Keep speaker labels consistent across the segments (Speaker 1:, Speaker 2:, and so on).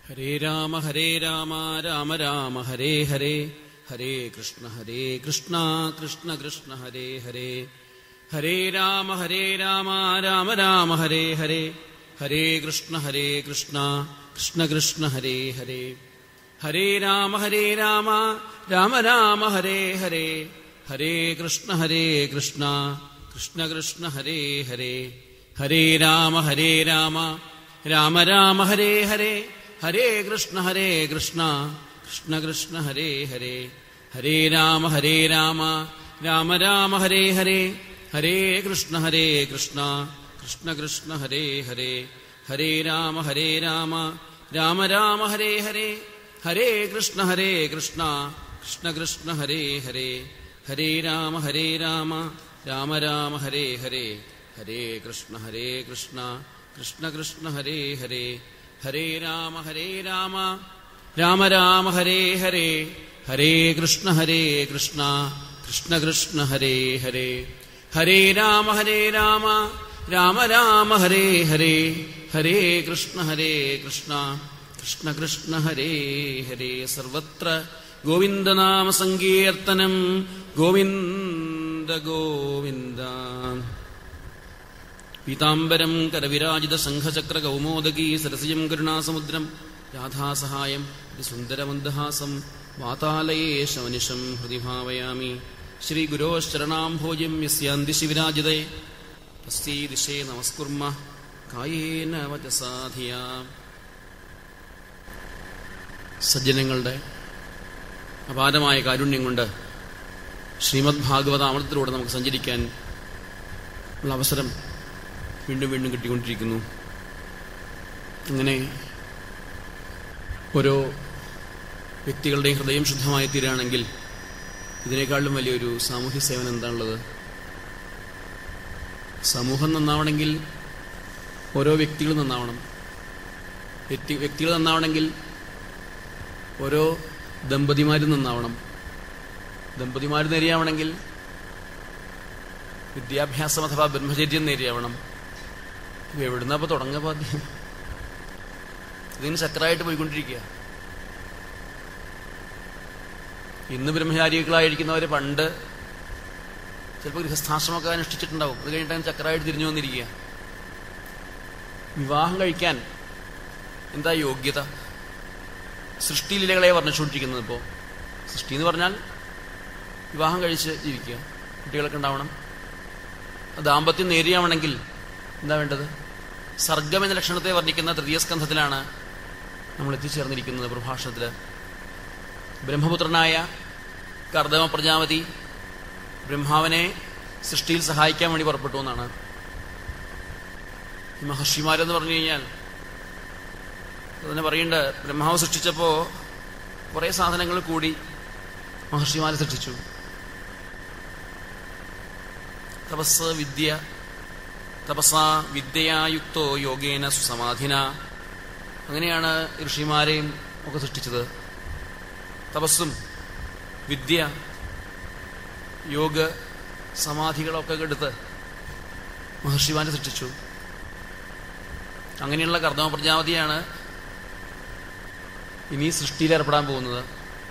Speaker 1: ഹരേ രാമ ഹരേ രാമ രാമ രാമ ഹരേ ഹരേ ഹരേ കൃഷ്ണ ഹരേ കൃഷ്ണ കൃഷ്ണ കൃഷ്ണ ഹരേ ഹരേ ഹരേ രാമ ഹരേ രാമ രാമ രാമ ഹരേ ഹരേ ഹരേ കൃഷ്ണ ഹരേ കൃഷ്ണ കൃഷ്ണ കൃഷ്ണ ഹരേ ഹരേ ഹരേ രാമ ഹരേ രാമ രാമ രാമ ഹരേ ഹരേ ഹരേ കൃഷ്ണ ഹരേ കൃഷ്ണ കൃഷ്ണ കൃഷ്ണ ഹരേ ഹരേ ഹരേ രാമ ഹരേ രാമ രാമ രാമ ഹരേ ഹരേ ഹരേ കൃഷ്ണ ഹരേ കൃഷ്ണ കൃഷ്ണ കൃഷ്ണ ഹരേ ഹരേ ഹരേ രാമ ഹരേ രാമ രാമ രാമ ഹരേ ഹരേ ഹരേ കൃഷ്ണ ഹരേ കൃഷ്ണ കൃഷ്ണ കൃഷ്ണ ഹരേ ഹരേ ഹരേ രാമ ഹരേ രാമ രാമ രാമ ഹരേ ഹരേ ഹരേ കൃഷ്ണ ഹരേ കൃഷ്ണ കൃഷ്ണ കൃഷ്ണ ഹരേ ഹരേ ഹരേ രാമ ഹരേ രാമ രാമ രാമ ഹരേ ഹരേ ഹരേ കൃഷ്ണ ഹരേ കൃഷ്ണ കൃഷ്ണ കൃഷ്ണ ഹരേ ഹരേ ഹരേ രാമ ഹരേ രാമ രാമ രാമ ഹരേ ഹരേ ഹരേ കൃഷ്ണ ഹരേ കൃഷ്ണ കൃഷ്ണ കൃഷ്ണ ഹരേ ഹരേ ഹരേ രാമ ഹരേ രാമ രാമ രാമ ഹരേ ഹരേ ഹരേ കൃഷ്ണ ഹരേ കൃഷ്ണ കൃഷ്ണ കൃഷ്ണ ഹരേ ഹരേ സർവത്ര ഗോവിന്ദനാമ സങ്കീർത്തനം ഗോവിന്ദ ഗോവിന്ദ പീതാംബരം കരവിരാജിത സംഘചക്ര കൗമോദകീ സരസിജം കരുണാസമുദ്രം രാധാസഹായം സുന്ദരമന്ദഹാസം വാതാലയേ ശമനിഷം ഹൃദി ഭാവയാമി ശ്രീഗുരോശ്ചരണാംഭോജ്യം യസ്യാന്തിശി വിരാജിതേ തസ്യൈ ദിശേ നമസ്കുർമ കായേന വചസാധിയ സജ്ജനങ്ങളുടെ അപാരമായ കാരുണ്യം കൊണ്ട് ശ്രീമദ് ഭാഗവത അമൃതത്തിലൂടെ നമുക്ക് സഞ്ചരിക്കാൻ ഉള്ള അവസരം വീണ്ടും വീണ്ടും കിട്ടിക്കൊണ്ടിരിക്കുന്നു അങ്ങനെ ഓരോ വ്യക്തികളുടെയും ഹൃദയം ശുദ്ധമായി തീരുകയാണെങ്കിൽ ഇതിനേക്കാളും വലിയൊരു സാമൂഹ്യ സേവനം എന്താണുള്ളത് സമൂഹം നന്നാവണമെങ്കിൽ ഓരോ വ്യക്തികളും നന്നാവണം വ്യക്തി വ്യക്തികൾ നന്നാവണമെങ്കിൽ ഓരോ ദമ്പതിമാരും നന്നാവണം ദമ്പതിമാർ നേരെയാവണമെങ്കിൽ വിദ്യാഭ്യാസം അഥവാ ബ്രഹ്മചര്യം നേരെയാവണം എവിടുന്ന അപ്പൊ തുടങ്ങപ്പോ ആദ്യം ഇതിന് ചക്രമായിട്ട് പോയിക്കൊണ്ടിരിക്കുക ഇന്ന് ബ്രഹ്മചാരികളായിരിക്കുന്നവര് പണ്ട് ചിലപ്പോൾ ഗൃഹസ്ഥാശ്രമമൊക്കെ അനുഷ്ഠിച്ചിട്ടുണ്ടാവും അത് കഴിഞ്ഞിട്ട് ചക്രമായിട്ട് തിരിഞ്ഞു വന്നിരിക്കുക വിവാഹം കഴിക്കാൻ എന്താ യോഗ്യത സൃഷ്ടിലീലകളെ വർണ്ണിച്ചുകൊണ്ടിരിക്കുന്നത് ഇപ്പോൾ സൃഷ്ടി എന്ന് പറഞ്ഞാൽ വിവാഹം കഴിച്ച് ജീവിക്കുക കുട്ടികളൊക്കെ ഉണ്ടാവണം ദാമ്പത്യം നേരിയാവണമെങ്കിൽ എന്താ വേണ്ടത് സർഗം എന്ന ലക്ഷണത്തെ വർണ്ണിക്കുന്ന തൃതീയ സ്കന്ധത്തിലാണ് നമ്മൾ എത്തിച്ചേർന്നിരിക്കുന്നത് പ്രഭാഷണത്തിൽ ബ്രഹ്മപുത്രനായ കർദമ പ്രജാപതി ബ്രഹ്മാവിനെ സൃഷ്ടിയിൽ സഹായിക്കാൻ വേണ്ടി പുറപ്പെട്ടു എന്നാണ് ഈ മഹർഷിമാരെന്ന് പറഞ്ഞു കഴിഞ്ഞാൽ അതിനെ പറയേണ്ട ബ്രഹ്മാവ് സൃഷ്ടിച്ചപ്പോ കുറെ സാധനങ്ങൾ കൂടി മഹർഷിമാരെ സൃഷ്ടിച്ചു തപസ് വിദ്യ തപസ വിദ്യയായുക്തോ യോഗേന സുസമാധിന അങ്ങനെയാണ് ഋഷിമാരെയും ഒക്കെ സൃഷ്ടിച്ചത് തപസ്സും വിദ്യ യോഗ സമാധികളൊക്കെ എടുത്ത് മഹർഷിമാരെ സൃഷ്ടിച്ചു അങ്ങനെയുള്ള കർദമ പ്രജാപതിയാണ് ഇനി സൃഷ്ടിയിൽ ഏർപ്പെടാൻ പോകുന്നത്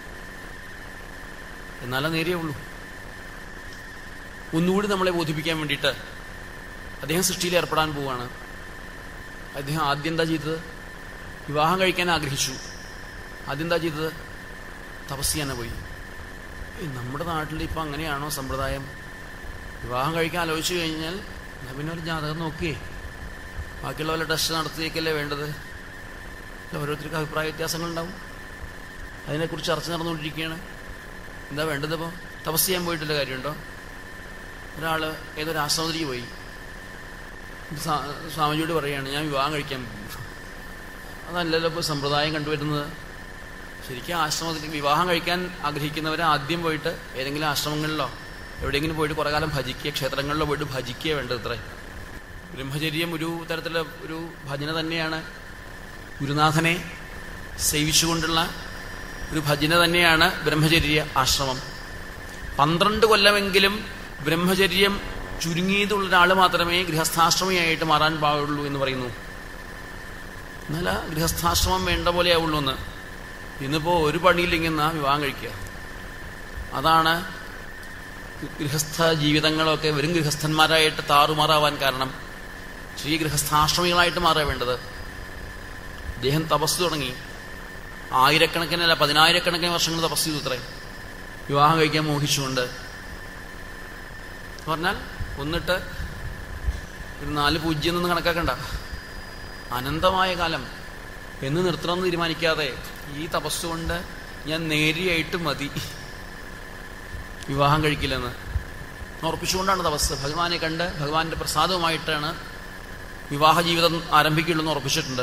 Speaker 1: എന്നാലേ നേരിയുള്ളൂ ഒന്നുകൂടി നമ്മളെ ബോധിപ്പിക്കാൻ വേണ്ടിയിട്ട് അദ്ദേഹം സൃഷ്ടിയിൽ ഏർപ്പെടാൻ പോവുകയാണ് അദ്ദേഹം ആദ്യം എന്താ ചെയ്തത് വിവാഹം കഴിക്കാൻ ആഗ്രഹിച്ചു ആദ്യം എന്താ ചെയ്തത് തപസ് ചെയ്യാൻ പോയി ഏയ് നമ്മുടെ നാട്ടിൽ ഇപ്പം അങ്ങനെയാണോ സമ്പ്രദായം വിവാഹം കഴിക്കാൻ ആലോചിച്ചു കഴിഞ്ഞാൽ എന്നാ പിന്നെ ഒരു ജാതകം നോക്കിയേ ബാക്കിയുള്ളവരുടെ ടെസ്റ്റ് നടത്തിയേക്കല്ലേ വേണ്ടത് ഓരോരുത്തർക്ക് അഭിപ്രായ വ്യത്യാസങ്ങളുണ്ടാവും അതിനെക്കുറിച്ച് ചർച്ച നടന്നുകൊണ്ടിരിക്കുകയാണ് എന്താ വേണ്ടത് ഇപ്പോൾ തപസ് ചെയ്യാൻ പോയിട്ടുള്ള കാര്യമുണ്ടോ ഒരാള് ഏതൊരു ആശ്രമത്തിലേക്ക് പോയി സ്വാമിജിയോട് പറയുകയാണ് ഞാൻ വിവാഹം കഴിക്കാൻ പോകും അതല്ലല്ലോ ഇപ്പോൾ സമ്പ്രദായം കണ്ടുവരുന്നത് ശരിക്കും ആശ്രമത്തിൽ വിവാഹം കഴിക്കാൻ ആഗ്രഹിക്കുന്നവരെ ആദ്യം പോയിട്ട് ഏതെങ്കിലും ആശ്രമങ്ങളിലോ എവിടെയെങ്കിലും പോയിട്ട് കുറെ കാലം ഭജിക്കുക ക്ഷേത്രങ്ങളിലോ പോയിട്ട് ഭജിക്കുക വേണ്ടത് അത്രേ ബ്രഹ്മചര്യം ഒരു തരത്തിലുള്ള ഒരു ഭജന തന്നെയാണ് ഗുരുനാഥനെ സേവിച്ചുകൊണ്ടുള്ള ഒരു ഭജന തന്നെയാണ് ബ്രഹ്മചര്യ ആശ്രമം പന്ത്രണ്ട് കൊല്ലമെങ്കിലും ബ്രഹ്മചര്യം ചുരുങ്ങിയതുള്ള ഒരാൾ മാത്രമേ ഗൃഹസ്ഥാശ്രമിയായിട്ട് മാറാൻ പാടുള്ളൂ എന്ന് പറയുന്നു എന്നല്ല ഗൃഹസ്ഥാശ്രമം വേണ്ട പോലെ ആവുള്ളൂ എന്ന് ഇന്നിപ്പോ ഒരു പണിയില്ലെങ്കിൽ എന്നാ വിവാഹം കഴിക്കുക അതാണ് ഗൃഹസ്ഥ ജീവിതങ്ങളൊക്കെ വെറും ഗൃഹസ്ഥന്മാരായിട്ട് താറുമാറാവാൻ കാരണം ശ്രീ ഗൃഹസ്ഥാശ്രമികളായിട്ട് മാറുക വേണ്ടത് അദ്ദേഹം തപസ് തുടങ്ങി ആയിരക്കണക്കിനല്ല പതിനായിരക്കണക്കിന് വർഷങ്ങൾ തപസ് ചെയ്തു ഇത്രേ വിവാഹം കഴിക്കാൻ മോഹിച്ചുകൊണ്ട് പറഞ്ഞാൽ ഒന്നിട്ട് ഒരു നാല് പൂജ്യം എന്നൊന്നും കണക്കാക്കണ്ട അനന്തമായ കാലം എന്ന് നിർത്തണമെന്ന് തീരുമാനിക്കാതെ ഈ തപസ്സുകൊണ്ട് ഞാൻ നേരിയായിട്ട് മതി വിവാഹം കഴിക്കില്ലെന്ന് ഉറപ്പിച്ചുകൊണ്ടാണ് തപസ് ഭഗവാനെ കണ്ട് ഭഗവാന്റെ പ്രസാദവുമായിട്ടാണ് വിവാഹ ജീവിതം ആരംഭിക്കുള്ളൂ എന്ന് ഉറപ്പിച്ചിട്ടുണ്ട്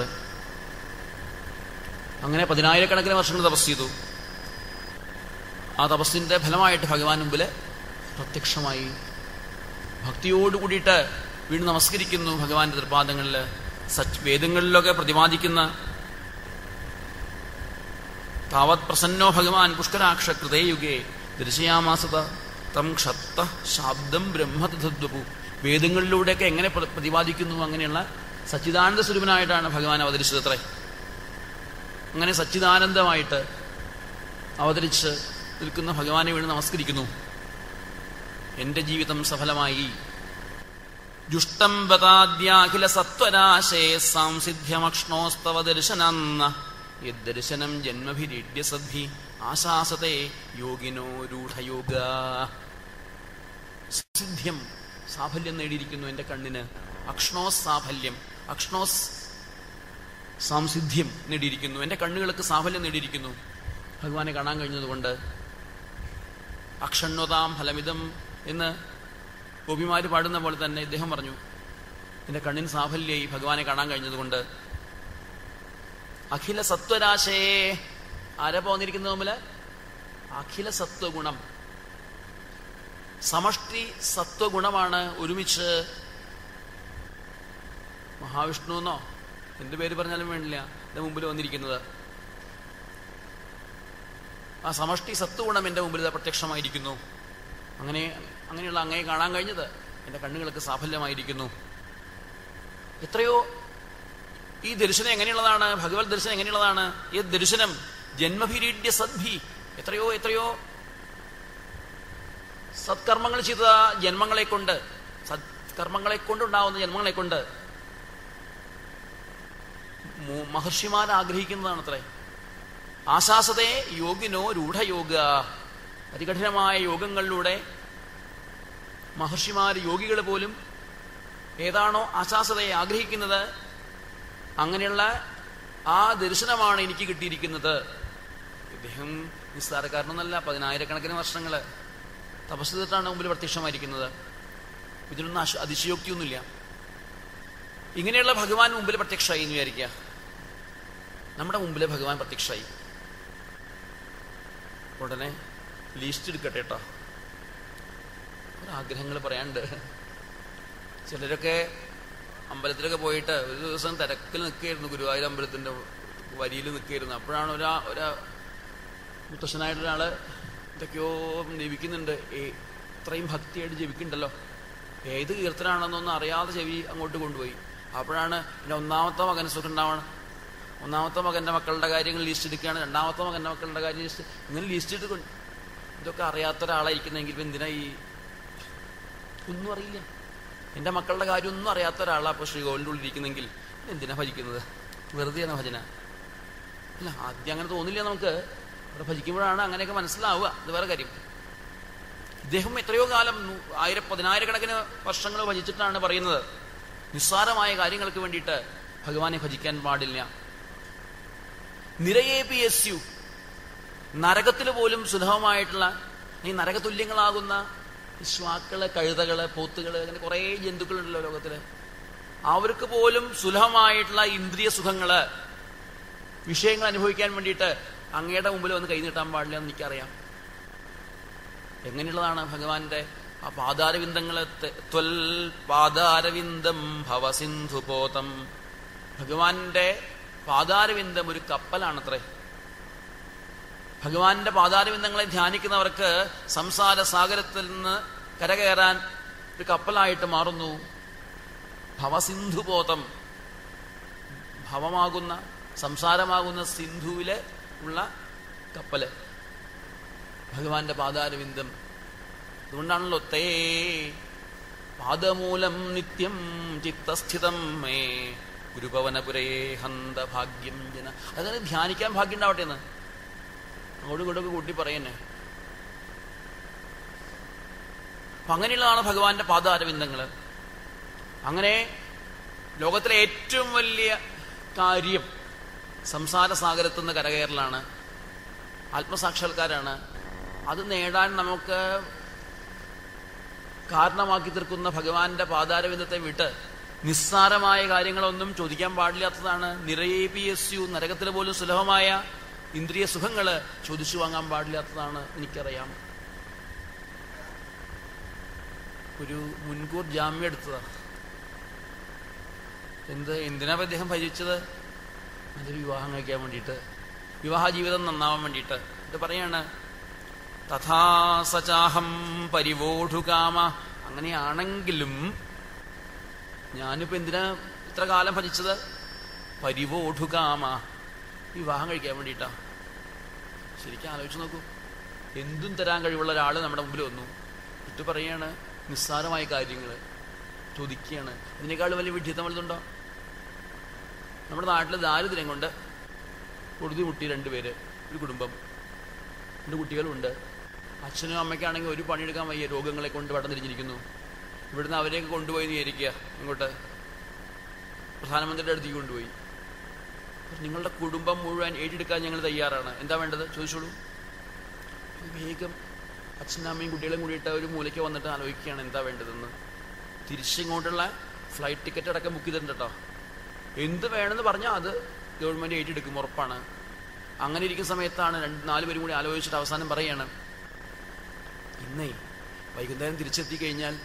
Speaker 1: അങ്ങനെ പതിനായിരക്കണക്കിന് വർഷങ്ങൾ തപസ് ചെയ്തു ആ തപസ്സിന്റെ ഫലമായിട്ട് ഭഗവാൻ മുമ്പിൽ പ്രത്യക്ഷമായി ഭക്തിയോട് കൂടിയിട്ട് വീണ്ടും നമസ്കരിക്കുന്നു ഭഗവാന്റെ തൃപാദങ്ങളിൽ സച്ച് വേദങ്ങളിലൊക്കെ പ്രതിപാദിക്കുന്ന താവത് പ്രസന്നോ ഭഗവാൻ പുഷ്കരാക്ഷ കൃതേ യുഗേ ദർശയാമാസത തം ക്ഷത്ത ശാബ്ദം ബ്രഹ്മതദ്വപു വേദങ്ങളിലൂടെയൊക്കെ എങ്ങനെ പ്ര- പ്രതിപാദിക്കുന്നു അങ്ങനെയുള്ള സച്ചിദാനന്ദ സ്വരൂപനായിട്ടാണ് ഭഗവാൻ അവതരിച്ചത് അത്രേ അങ്ങനെ സച്ചിദാനന്ദമായിട്ട് അവതരിച്ച് നിൽക്കുന്ന ഭഗവാനെ വീണ് നമസ്കരിക്കുന്നു എന്റെ ജീവിതം സഫലമായി ജുഷ്ടം ബതാദ്യാഖില സത്വരാശേ സാംസിദ്ധ്യമക്ഷ്ണോസ്തവ ദർശനന്ന യദ്ദർശനം ജന്മഭിരീഡ്യ സദ്ധി ആശാസത്തെ യോഗിനോ രൂഢയോഗ സിദ്ധ്യം സാഫല്യം നേടിയിരിക്കുന്നു എന്റെ കണ്ണിന് അക്ഷ്ണോസ് സാഫല്യം അക്ഷ്ണോസ് സാംസിദ്ധ്യം നേടിയിരിക്കുന്നു എന്റെ കണ്ണുകൾക്ക് സാഫല്യം നേടിയിരിക്കുന്നു ഭഗവാനെ കാണാൻ കഴിഞ്ഞതുകൊണ്ട് അക്ഷണ്വതാം ഫലമിതം എന്ന് ഗോപിമാര് പാടുന്ന പോലെ തന്നെ ഇദ്ദേഹം പറഞ്ഞു എന്റെ കണ്ണിന് സാഫല്യായി ഭഗവാനെ കാണാൻ കഴിഞ്ഞതുകൊണ്ട് അഖില സത്വരാശയെ ആരാ പോന്നിരിക്കുന്ന മുമ്പില് അഖില സത്വഗുണം സമഷ്ടി സത്വഗുണമാണ് ഒരുമിച്ച് മഹാവിഷ്ണു എന്നോ എന്ത് പേര് പറഞ്ഞാലും വേണ്ടില്ല എന്റെ മുമ്പിൽ വന്നിരിക്കുന്നത് ആ സമഷ്ടി സത്വഗുണം എന്റെ മുമ്പിൽ ഇതാ പ്രത്യക്ഷമായിരിക്കുന്നു അങ്ങനെ അങ്ങനെയുള്ള അങ്ങയെ കാണാൻ കഴിഞ്ഞത് എന്റെ കണ്ണുകൾക്ക് സാഫല്യമായിരിക്കുന്നു എത്രയോ ഈ ദർശനം എങ്ങനെയുള്ളതാണ് ഭഗവത് ദർശനം എങ്ങനെയുള്ളതാണ് ഈ ദർശനം ജന്മഭിരീഡ്യ സദ്ഭി എത്രയോ എത്രയോ സത്കർമ്മങ്ങൾ ചെയ്ത ജന്മങ്ങളെ കൊണ്ട് സത്കർമ്മങ്ങളെ കൊണ്ടുണ്ടാവുന്ന ജന്മങ്ങളെ കൊണ്ട് മു- മഹർഷിമാർ ആഗ്രഹിക്കുന്നതാണ് അത്രേ ആശാസതേ യോഗിനോ രൂഢയോഗ അതികഠിനമായ യോഗങ്ങളിലൂടെ മഹർഷിമാർ യോഗികൾ പോലും ഏതാണോ ആശാസതയെ ആഗ്രഹിക്കുന്നത് അങ്ങനെയുള്ള ആ ദർശനമാണ് എനിക്ക് കിട്ടിയിരിക്കുന്നത് ഇദ്ദേഹം നിസ്സാരക്കാരനൊന്നല്ല പതിനായിരക്കണക്കിന് വർഷങ്ങള് തപസ് ചെയ്തിട്ടാണ് മുമ്പിൽ പ്രത്യക്ഷമായിരിക്കുന്നത് ഇതിനൊന്നും അശ- അതിശയോക്തിയൊന്നുമില്ല ഇങ്ങനെയുള്ള ഭഗവാൻ മുമ്പിൽ പ്രത്യക്ഷമായി എന്ന് വിചാരിക്കുക നമ്മുടെ മുമ്പിൽ ഭഗവാൻ പ്രത്യക്ഷമായി ഉടനെ ലീസ്റ്റ് എടുക്കട്ടെ കേട്ടോ ആഗ്രഹങ്ങൾ പറയാണ്ട് ചിലരൊക്കെ അമ്പലത്തിലൊക്കെ പോയിട്ട് ഒരു ദിവസം തിരക്കിൽ നിൽക്കുകയായിരുന്നു ഗുരുവായൂർ അമ്പലത്തിന്റെ വരിയിൽ നിൽക്കുകയായിരുന്നു അപ്പോഴാണ് ഒരാ ഒരാ മുത്തശ്ശനായിട്ടൊരാള് എന്തൊക്കെയോ ജപിക്കുന്നുണ്ട് ഏ ഇത്രയും ഭക്തിയായിട്ട് ജപിക്കുന്നുണ്ടല്ലോ ഏത് കീർത്തനാണെന്നൊന്നും അറിയാതെ ചെവി അങ്ങോട്ട് കൊണ്ടുപോയി അപ്പോഴാണ് എൻ്റെ ഒന്നാമത്തെ മകൻ സുഖം ഉണ്ടാവണം ഒന്നാമത്തെ മകന്റെ മക്കളുടെ കാര്യങ്ങൾ ലിസ്റ്റ് എടുക്കുകയാണ് രണ്ടാമത്തെ മകന്റെ മക്കളുടെ കാര്യം ലിസ്റ്റ് ഇങ്ങനെ ലിസ്റ്റ് എടുത്ത് കൊണ്ട് ഇതൊക്കെ അറിയാത്ത ഒരാളായിരിക്കുന്നെങ്കിൽ ഇപ്പൊ എന്തിനാ ഈ ഒന്നും അറിയില്ല എന്റെ മക്കളുടെ കാര്യം ഒന്നും അറിയാത്ത ഒരാളാ അപ്പൊ ശ്രീകോവിലിന്റെ ഉള്ളിൽ ഇരിക്കുന്നെങ്കിൽ എന്തിനാ ഭജിക്കുന്നത് വെറുതെയാണ് ഭജന അല്ല ആദ്യം അങ്ങനെ തോന്നില്ല നമുക്ക് അവിടെ ഭജിക്കുമ്പോഴാണ് അങ്ങനെയൊക്കെ മനസ്സിലാവുക ഇത് വേറെ കാര്യം ഇദ്ദേഹം എത്രയോ കാലം നൂ- ആയിര പതിനായിരക്കണക്കിന് വർഷങ്ങൾ ഭജിച്ചിട്ടാണ് പറയുന്നത് നിസ്സാരമായ കാര്യങ്ങൾക്ക് വേണ്ടിയിട്ട് ഭഗവാനെ ഭജിക്കാൻ പാടില്ല നിരയേ പി എസ് യു നരകത്തിൽ പോലും സുലഭമായിട്ടുള്ള ഈ നരകതുല്യങ്ങളാകുന്ന ഈ ശ്വാക്കള് കഴുതകള് പോത്തുകള് അങ്ങനെ കുറേ ജന്തുക്കളുണ്ടല്ലോ ലോകത്തില് അവർക്ക് പോലും സുലഭമായിട്ടുള്ള ഇന്ദ്രിയ സുഖങ്ങള് വിഷയങ്ങൾ അനുഭവിക്കാൻ വേണ്ടിയിട്ട് അങ്ങയുടെ മുമ്പിൽ വന്ന് കൈ നീട്ടാൻ പാടില്ല എന്ന് എനിക്കറിയാം എങ്ങനെയുള്ളതാണ് ഭഗവാന്റെ ആ പാദാരവിന്ദങ്ങള് ത- ത്വൽ പാദാരവിന്ദം ഭവസിന്ധുപോതം ഭഗവാന്റെ പാദാരവിന്ദം ഒരു കപ്പലാണത്രേ ഭഗവാന്റെ പാദാരവിന്ദങ്ങളെ ധ്യാനിക്കുന്നവർക്ക് സംസാര സാഗരത്തിൽ നിന്ന് കരകയറാൻ ഒരു കപ്പലായിട്ട് മാറുന്നു ഭവസിന്ധുപോതം ഭവമാകുന്ന സംസാരമാകുന്ന സിന്ധുവില് ഉള്ള കപ്പല് ഭഗവാന്റെ പാതാരവിന്ദം അതുകൊണ്ടാണല്ലോ തേ പാദമൂലം നിത്യം ചിത്തസ്ഥിതം മേ ഗുരുപവനപുരേ ഹന്ത ഭാഗ്യം ജന അതങ്ങനെ ധ്യാനിക്കാൻ ഭാഗ്യം ഉണ്ടാവട്ടെ എന്ന് അങ്ങോട്ടും ഇങ്ങോട്ടൊക്കെ കൂട്ടി പറയുന്നേ അപ്പൊ അങ്ങനെയുള്ളതാണ് ഭഗവാന്റെ പാദാരവിന്ദങ്ങള് അങ്ങനെ ലോകത്തിലെ ഏറ്റവും വലിയ കാര്യം സംസാര സാഗരത്തിൽ നിന്ന് കരകയറലാണ് ആത്മസാക്ഷാത്കാരാണ് അത് നേടാൻ നമുക്ക് കാരണമാക്കി തീർക്കുന്ന ഭഗവാന്റെ പാതാരവിന്ദത്തെ വിട്ട് നിസ്സാരമായ കാര്യങ്ങളൊന്നും ചോദിക്കാൻ പാടില്ലാത്തതാണ് നിറയേപിയസ്യു നരകത്തിൽ പോലും സുലഭമായ ഇന്ദ്രിയ സുഖങ്ങള് ചോദിച്ചു വാങ്ങാൻ പാടില്ലാത്തതാണ് എനിക്കറിയാം ഒരു മുൻകൂർ ജാമ്യം എടുത്തതാ എന്ത് എന്തിനാ ഇപ്പൊ അദ്ദേഹം ഭജിച്ചത് നല്ലൊരു വിവാഹം കഴിക്കാൻ വേണ്ടിയിട്ട് വിവാഹ ജീവിതം നന്നാവാൻ വേണ്ടിയിട്ട് ഇത് പറയാണ് തഥാ സചാഹം പരിവോഢുകാമ അങ്ങനെയാണെങ്കിലും ഞാനിപ്പോ എന്തിനാ ഇത്ര കാലം ഭജിച്ചത് പരിവോഢുകാമ വിവാഹം കഴിക്കാൻ വേണ്ടിയിട്ടാ ശരിക്കും ആലോചിച്ച് നോക്കൂ എന്തും തരാൻ കഴിവുള്ള ഒരാൾ നമ്മുടെ മുമ്പിൽ വന്നു ഇത് പറയാണ് നിസ്സാരമായ കാര്യങ്ങൾ ചോദിക്കുകയാണ് ഇതിനേക്കാൾ വലിയ വിഡ്ഢിത്തം വലുതുണ്ടോ നമ്മുടെ നാട്ടിൽ ദാരിദ്ര്യം കൊണ്ട് പൊടുതി മുട്ടി രണ്ടുപേര് ഒരു കുടുംബം രണ്ട് കുട്ടികളുണ്ട് അച്ഛനും അമ്മയ്ക്കാണെങ്കിൽ ഒരു പണിയെടുക്കാൻ വയ്യ രോഗങ്ങളെ കൊണ്ട് വടം തിരിഞ്ഞിരിക്കുന്നു ഇവിടുന്ന് അവരെയൊക്കെ കൊണ്ടുപോയി നീരിക്കുക ഇങ്ങോട്ട് പ്രധാനമന്ത്രിയുടെ അടുത്തേക്ക് കൊണ്ടുപോയി നിങ്ങളുടെ കുടുംബം മുഴുവൻ ഏറ്റെടുക്കാൻ ഞങ്ങൾ തയ്യാറാണ് എന്താ വേണ്ടത് ചോദിച്ചോളൂ വേഗം അച്ഛനും അമ്മയും കുട്ടികളും കൂടിയിട്ട് ഒരു മൂലയ്ക്ക് വന്നിട്ട് ആലോചിക്കുകയാണ് എന്താ വേണ്ടതെന്ന് തിരിച്ചിങ്ങോട്ടുള്ള ഫ്ലൈറ്റ് ടിക്കറ്റ് അടക്കം ബുക്ക് ചെയ്തിട്ടുണ്ട് കേട്ടോ എന്ത് വേണമെന്ന് പറഞ്ഞാൽ അത് ഗവൺമെന്റ് ഏറ്റെടുക്കും ഉറപ്പാണ് അങ്ങനെ ഇരിക്കുന്ന സമയത്താണ് രണ്ട് നാല് പേരും കൂടി ആലോചിച്ചിട്ട് അവസാനം പറയാണ് ഇന്നേ വൈകുന്നേരം തിരിച്ചെത്തി കഴിഞ്ഞാൽ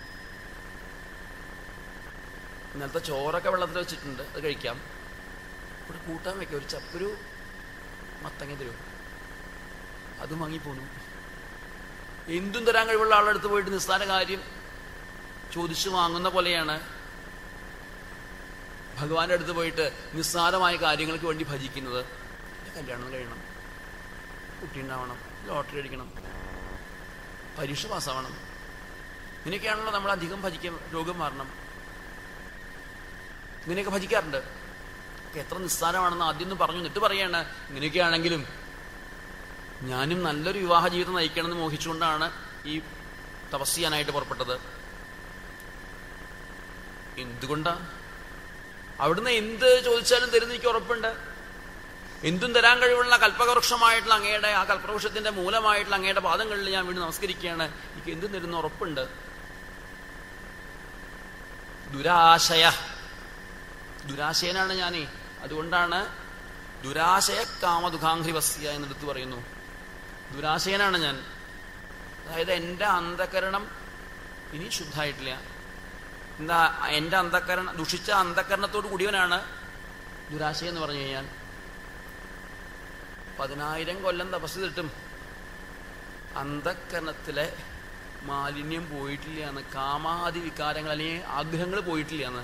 Speaker 1: ഇന്നലത്തെ ചോറൊക്കെ വെള്ളത്തിൽ വെച്ചിട്ടുണ്ട് അത് കഴിക്കാം ഇവിടെ കൂട്ടാൻ വെക്കാം ഒരു ചപ്പൊരു മത്തങ്ങ തരും അതും വാങ്ങിപ്പോന്നു എന്തും തരാൻ കഴിവുള്ള ആളുടെ അടുത്ത് പോയിട്ട് നിസ്സാര കാര്യം ചോദിച്ചു വാങ്ങുന്ന പോലെയാണ് ഭഗവാന്റെ അടുത്ത് പോയിട്ട് നിസ്സാരമായ കാര്യങ്ങൾക്ക് വേണ്ടി ഭജിക്കുന്നത് എൻ്റെ കല്യാണം കഴിയണം കുട്ടി ഉണ്ടാവണം ലോട്ടറി അടിക്കണം പരീക്ഷ പാസ്സാവണം ഇങ്ങനെയൊക്കെയാണല്ലോ നമ്മൾ അധികം ഭജിക്കാൻ രോഗം മാറണം ഇങ്ങനെയൊക്കെ ഭജിക്കാറുണ്ട് ഒക്കെ എത്ര നിസ്സാരമാണെന്ന് ആദ്യം ഒന്ന് പറഞ്ഞു എന്നിട്ട് പറയാണ് ഇങ്ങനെയൊക്കെയാണെങ്കിലും ഞാനും നല്ലൊരു വിവാഹ ജീവിതം നയിക്കണമെന്ന് മോഹിച്ചുകൊണ്ടാണ് ഈ തപസ് ചെയ്യാനായിട്ട് പുറപ്പെട്ടത് എന്തുകൊണ്ടാ അവിടുന്ന് എന്ത് ചോദിച്ചാലും തരുന്ന എനിക്ക് ഉറപ്പുണ്ട് എന്തും തരാൻ കഴിവുള്ള കൽപ്പകവൃക്ഷമായിട്ടുള്ള അങ്ങയുടെ ആ കൽപ്പവൃക്ഷത്തിന്റെ മൂലമായിട്ടുള്ള അങ്ങയുടെ പാദങ്ങളിൽ ഞാൻ വീണ്ടും നമസ്കരിക്കുകയാണ് എനിക്ക് എന്തും തരുന്ന ഉറപ്പുണ്ട് ദുരാശയ ദുരാശയനാണ് ഞാനേ അതുകൊണ്ടാണ് ദുരാശയ കാമദുഖാംഘ്രിവസ്യ എന്നെടുത്ത് പറയുന്നു ദുരാശയനാണ് ഞാൻ അതായത് എൻ്റെ അന്ധകരണം ഇനി ശുദ്ധമായിട്ടില്ല എന്താ എൻ്റെ അന്ധകരണ ദുഷിച്ച അന്ധകരണത്തോട് കൂടിയവനാണ് ദുരാശയം എന്ന് പറഞ്ഞു കഴിഞ്ഞാൽ പതിനായിരം കൊല്ലം തപസ് ചെയ്തിട്ടും അന്ധകരണത്തിലെ മാലിന്യം പോയിട്ടില്ല എന്ന് കാമാദി വികാരങ്ങൾ അല്ലെങ്കിൽ ആഗ്രഹങ്ങൾ പോയിട്ടില്ല എന്ന്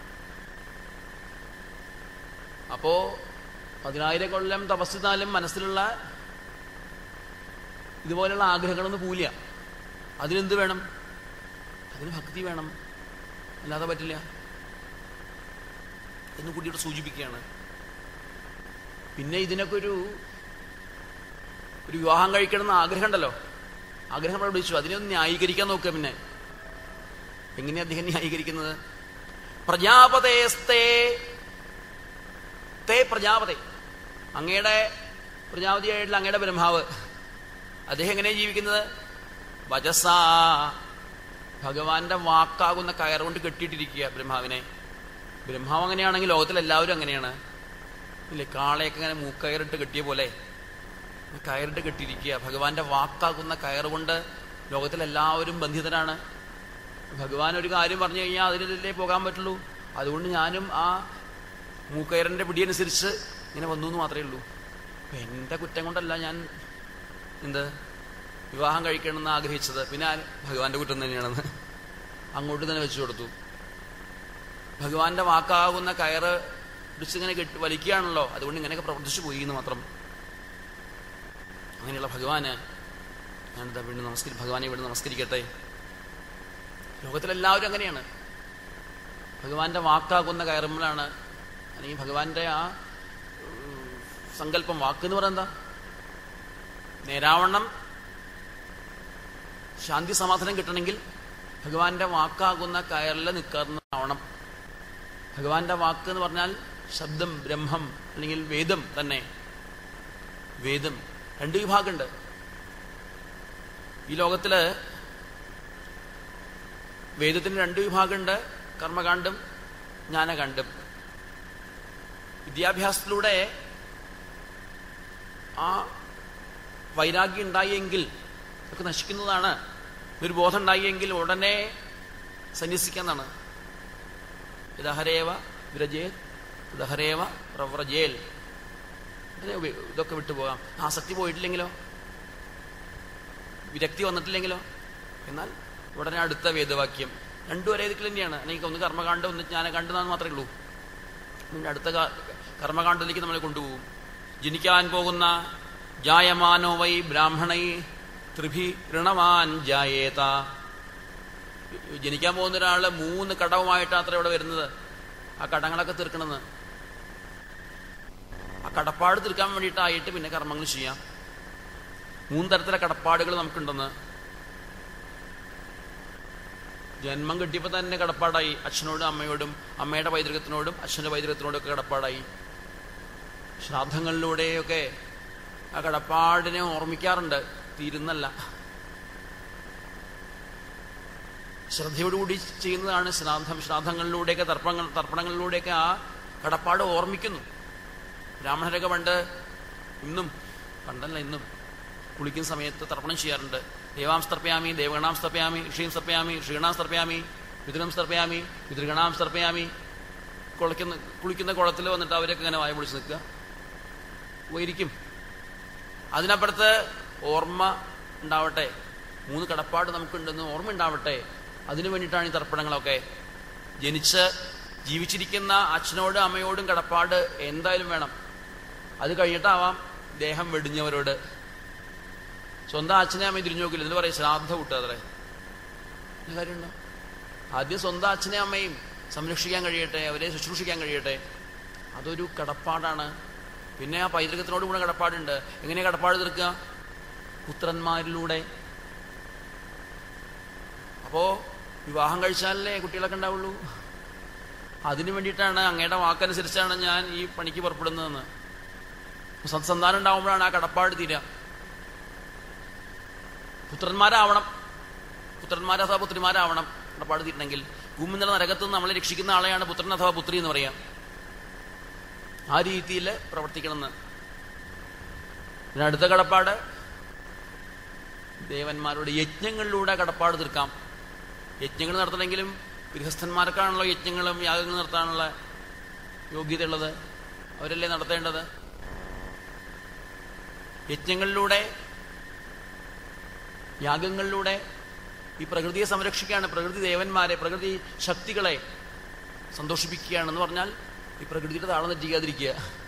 Speaker 1: അപ്പോ പതിനായിരം കൊല്ലം തപസ് ചെയ്താലും മനസ്സിലുള്ള ഇതുപോലെയുള്ള ആഗ്രഹങ്ങളൊന്നും പോവില്ല അതിനെന്ത് വേണം അതിന് ഭക്തി വേണം അല്ലാതെ പറ്റില്ല എന്ന് കൂടിയിട്ട് സൂചിപ്പിക്കുകയാണ് പിന്നെ ഇതിനൊക്കെ ഒരു ഒരു വിവാഹം കഴിക്കണമെന്ന് ആഗ്രഹം ഉണ്ടല്ലോ ആഗ്രഹം പ്രകടിപ്പിച്ചു അതിനെ ഒന്ന് ന്യായീകരിക്കാൻ നോക്കുക പിന്നെ എങ്ങനെയാ അദ്ദേഹം ന്യായീകരിക്കുന്നത് പ്രജാപതേസ്തേ തേ പ്രജാപതി അങ്ങയുടെ പ്രജാപതിയായിട്ടുള്ള അങ്ങയുടെ ബ്രഹ്മാവ് അദ്ദേഹം എങ്ങനെയാ ജീവിക്കുന്നത് വജസ ഭഗവാന്റെ വാക്കാകുന്ന കയറുകൊണ്ട് കെട്ടിയിട്ടിരിക്കുക ബ്രഹ്മാവിനെ ബ്രഹ്മാവ് അങ്ങനെയാണെങ്കിൽ ലോകത്തിൽ എല്ലാവരും അങ്ങനെയാണ് ഇല്ലേ കാളയൊക്കെ ഇങ്ങനെ മൂക്കയറിട്ട് കെട്ടിയ പോലെ കയറിട്ട് കെട്ടിയിരിക്കുക ഭഗവാന്റെ വാക്കാകുന്ന കയറുകൊണ്ട് ലോകത്തിൽ എല്ലാവരും ബന്ധിതരാണ് ഭഗവാൻ ഒരു കാര്യം പറഞ്ഞു കഴിഞ്ഞാൽ അതിലല്ലേ പോകാൻ പറ്റുള്ളൂ അതുകൊണ്ട് ഞാനും ആ മൂക്കയറിന്റെ പിടിയനുസരിച്ച് ഇങ്ങനെ വന്നു എന്ന് മാത്രമേ ഉള്ളൂ അപ്പൊ എന്റെ കുറ്റം കൊണ്ടല്ല ഞാൻ എന്ത് വിവാഹം കഴിക്കണമെന്ന് ആഗ്രഹിച്ചത് പിന്നെ ആ ഭഗവാന്റെ കുറ്റം തന്നെയാണെന്ന് അങ്ങോട്ട് തന്നെ വെച്ചു കൊടുത്തു ഭഗവാന്റെ വാക്കാകുന്ന കയറ് പിടിച്ചിങ്ങനെ കെട്ടി വലിക്കുകയാണല്ലോ അതുകൊണ്ട് ഇങ്ങനെയൊക്കെ പ്രവർത്തിച്ചു പോയി എന്ന് മാത്രം അങ്ങനെയുള്ള ഭഗവാന് ഞാനിതാ വീണ്ടും നമസ്കരി ഭഗവാനെ വീണ്ടും നമസ്കരിക്കട്ടെ ലോകത്തിലെല്ലാവരും അങ്ങനെയാണ് ഭഗവാന്റെ വാക്കാകുന്ന കയറുമ്പോഴാണ് അല്ലെങ്കിൽ ഭഗവാന്റെ ആ ഉം, സങ്കല്പം വാക്ക് എന്ന് പറയുന്നത് എന്താ നേരാവണ്ണം ശാന്തി സമാധാനം കിട്ടണമെങ്കിൽ ഭഗവാന്റെ വാക്കാകുന്ന കയറിൽ നിൽക്കാവുന്നതാവണം ഭഗവാന്റെ വാക്ക് എന്ന് പറഞ്ഞാൽ ശബ്ദം ബ്രഹ്മം അല്ലെങ്കിൽ വേദം തന്നെ വേദം രണ്ട് വിഭാഗമുണ്ട് ഈ ലോകത്തില് വേദത്തിന് രണ്ട് വിഭാഗമുണ്ട് കർമ്മകാണ്ഡം ജ്ഞാനകാണ്ഡം വിദ്യാഭ്യാസത്തിലൂടെ ആ വൈരാഗ്യം ഉണ്ടായെങ്കിൽ ഒക്കെ നശിക്കുന്നതാണ് ഒരു ബോധം ഉണ്ടായെങ്കിൽ ഉടനെ സന്യസിക്കാന്നാണ് ഇതഹരേവ വിരജേൽ ഇതഹരേവ പ്രവ്രജേൽ ഇതിനെ ഉപ- ഇതൊക്കെ വിട്ടുപോകാം ആസക്തി പോയിട്ടില്ലെങ്കിലോ വിരക്തി വന്നിട്ടില്ലെങ്കിലോ എന്നാൽ ഉടനെ അടുത്ത വേദവാക്യം രണ്ടും ഒരേ ദിക്കിൽ തന്നെയാണ് എനിക്ക് ഒന്ന് കർമ്മകാണ്ഡം ഒന്ന് ജ്ഞാനകാണ്ഡം മാത്രമേ ഉള്ളൂ പിന്നെ അടുത്ത ക- കർമ്മകാണ്ഡത്തിലേക്ക് നമ്മളെ കൊണ്ടുപോകും ജനിക്കാൻ പോകുന്ന ജായമാനോ വൈ ബ്രാഹ്മണൈ ത്രിഭി ഋണവാൻ ജായേത ജനിക്കാൻ പോകുന്ന ഒരാള് മൂന്ന് കടവുമായിട്ടാണ് അത്ര ഇവിടെ വരുന്നത് ആ കടങ്ങളൊക്കെ തീർക്കണമെന്ന് ആ കടപ്പാട് തീർക്കാൻ വേണ്ടിയിട്ടായിട്ട് പിന്നെ കർമ്മങ്ങൾ ചെയ്യാം മൂന്ന് തരത്തിലെ കടപ്പാടുകൾ നമുക്കുണ്ടെന്ന് ജന്മം കിട്ടിയപ്പോൾ തന്നെ കടപ്പാടായി അച്ഛനോടും അമ്മയോടും അമ്മയുടെ പൈതൃകത്തിനോടും അച്ഛന്റെ പൈതൃകത്തിനോടും ഒക്കെ കടപ്പാടായി ശ്രാദ്ധങ്ങളിലൂടെയൊക്കെ ആ കടപ്പാടിനെ ഓർമ്മിക്കാറുണ്ട് തീരുന്നല്ല ശ്രദ്ധയോടുകൂടി ചെയ്യുന്നതാണ് ശ്രാദ്ധം ശ്രാദ്ധങ്ങളിലൂടെയൊക്കെ തർപ്പണങ്ങൾ തർപ്പണങ്ങളിലൂടെയൊക്കെ ആ കടപ്പാട് ഓർമ്മിക്കുന്നു ബ്രാഹ്മണരൊക്കെ പണ്ട് ഇന്നും പണ്ടല്ല ഇന്നും കുളിക്കുന്ന സമയത്ത് തർപ്പണം ചെയ്യാറുണ്ട് ദേവാം സ്തർപ്പയാമി ദേവഗണാം സ്തർപ്പയാമി ഋഷീം സ്തർപ്പയാമി ഋഷീണാം സ്തർപ്പയാമി പിതൃം സ്തർപ്പയാമി പിതൃഗണാം സ്തർപ്പയാമി കുളിക്കുന്ന കുളിക്കുന്ന കുളത്തിൽ വന്നിട്ട് അവരൊക്കെ ഇങ്ങനെ വായ പൊളിച്ച് നിൽക്കുക പോയിരിക്കും അതിനപ്പുറത്ത് ഓർമ്മ ഉണ്ടാവട്ടെ മൂന്ന് കടപ്പാട് നമുക്കുണ്ടെന്ന് ഓർമ്മ ഉണ്ടാവട്ടെ അതിനു വേണ്ടിയിട്ടാണ് ഈ തർപ്പണങ്ങളൊക്കെ ജനിച്ച് ജീവിച്ചിരിക്കുന്ന അച്ഛനോടും അമ്മയോടും കടപ്പാട് എന്തായാലും വേണം അത് കഴിഞ്ഞിട്ടാവാം ദേഹം വെടിഞ്ഞവരോട് സ്വന്തം അച്ഛനെ അമ്മയെ തിരിഞ്ഞു നോക്കില്ല എന്ന് പറയും ശ്രാദ്ധ വിട്ടു അത്രേ എന്താ കാര്യമുണ്ടോ ആദ്യം സ്വന്തം അച്ഛനെ അമ്മയും സംരക്ഷിക്കാൻ കഴിയട്ടെ അവരെ ശുശ്രൂഷിക്കാൻ കഴിയട്ടെ അതൊരു കടപ്പാടാണ് പിന്നെ ആ പൈതൃകത്തിനോട് കൂടെ കടപ്പാടുണ്ട് എങ്ങനെയാ കടപ്പാട് തീർക്കുക പുത്രന്മാരിലൂടെ അപ്പോ വിവാഹം കഴിച്ചാലല്ലേ കുട്ടികളൊക്കെ ഉണ്ടാവുള്ളൂ അതിനു വേണ്ടിയിട്ടാണ് അങ്ങയുടെ വാക്കനുസരിച്ചാണ് ഞാൻ ഈ പണിക്ക് പുറപ്പെടുന്നതെന്ന് സത്സന്താനം ഉണ്ടാവുമ്പോഴാണ് ആ കടപ്പാട് തീരുക പുത്രന്മാരാവണം പുത്രന്മാർ അഥവാ പുത്രിമാരാവണം കടപ്പാട് തീരണമെങ്കിൽ ഭൂമിന്റെ നരകത്ത് നിന്ന് നമ്മളെ രക്ഷിക്കുന്ന ആളെയാണ് പുത്രൻ അഥവാ പുത്രി എന്ന് പറയാം ആ രീതിയിൽ പ്രവർത്തിക്കണമെന്ന് പിന്നെ അടുത്ത കടപ്പാട് ദേവന്മാരുടെ യജ്ഞങ്ങളിലൂടെ കടപ്പാട് തീർക്കാം യജ്ഞങ്ങൾ നടത്തണമെങ്കിലും ഗൃഹസ്ഥന്മാർക്കാണല്ലോ യജ്ഞങ്ങളും യാഗങ്ങളും നടത്താനുള്ള യോഗ്യതയുള്ളത് അവരല്ലേ നടത്തേണ്ടത് യജ്ഞങ്ങളിലൂടെ യാഗങ്ങളിലൂടെ ഈ പ്രകൃതിയെ സംരക്ഷിക്കുകയാണ് പ്രകൃതി ദേവന്മാരെ പ്രകൃതി ശക്തികളെ സന്തോഷിപ്പിക്കുകയാണെന്ന് പറഞ്ഞാൽ ഈ പ്രകൃതിയുടെ താളം തെറ്റിക്കാതിരിക്കുക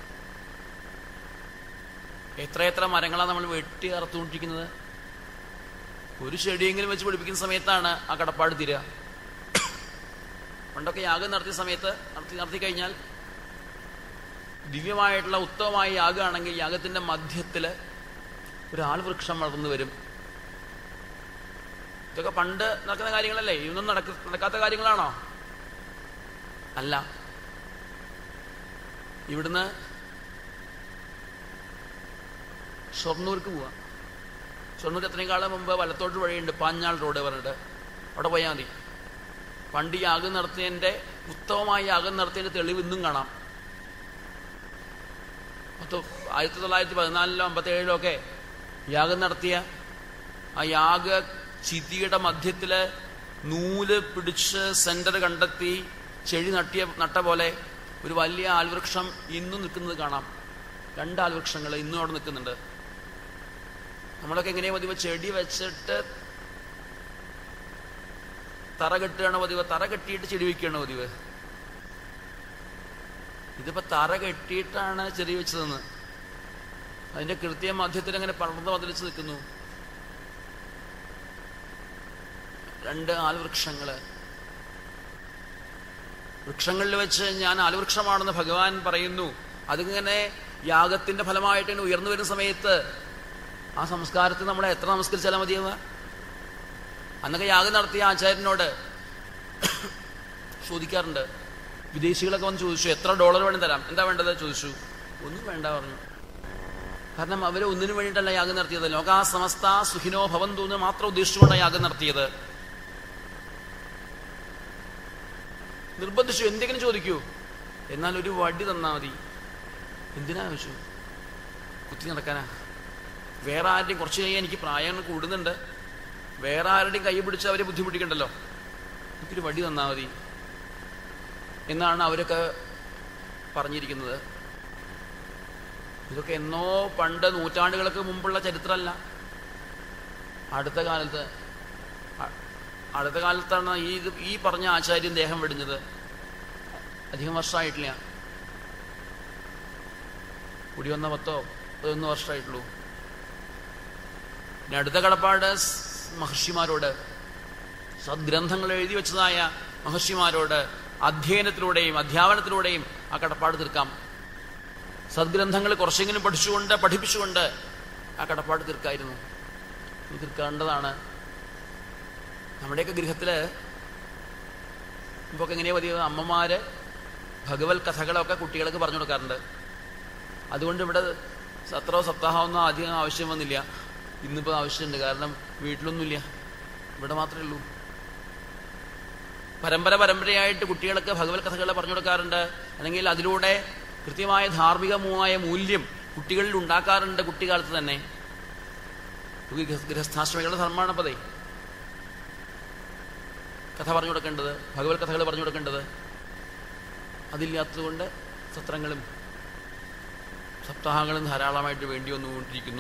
Speaker 1: എത്രയെത്ര മരങ്ങളാണ് നമ്മൾ വെട്ടി അറുത്തുകൊണ്ടിരിക്കുന്നത് ഒരു ചെടിയെങ്കിലും വെച്ച് പിടിപ്പിക്കുന്ന സമയത്താണ് ആ കടപ്പാട് തീരുക പണ്ടൊക്കെ യാഗം നടത്തിയ സമയത്ത് നടത്തി നടത്തി കഴിഞ്ഞാൽ ദിവ്യമായിട്ടുള്ള ഉത്തമമായ യാഗമാണെങ്കിൽ യാഗത്തിന്റെ മധ്യത്തില് ഒരു ആൽവൃക്ഷം വളർന്നു വരും ഇതൊക്കെ പണ്ട് നടക്കുന്ന കാര്യങ്ങളല്ലേ ഇതൊന്നും നടക്ക നടക്കാത്ത കാര്യങ്ങളാണോ അല്ല ഇവിടുന്ന് ഷൊർണൂർക്ക് പോവാം ഷൊർണൂർ എത്രയും കാലം മുമ്പ് വലത്തോട്ട് വഴിയുണ്ട് പാഞ്ഞാൾ റോഡ് പറഞ്ഞിട്ട് അവിടെ പോയാൽ മതി പണ്ട് ഈ യാഗം നടത്തിയതിന്റെ ഉത്തമമായ യാഗം നടത്തിയതിന്റെ തെളിവ് ഇന്നും കാണാം പത്ത് ആയിരത്തി തൊള്ളായിരത്തി പതിനാലിലോ അമ്പത്തി ഏഴിലോ ഒക്കെ യാഗം നടത്തിയ ആ യാഗ ചിതിയുടെ മധ്യത്തില് നൂല് പിടിച്ച് സെന്റർ കണ്ടെത്തി ചെടി നട്ടിയ നട്ട പോലെ ഒരു വലിയ ആൽവൃക്ഷം ഇന്നും നിൽക്കുന്നത് കാണാം രണ്ട് ആൽവൃക്ഷങ്ങൾ ഇന്നും അവിടെ നിൽക്കുന്നുണ്ട് നമ്മളൊക്കെ എങ്ങനെയാ പതിവ് ചെടി വെച്ചിട്ട് തറ കെട്ടുകയാണ് പതിവ് തറ കെട്ടിയിട്ട് ചെടി വയ്ക്കുകയാണ് പതിവ് ഇതിപ്പോ തറ കെട്ടിയിട്ടാണ് ചെറിയ വെച്ചതെന്ന് അതിന്റെ കൃത്യ മധ്യത്തിൽ അങ്ങനെ പടർന്ന് പതിലിച്ച് നിൽക്കുന്നു രണ്ട് ആൽവൃക്ഷങ്ങള് വൃക്ഷങ്ങളിൽ വെച്ച് ഞാൻ ആൽവൃക്ഷമാണെന്ന് ഭഗവാൻ പറയുന്നു അതിങ്ങനെ യാഗത്തിന്റെ ഫലമായിട്ട് ഇങ്ങനെ ഉയർന്നു വരുന്ന സമയത്ത് ആ സംസ്കാരത്തിൽ നമ്മളെ എത്ര നമസ്കരിച്ചാലും മതിയാവുക അന്നൊക്കെ യാഗം നടത്തിയ ആചാര്യനോട് ചോദിക്കാറുണ്ട് വിദേശികളൊക്കെ വന്ന് ചോദിച്ചു എത്ര ഡോളർ വേണം തരാം എന്താ വേണ്ടത് ചോദിച്ചു ഒന്നും വേണ്ട പറഞ്ഞു കാരണം അവർ ഒന്നിനു വേണ്ടിയിട്ടല്ല യാഗം നടത്തിയത് ലോകാ സമസ്ത സുഖിനോ ഭവന്തു എന്ന് മാത്രം ഉദ്ദേശിച്ചുകൊണ്ടാണ് യാഗം നടത്തിയത് നിർബന്ധിച്ചു എന്തെങ്കിലും ചോദിക്കൂ എന്നാൽ ഒരു വടി തന്നാ മതി എന്തിനാ ചോദിച്ചു കുത്തി നടക്കാനാ വേറെ ആരുടെയും കുറച്ച് കഴിഞ്ഞാൽ എനിക്ക് പ്രായം കൂടുന്നുണ്ട് വേറെ ആരുടെയും കൈ പിടിച്ച് അവരെ ബുദ്ധിമുട്ടിക്കണ്ടല്ലോ എനിക്കൊരു വടി തന്നാ മതി എന്നാണ് അവരൊക്കെ പറഞ്ഞിരിക്കുന്നത് ഇതൊക്കെ എന്നോ പണ്ട് നൂറ്റാണ്ടുകൾക്ക് മുമ്പുള്ള ചരിത്രമല്ല അടുത്ത കാലത്ത് അ- അടുത്ത കാലത്താണ് ഈ ഇത് ഈ പറഞ്ഞ ആചാര്യൻ ദേഹം വെടിഞ്ഞത് അധികം വർഷമായിട്ടില്ല കൂടി വന്ന പത്തോ പതിനൊന്ന് വർഷമായിട്ടുള്ളൂ ഇനി അടുത്ത കടപ്പാട് സ് മഹർഷിമാരോട് സദ്ഗ്രന്ഥങ്ങൾ എഴുതി വെച്ചതായ മഹർഷിമാരോട് അധ്യയനത്തിലൂടെയും അധ്യാപനത്തിലൂടെയും ആ കടപ്പാട് തീർക്കാം സദ്ഗ്രന്ഥങ്ങൾ കുറച്ചെങ്കിലും പഠിച്ചുകൊണ്ട് പഠിപ്പിച്ചുകൊണ്ട് ആ കടപ്പാട് തീർക്കായിരുന്നു ഇത് തീർക്കേണ്ടതാണ് നമ്മുടെയൊക്കെ ഗൃഹത്തില് ഇപ്പൊക്കെ എങ്ങനെയാ പതിവ് അമ്മമാര് ഭഗവത് കഥകളൊക്കെ കുട്ടികൾക്ക് പറഞ്ഞു കൊടുക്കാറുണ്ട് അതുകൊണ്ട് ഇവിടെ സത്രോ സപ്താഹമൊന്നും അധികം ആവശ്യം വന്നില്ല ഇന്നിപ്പോൾ ആവശ്യമുണ്ട് കാരണം വീട്ടിലൊന്നുമില്ല ഇവിടെ മാത്രമേ ഉള്ളൂ പരമ്പര പരമ്പരയായിട്ട് കുട്ടികൾക്ക് ഭഗവത് കഥകൾ പറഞ്ഞു കൊടുക്കാറുണ്ട് അല്ലെങ്കിൽ അതിലൂടെ കൃത്യമായ ധാർമ്മികമായ മൂല്യം കുട്ടികളിൽ ഉണ്ടാക്കാറുണ്ട് കുട്ടിക്കാലത്ത് തന്നെ ഇത് ഗൃഹ- ഗൃഹസ്ഥാശ്രമികളുടെ ധർമ്മമാണ് പതേ കഥ പറഞ്ഞു കൊടുക്കേണ്ടത് ഭഗവത് കഥകൾ പറഞ്ഞു കൊടുക്കേണ്ടത് അതില്ലാത്തതുകൊണ്ട് സത്രങ്ങളും സപ്താഹങ്ങളും ധാരാളമായിട്ട് വേണ്ടി വന്നുകൊണ്ടിരിക്കുന്നു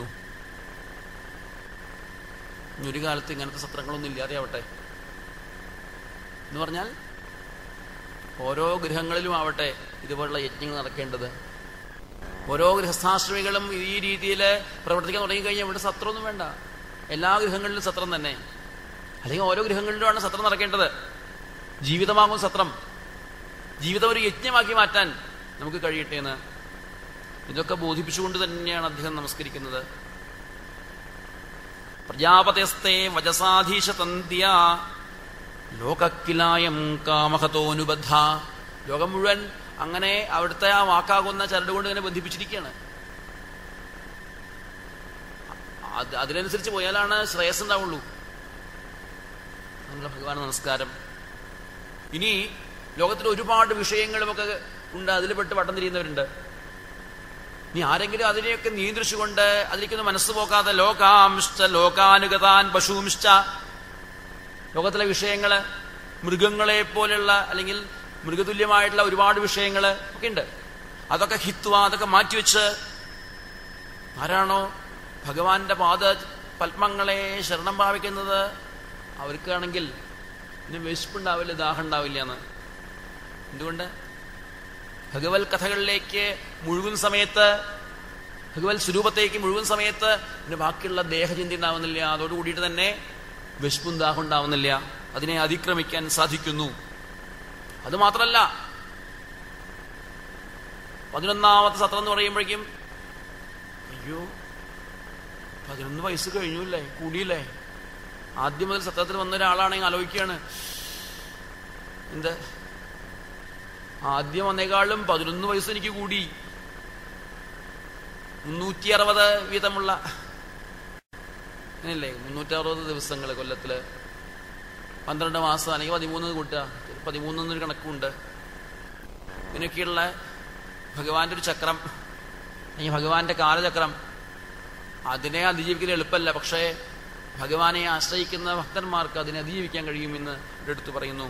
Speaker 1: ഇനി ഒരു കാലത്ത് ഇങ്ങനത്തെ സത്രങ്ങളൊന്നും ഇല്ലാതെ ആവട്ടെ എന്ന് പറഞ്ഞാൽ ഓരോ ഗൃഹങ്ങളിലും ആവട്ടെ ഇതുപോലുള്ള യജ്ഞങ്ങൾ നടക്കേണ്ടത് ഓരോ ഗൃഹസ്ഥാശ്രമികളും ഈ രീതിയിൽ പ്രവർത്തിക്കാൻ തുടങ്ങിക്കഴിഞ്ഞാൽ ഇവിടെ സത്രമൊന്നും വേണ്ട എല്ലാ ഗൃഹങ്ങളിലും സത്രം തന്നെ അല്ലെങ്കിൽ ഓരോ ഗൃഹങ്ങളിലുമാണ് സത്രം നടക്കേണ്ടത് ജീവിതമാകും സത്രം ജീവിതം ഒരു യജ്ഞമാക്കി മാറ്റാൻ നമുക്ക് കഴിയട്ടെ എന്ന് ഇതൊക്കെ ബോധിപ്പിച്ചുകൊണ്ട് തന്നെയാണ് അദ്ദേഹം നമസ്കരിക്കുന്നത് പ്രജാപതസ്തേ വജസാധീശ തന്ത്യ ലോകക്കിലായം കാമഹതോനുബദ്ധ ലോകം മുഴുവൻ അങ്ങനെ അവിടുത്തെ ആ വാക്കാകുന്ന ചരട് കൊണ്ട് ഇങ്ങനെ ബന്ധിപ്പിച്ചിരിക്കുകയാണ് അത് അതിനനുസരിച്ച് പോയാലാണ് ശ്രേയസ് ഉണ്ടാവുള്ളൂ നമ്മുടെ ഭഗവാൻ നമസ്കാരം ഇനി ലോകത്തിൽ ഒരുപാട് വിഷയങ്ങളുമൊക്കെ ഉണ്ട് അതിൽ പെട്ട് വട്ടം തിരിയുന്നവരുണ്ട് ഇനി ആരെങ്കിലും അതിനെയൊക്കെ നിയന്ത്രിച്ചുകൊണ്ട് അതിലേക്കൊന്ന് മനസ്സ് പോക്കാതെ ലോകാംശ്ച ലോകാനുഗതാൻ പശുംശ്ച ലോകത്തിലെ വിഷയങ്ങള് മൃഗങ്ങളെ പോലെയുള്ള അല്ലെങ്കിൽ മൃഗതുല്യമായിട്ടുള്ള ഒരുപാട് വിഷയങ്ങൾ ഒക്കെ ഉണ്ട് അതൊക്കെ ഹിത്വ അതൊക്കെ മാറ്റിവെച്ച് ആരാണോ ഭഗവാന്റെ പാദ പത്മങ്ങളെ ശരണം ഭാവിക്കുന്നത് അവർക്കാണെങ്കിൽ പിന്നെ വിശപ്പുണ്ടാവില്ല ദാഹം ഉണ്ടാവില്ല എന്ന് എന്തുകൊണ്ട് ഭഗവത് കഥകളിലേക്ക് മുഴുവൻ സമയത്ത് ഭഗവത് സ്വരൂപത്തേക്ക് മുഴുവൻ സമയത്ത് പിന്നെ ബാക്കിയുള്ള ദേഹചിന്ത ഉണ്ടാവുന്നില്ല അതോടുകൂടിയിട്ട് തന്നെ വിശപ്പും ദാഹം ഉണ്ടാവുന്നില്ല അതിനെ അതിക്രമിക്കാൻ സാധിക്കുന്നു അതുമാത്രമല്ല പതിനൊന്നാമത്തെ സത്രം എന്ന് പറയുമ്പോഴേക്കും അയ്യോ പതിനൊന്ന് വയസ്സ് കഴിഞ്ഞൂല്ലേ കൂടിയില്ലേ ആദ്യം മുതൽ സത്രത്തിൽ വന്ന ഒരാളാണെങ്കിൽ ആലോചിക്കുകയാണ് എന്ത് ആദ്യം വന്നേക്കാളും പതിനൊന്ന് വയസ്സ് എനിക്ക് കൂടി മുന്നൂറ്റി അറുപത് വീതമുള്ള അങ്ങനെയല്ലേ മുന്നൂറ്റി അറുപത് ദിവസങ്ങൾ കൊല്ലത്തില് പന്ത്രണ്ട് മാസം അല്ലെങ്കിൽ പതിമൂന്ന് കൂട്ടുക പതിമൂന്ന് എന്നൊരു കണക്കുണ്ട് ഇങ്ങനെയൊക്കെയുള്ള ഭഗവാന്റെ ഒരു ചക്രം അല്ലെങ്കിൽ ഭഗവാന്റെ കാലചക്രം അതിനെ അതിജീവിക്കൽ എളുപ്പമല്ല പക്ഷേ ഭഗവാനെ ആശ്രയിക്കുന്ന ഭക്തന്മാർക്ക് അതിനെ അതിജീവിക്കാൻ കഴിയുമെന്ന് ഇവിടെ എടുത്തു പറയുന്നു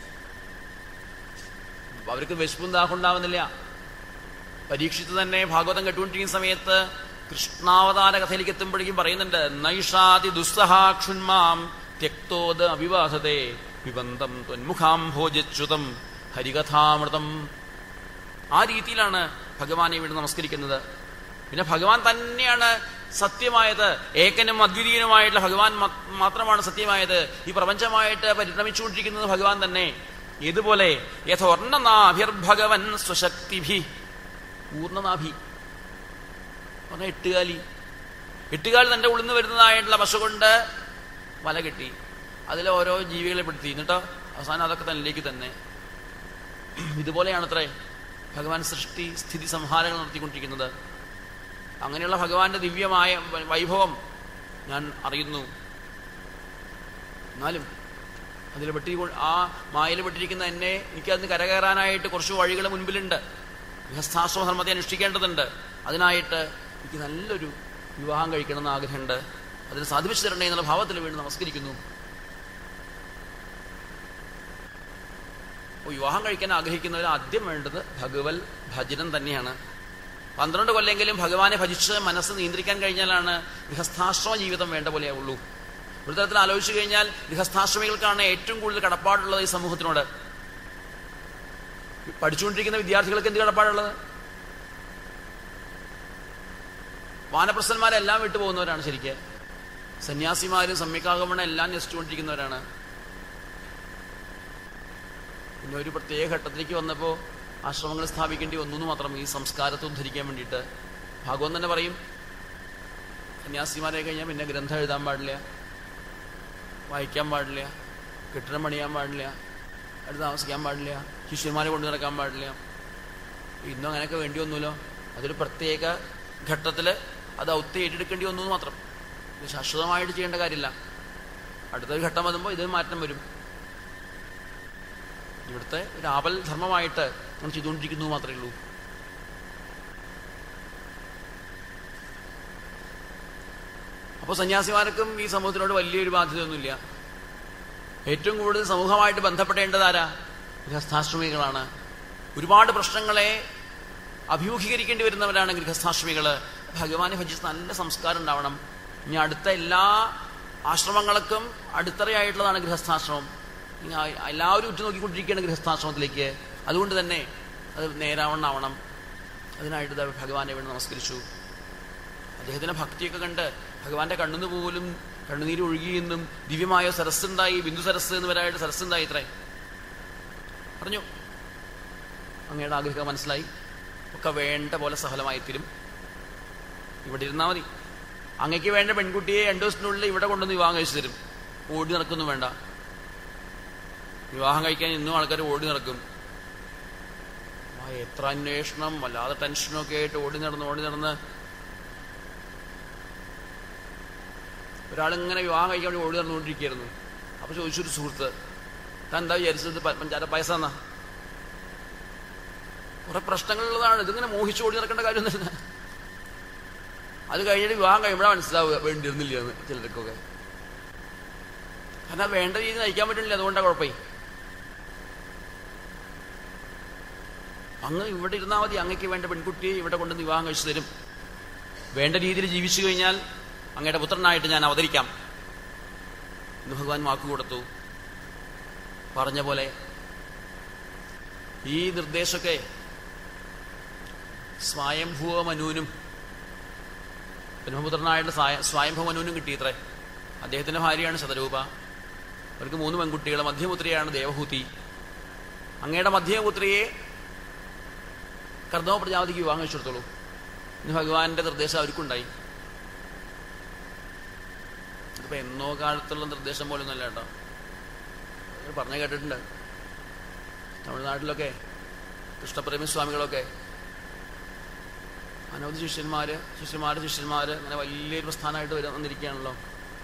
Speaker 1: അവർക്ക് വിശപ്പും ദാഹം ഉണ്ടാവുന്നില്ല പരീക്ഷിച്ച് തന്നെ ഭാഗവതം കേട്ടുകൊണ്ടിരിക്കുന്ന സമയത്ത് കൃഷ്ണാവതാര കഥയിലേക്ക് എത്തുമ്പോഴേക്കും പറയുന്നുണ്ട് നൈഷാതി ദുസ്സഹാക്ഷുന്മാം ത്യക്തോത് അവിവാഹതേ വിബന്ധം ത്വന്മുഖാം ഭോജച്യുതം ഹരികഥാമൃതം ആ രീതിയിലാണ് ഭഗവാനെ വീണ്ടും നമസ്കരിക്കുന്നത് പിന്നെ ഭഗവാൻ തന്നെയാണ് സത്യമായത് ഏകനും അദ്വിതീയനുമായിട്ടുള്ള ഭഗവാൻ മ- മാത്രമാണ് സത്യമായത് ഈ പ്രപഞ്ചമായിട്ട് പരിണമിച്ചുകൊണ്ടിരിക്കുന്നത് ഭഗവാൻ തന്നെ ഇതുപോലെ യഥോർണനാഭിർഭഗവൻ സ്വശക്തിഭി പൂർണ്ണനാഭി പറഞ്ഞ എട്ടുകാലി എട്ടുകാലി തന്റെ ഉള്ളിൽ നിന്ന് വരുന്നതായിട്ടുള്ള പശു കൊണ്ട് വല കെട്ടി അതിൽ ഓരോ ജീവികളെ പെടുത്തി എന്നിട്ടോ അവസാനം അതൊക്കെ തന്നിലേക്ക് തന്നെ ഇതുപോലെയാണത്രേ ഭഗവാൻ സൃഷ്ടി സ്ഥിതി സംഹാരങ്ങൾ നടത്തിക്കൊണ്ടിരിക്കുന്നത് അങ്ങനെയുള്ള ഭഗവാന്റെ ദിവ്യമായ വ- വൈഭവം ഞാൻ അറിയുന്നു എന്നാലും അതിൽ വെട്ടി ആ മായയിൽ പെട്ടിരിക്കുന്ന എന്നെ എനിക്കതിന് കരകയറാനായിട്ട് കുറച്ച് വഴികൾ മുൻപിലുണ്ട് ഗൃഹസ്ഥാശ്രമ ധർമ്മത്തെ അനുഷ്ഠിക്കേണ്ടതുണ്ട് അതിനായിട്ട് എനിക്ക് നല്ലൊരു വിവാഹം കഴിക്കണമെന്ന് ആഗ്രഹമുണ്ട് അതിന് സാധിപ്പിച്ചു തരണേ എന്നുള്ള ഭാവത്തിൽ വീണ്ടും നമസ്കരിക്കുന്നു അപ്പോൾ വിവാഹം കഴിക്കാൻ ആഗ്രഹിക്കുന്നവർ ആദ്യം വേണ്ടത് ഭഗവൽ ഭജനം തന്നെയാണ് പന്ത്രണ്ട് കൊല്ലെങ്കിലും ഭഗവാനെ ഭജിച്ച് മനസ്സ് നിയന്ത്രിക്കാൻ കഴിഞ്ഞാലാണ് ഗൃഹസ്ഥാശ്രമ ജീവിതം വേണ്ട പോലെയാവുള്ളൂ ഒരു തരത്തിൽ ആലോചിച്ചു കഴിഞ്ഞാൽ ഗൃഹസ്ഥാശ്രമികൾക്കാണ് ഏറ്റവും കൂടുതൽ കടപ്പാടുള്ളത് ഈ സമൂഹത്തിനോട് പഠിച്ചുകൊണ്ടിരിക്കുന്ന വിദ്യാർത്ഥികൾക്ക് എന്ത് കടപ്പാടുള്ളത് വാനപ്രസന്മാരെല്ലാം വിട്ടുപോകുന്നവരാണ് ശരിക്ക് സന്യാസിമാരും സമ്യക്കാഗമണം എല്ലാം നശിച്ചുകൊണ്ടിരിക്കുന്നവരാണ് പിന്നെ ഒരു പ്രത്യേക ഘട്ടത്തിലേക്ക് വന്നപ്പോൾ ആശ്രമങ്ങൾ സ്ഥാപിക്കേണ്ടി വന്നു എന്ന് മാത്രം ഈ സംസ്കാരത്തെ ഉദ്ധരിക്കാൻ വേണ്ടിയിട്ട് ഭാഗവൻ തന്നെ പറയും സന്യാസിമാരെ കഴിഞ്ഞാൽ പിന്നെ ഗ്രന്ഥം എഴുതാൻ പാടില്ല വായിക്കാൻ പാടില്ല കെട്ടിടം പണിയാൻ പാടില്ല അടുത്ത് താമസിക്കാൻ പാടില്ല ശിഷ്യന്മാരെ കൊണ്ടു നടക്കാൻ പാടില്ല ഇന്നും അങ്ങനെയൊക്കെ വേണ്ടി വന്നുല്ലോ അതൊരു പ്രത്യേക ഘട്ടത്തിൽ അത് ഔത്യം ഏറ്റെടുക്കേണ്ടി വന്നു എന്ന് മാത്രം ഇത് ശാശ്വതമായിട്ട് ചെയ്യേണ്ട കാര്യമില്ല അടുത്തൊരു ഘട്ടം വരുമ്പോൾ ഇതിന് മാറ്റം വരും ഇവിടുത്തെ ഒരു ആപൽ ധർമ്മമായിട്ട് നമ്മൾ ചെയ്തുകൊണ്ടിരിക്കുന്നു മാത്രമേ ഉള്ളൂ അപ്പോൾ സന്യാസിമാർക്കും ഈ സമൂഹത്തിനോട് വലിയൊരു ബാധ്യതയൊന്നുമില്ല ഏറ്റവും കൂടുതൽ സമൂഹമായിട്ട് ബന്ധപ്പെടേണ്ടത് ആരാ ഗൃഹസ്ഥാശ്രമികളാണ് ഒരുപാട് പ്രശ്നങ്ങളെ അഭിമുഖീകരിക്കേണ്ടി വരുന്നവരാണ് ഗൃഹസ്ഥാശ്രമികള് ഭഗവാനെ ഭജിച്ച് നല്ല സംസ്കാരം ഉണ്ടാവണം ഇനി അടുത്ത എല്ലാ ആശ്രമങ്ങൾക്കും അടിത്തറയായിട്ടുള്ളതാണ് ഗൃഹസ്ഥാശ്രമം ഇനി ആ- എല്ലാവരും ഉറ്റുനോക്കിക്കൊണ്ടിരിക്കുകയാണ് ഗൃഹസ്ഥാശ്രമത്തിലേക്ക് അതുകൊണ്ട് തന്നെ അത് നേരാവണ്ണാവണം അതിനായിട്ട് ദാ ഭഗവാനെ വേണ്ടി നമസ്കരിച്ചു അദ്ദേഹത്തിന്റെ ഭക്തിയൊക്കെ കണ്ട് ഭഗവാന്റെ കണ്ണുന്ന് പോലും കണ്ണുനീര് ഒഴുകിയെന്നും ദിവ്യമായ സരസ്സുണ്ടായി ബിന്ദു സരസ് എന്ന് വരായിട്ട് സരസ്സുണ്ടായി ഇത്രേ പറഞ്ഞു അങ്ങയുടെ ആഗ്രഹം മനസ്സിലായി ഒക്കെ വേണ്ട പോലെ സഫലമായി തീരും ഇവിടെ ഇരുന്നാൽ മതി അങ്ങയ്ക്ക് വേണ്ട പെൺകുട്ടിയെ രണ്ടു ദിവസത്തിനുള്ളിൽ ഇവിടെ കൊണ്ടുവന്ന് വിവാഹം കഴിച്ചു തരും ഓടി നടക്കൊന്നും വേണ്ട വിവാഹം കഴിക്കാൻ ഇന്നും ആൾക്കാർ ഓടി നടക്കും ആ, എത്ര അന്വേഷണം വല്ലാതെ ടെൻഷനൊക്കെ ആയിട്ട് ഓടി നടന്ന് ഓടി നടന്ന് ഒരാളിങ്ങനെ വിവാഹം കഴിക്കാൻ വേണ്ടി ഓടി നടന്നുകൊണ്ടിരിക്കുകയായിരുന്നു അപ്പൊ ചോദിച്ചൊരു സുഹൃത്ത് താൻ എന്താ വിചാരിച്ചത് പ- പഞ്ചാര പൈസ എന്നാ കുറെ പ്രശ്നങ്ങളുള്ളതാണ് ഇതിങ്ങനെ മോഹിച്ച് ഓടി നടക്കേണ്ട കാര്യമൊന്നുമില്ല അത് കഴിഞ്ഞിട്ട് വിവാഹം കഴിയുമ്പോഴാണ് മനസ്സിലാവുക വേണ്ടിയിരുന്നില്ല എന്ന് ചിലർക്കൊക്കെ കാരണം അത് വേണ്ട രീതിയിൽ നയിക്കാൻ പറ്റുന്നില്ല അതുകൊണ്ടാണ് കുഴപ്പമായി അങ്ങ് ഇവിടെ ഇരുന്നാൽ മതി അങ്ങക്ക് വേണ്ട പെൺകുട്ടിയെ ഇവിടെ കൊണ്ടുവന്ന് വിവാഹം കഴിച്ചു തരും വേണ്ട രീതിയിൽ ജീവിച്ചു കഴിഞ്ഞാൽ അങ്ങയുടെ പുത്രനായിട്ട് ഞാൻ അവതരിക്കാം എന്ന് ഭഗവാൻ വാക്ക് കൊടുത്തു പറഞ്ഞ പോലെ ഈ നിർദ്ദേശമൊക്കെ സ്വയംഭൂവ മനുവിനും ബ്രഹ്മപുത്രനായിട്ട് സ്വായ- സ്വയംഭവ മനുവിനും കിട്ടിയത്രേ അദ്ദേഹത്തിന്റെ ഭാര്യയാണ് ശതരൂപ അവർക്ക് മൂന്ന് പെൺകുട്ടികൾ മധ്യപുത്രിയാണ് ദേവഹൂതി അങ്ങയുടെ മധ്യപുത്രിയെ കർദമ പ്രജാപതിക്ക് വിവാഹം കഴിച്ചു കൊടുത്തോളൂ ഇന്ന് ഭഗവാന്റെ നിർദ്ദേശം അവർക്കുണ്ടായി ഇതിപ്പോ എന്നോ കാലത്തുള്ള നിർദ്ദേശം പോലൊന്നുമല്ല കേട്ടോ ഇത് പറഞ്ഞു കേട്ടിട്ടുണ്ട് തമിഴ്നാട്ടിലൊക്കെ കൃഷ്ണപ്രേമി സ്വാമികളൊക്കെ അനവധി ശിഷ്യന്മാര് ശിഷ്യന്മാര് ശിഷ്യന്മാര് അങ്ങനെ വലിയൊരു പ്രസ്ഥാനമായിട്ട് വരും വന്നിരിക്കുകയാണല്ലോ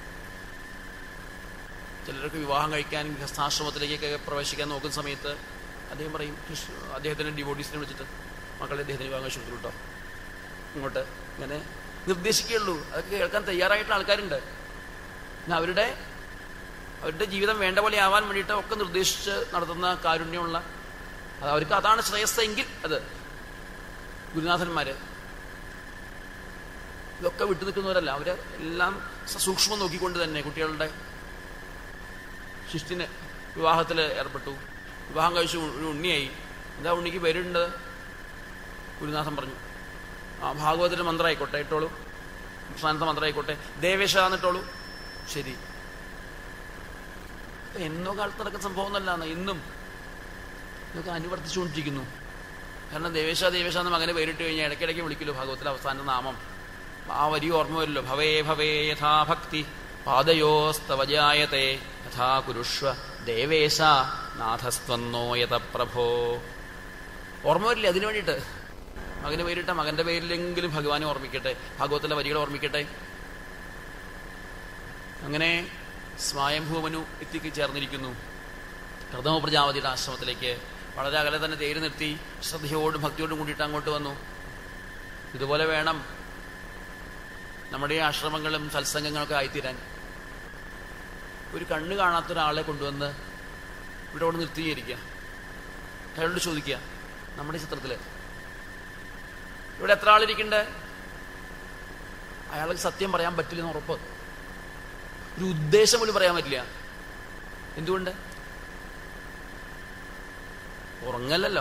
Speaker 1: ചിലരൊക്കെ വിവാഹം കഴിക്കാൻ ഗൃഹസ്ഥാശ്രമത്തിലേക്കൊക്കെ പ്രവേശിക്കാൻ നോക്കുന്ന സമയത്ത് അദ്ദേഹം പറയും കൃഷ്ണ അദ്ദേഹത്തിന്റെ ഡിവോട്ടീസിനെ വിളിച്ചിട്ട് മക്കളെ അദ്ദേഹത്തിന് വിവാഹം കഴിച്ചു കൊടുത്തു കേട്ടോ ഇങ്ങോട്ട് ഇങ്ങനെ നിർദ്ദേശിക്കുകയുള്ളൂ അതൊക്കെ കേൾക്കാൻ തയ്യാറായിട്ടുള്ള ആൾക്കാരുണ്ട് പിന്നെ അവരുടെ അവരുടെ ജീവിതം വേണ്ട പോലെ ആവാൻ വേണ്ടിയിട്ട് ഒക്കെ നിർദ്ദേശിച്ച് നടത്തുന്ന കാരുണ്യമുള്ള അത് അവർക്ക് അതാണ് ശ്രേയസ് എങ്കിൽ അത് ഗുരുനാഥന്മാര് ഇതൊക്കെ വിട്ടു നിൽക്കുന്നവരല്ല അവര് എല്ലാം സൂക്ഷ്മം നോക്കിക്കൊണ്ട് തന്നെ കുട്ടികളുടെ ശിഷ്യന് വിവാഹത്തിൽ ഏർപ്പെട്ടു വിവാഹം കഴിച്ചു ഒരു ഉണ്ണിയായി എന്താ ഉണ്ണിക്ക് പേരുണ്ട് ഗുരുനാഥൻ പറഞ്ഞു ആ ഭാഗവതത്തിന്റെ മന്ത്രം ആയിക്കോട്ടെ ഇട്ടോളൂ അവസാനത്തെ മന്ത്രം ആയിക്കോട്ടെ ദേവേശ എന്നിട്ടോളൂ ശരി ഇപ്പൊ എന്നോ കാലത്ത് നടക്കുന്ന സംഭവം എന്നല്ല ഇന്നും ഇതൊക്കെ അനുവർത്തിച്ചുകൊണ്ടിരിക്കുന്നു കാരണം ദേവേശ ദേവേശ എന്ന മകനെ പേരിട്ട് കഴിഞ്ഞാൽ ഇടയ്ക്കിടയ്ക്ക് വിളിക്കല്ലോ ഭാഗവത്തിലെ അവസാന നാമം ആ വരി ഓർമ്മ വരില്ലോ ഭവേ ഭവേ യഥാ ഭക്തി പാദയോസ്തവജായത്തെ യഥാ കുരുഷ്വ ദേവേശ നാഥസ്ത്വന്നോ യത പ്രഭോ ഓർമ്മ വരില്ലേ അതിനു വേണ്ടിയിട്ട് മകന് പേരിട്ട മകന്റെ പേരിലെങ്കിലും ഭഗവാനെ ഓർമ്മിക്കട്ടെ ഭാഗവത്തിലെ വരികൾ ഓർമ്മിക്കട്ടെ അങ്ങനെ സ്വായംഭൂമനു എത്തിക്ക് ചേർന്നിരിക്കുന്നു കർദമ പ്രജാപതിയുടെ ആശ്രമത്തിലേക്ക് വളരെ അകലെ തന്നെ തേര് നിർത്തി ശ്രദ്ധയോടും ഭക്തിയോടും കൂടിയിട്ട് അങ്ങോട്ട് വന്നു ഇതുപോലെ വേണം നമ്മുടെ ഈ ആശ്രമങ്ങളും സത്സംഗങ്ങളൊക്കെ ആയിത്തീരാൻ ഒരു കണ്ണ് കാണാത്ത ഒരാളെ കൊണ്ടുവന്ന് ഇവിടെ കൊണ്ട് നിർത്തിയിരിക്കുക അയാളോട് ചോദിക്കുക നമ്മുടെ ഈ ചിത്രത്തില് ഇവിടെ എത്ര ആളിരിക്കണ്ടേ അയാൾക്ക് സത്യം പറയാൻ പറ്റില്ലെന്ന് ഉറപ്പ് ഒരു ഉദ്ദേശം പോലും പറയാൻ പറ്റില്ല എന്തുകൊണ്ട് ഉറങ്ങല്ലല്ലോ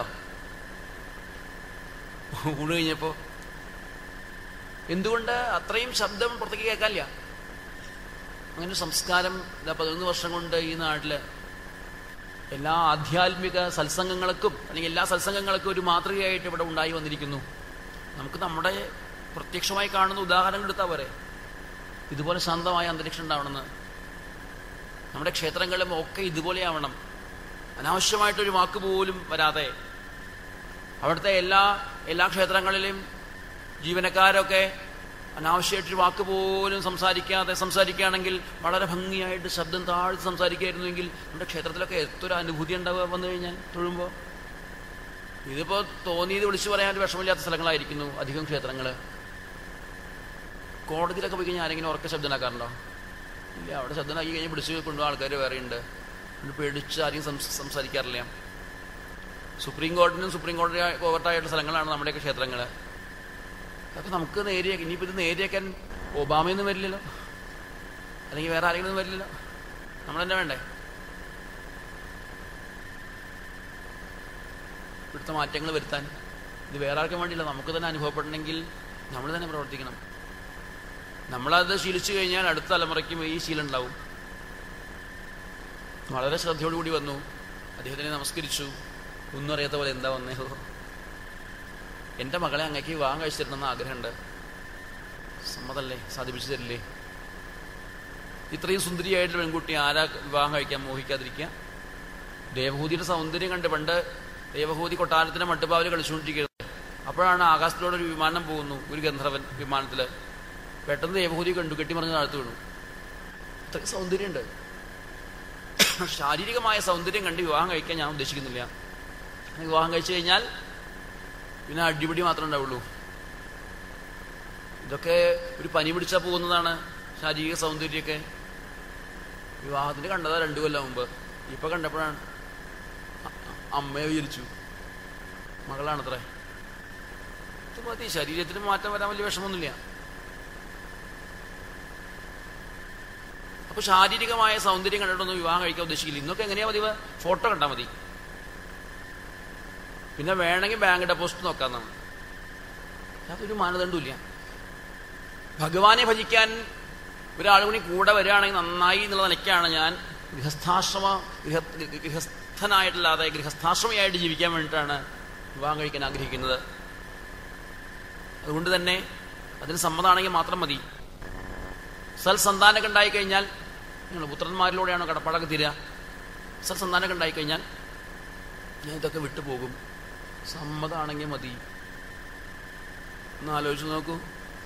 Speaker 1: ഊണ് കഴിഞ്ഞപ്പോ എന്തുകൊണ്ട് അത്രയും ശബ്ദം പുറത്തേക്ക് കേൾക്കാനില്ല അങ്ങനെ ഒരു സംസ്കാരം ഇതാ പതിനൊന്ന് വർഷം കൊണ്ട് ഈ നാട്ടില് എല്ലാ ആധ്യാത്മിക സത്സംഗങ്ങൾക്കും അല്ലെങ്കിൽ എല്ലാ സത്സംഗങ്ങൾക്കും ഒരു മാതൃകയായിട്ട് ഇവിടെ ഉണ്ടായി വന്നിരിക്കുന്നു നമുക്ക് നമ്മുടെ പ്രത്യക്ഷമായി കാണുന്ന ഉദാഹരണങ്ങൾ എടുത്താൽ പോരെ ഇതുപോലെ ശാന്തമായ അന്തരീക്ഷം ഉണ്ടാവണമെന്ന് നമ്മുടെ ക്ഷേത്രങ്ങളിലും ഒക്കെ ഇതുപോലെയാവണം അനാവശ്യമായിട്ടൊരു വാക്ക് പോലും വരാതെ അവിടുത്തെ എല്ലാ എല്ലാ ക്ഷേത്രങ്ങളിലും ജീവനക്കാരൊക്കെ അനാവശ്യമായിട്ടൊരു വാക്ക് പോലും സംസാരിക്കാതെ സംസാരിക്കുകയാണെങ്കിൽ വളരെ ഭംഗിയായിട്ട് ശബ്ദം താഴ്ത്തി സംസാരിക്കുകയായിരുന്നുവെങ്കിൽ നമ്മുടെ ക്ഷേത്രത്തിലൊക്കെ എത്ര അനുഭൂതി ഉണ്ടാവുക വന്നു കഴിഞ്ഞാൽ തൊഴുമ്പോൾ ഇതിപ്പോ തോന്നിയത് വിളിച്ചു പറയാൻ ഒരു വിഷമില്ലാത്ത സ്ഥലങ്ങളായിരിക്കുന്നു അധികം ക്ഷേത്രങ്ങൾ കോടതിയിലൊക്കെ പോയി കഴിഞ്ഞാൽ ആരെങ്കിലും ഉറക്ക ശബ്ദം ഉണ്ടാക്കാറുണ്ടോ ഇല്ല അവിടെ ശബ്ദം ഉണ്ടാക്കി കഴിഞ്ഞാൽ പിടിച്ചു കൊണ്ടുപോകുന്ന ആൾക്കാർ വേറെയുണ്ട് അതുകൊണ്ട് പേടിച്ച് ആരെയും സംസ് സംസാരിക്കാറില്ല സുപ്രീം കോടതിനും സുപ്രീം കോടതി കോർട്ടായിട്ടുള്ള സ്ഥലങ്ങളാണ് നമ്മുടെയൊക്കെ ക്ഷേത്രങ്ങൾ അതൊക്കെ നമുക്ക് നേരിയ ഇനിയിപ്പോൾ ഇത് നേരിയാക്കാൻ ഒബാമയൊന്നും വരില്ലല്ലോ അല്ലെങ്കിൽ വേറെ ആരെങ്കിലും ഒന്നും വരില്ലല്ലോ നമ്മൾ തന്നെ വേണ്ടേ ഇവിടുത്തെ മാറ്റങ്ങൾ വരുത്താൻ ഇത് വേറെ ആർക്കും വേണ്ടിയില്ല നമുക്ക് തന്നെ അനുഭവപ്പെടണമെങ്കിൽ നമ്മൾ തന്നെ പ്രവർത്തിക്കണം നമ്മളത് ശീലിച്ചു കഴിഞ്ഞാൽ അടുത്ത തലമുറയ്ക്കും ഈ ശീലം ഉണ്ടാവും വളരെ ശ്രദ്ധയോടുകൂടി വന്നു അദ്ദേഹത്തിനെ നമസ്കരിച്ചു ഒന്നും അറിയാത്ത പോലെ എന്താ വന്നേ എൻ്റെ മകളെ അങ്ങേക്ക് വിവാഹം കഴിച്ചു തരണമെന്ന് ആഗ്രഹമുണ്ട് സമ്മതല്ലേ സാധിപ്പിച്ചു തരില്ലേ ഇത്രയും സുന്ദരിയായിട്ടുള്ള പെൺകുട്ടി ആരാ വിവാഹം കഴിക്കാൻ മോഹിക്കാതിരിക്കുക ദേവഹൂതിയുടെ സൗന്ദര്യം കണ്ട് പണ്ട് ദേവഹൂതി കൊട്ടാരത്തിന്റെ മട്ടുപാവിൽ കളിച്ചുകൊണ്ടിരിക്കുന്നത് അപ്പോഴാണ് ആകാശത്തിലൂടെ ഒരു വിമാനം പോകുന്നു ഒരു ഗന്ധർവൻ വിമാനത്തിൽ പെട്ടെന്ന് ദേവഹൂതി കണ്ടു കെട്ടിമറിഞ്ഞ് താഴ്ത്തു വീണു ഇത്രയും സൗന്ദര്യമുണ്ട് ശാരീരികമായ സൗന്ദര്യം കണ്ട് വിവാഹം കഴിക്കാൻ ഞാൻ ഉദ്ദേശിക്കുന്നില്ല വിവാഹം കഴിച്ചു കഴിഞ്ഞാൽ പിന്നെ അടിപിടി മാത്രമേ ഉണ്ടാവുള്ളൂ ഇതൊക്കെ ഒരു പനി പിടിച്ചാൽ പോകുന്നതാണ് ശാരീരിക സൗന്ദര്യമൊക്കെ വിവാഹത്തിന് കണ്ടതാ രണ്ടു കൊല്ലം മുമ്പ് ഇപ്പൊ കണ്ടപ്പോഴാണ് അമ്മയെ വിചരിച്ചു മകളാണത്രേ ഇത് മതി ശരീരത്തിന് മാറ്റം വരാൻ വലിയ വിഷമമൊന്നുമില്ല അപ്പൊ ശാരീരികമായ സൗന്ദര്യം കണ്ടിട്ടൊന്നും വിവാഹം കഴിക്കാൻ ഉദ്ദേശിക്കില്ല ഇന്നൊക്കെ എങ്ങനെയാ മതി ഫോട്ടോ കണ്ടാൽ മതി പിന്നെ വേണമെങ്കിൽ ബാങ്ക് ഡെപ്പോസിറ്റ് നോക്കാന്നാണ് അതൊരു മാനദണ്ഡമില്ല ഭഗവാനെ ഭജിക്കാൻ ഒരാൾ കൂടി കൂടെ വരികയാണെങ്കിൽ നന്നായി എന്നുള്ള നിലയ്ക്കാണ് ഞാൻ ഗൃഹസ്ഥാശ്രമ ഗൃഹ ഗൃഹസ്ഥനായിട്ടല്ലാതെ ഗൃഹസ്ഥാശ്രമയായിട്ട് ജീവിക്കാൻ വേണ്ടിയിട്ടാണ് വിവാഹം കഴിക്കാൻ ആഗ്രഹിക്കുന്നത് അതുകൊണ്ട് തന്നെ അതിന് സമ്മതമാണെങ്കിൽ മാത്രം മതി സൽസന്താനമൊക്കെ ഉണ്ടായിക്കഴിഞ്ഞാൽ നിങ്ങൾ പുത്രന്മാരിലൂടെയാണോ കടപ്പാടൊക്കെ തീരുക സൽസന്താനമൊക്കെ ഉണ്ടായിക്കഴിഞ്ഞാൽ ഞാൻ ഇതൊക്കെ വിട്ടുപോകും സമ്മതമാണെങ്കിൽ മതി ഒന്ന് ആലോചിച്ച് നോക്കൂ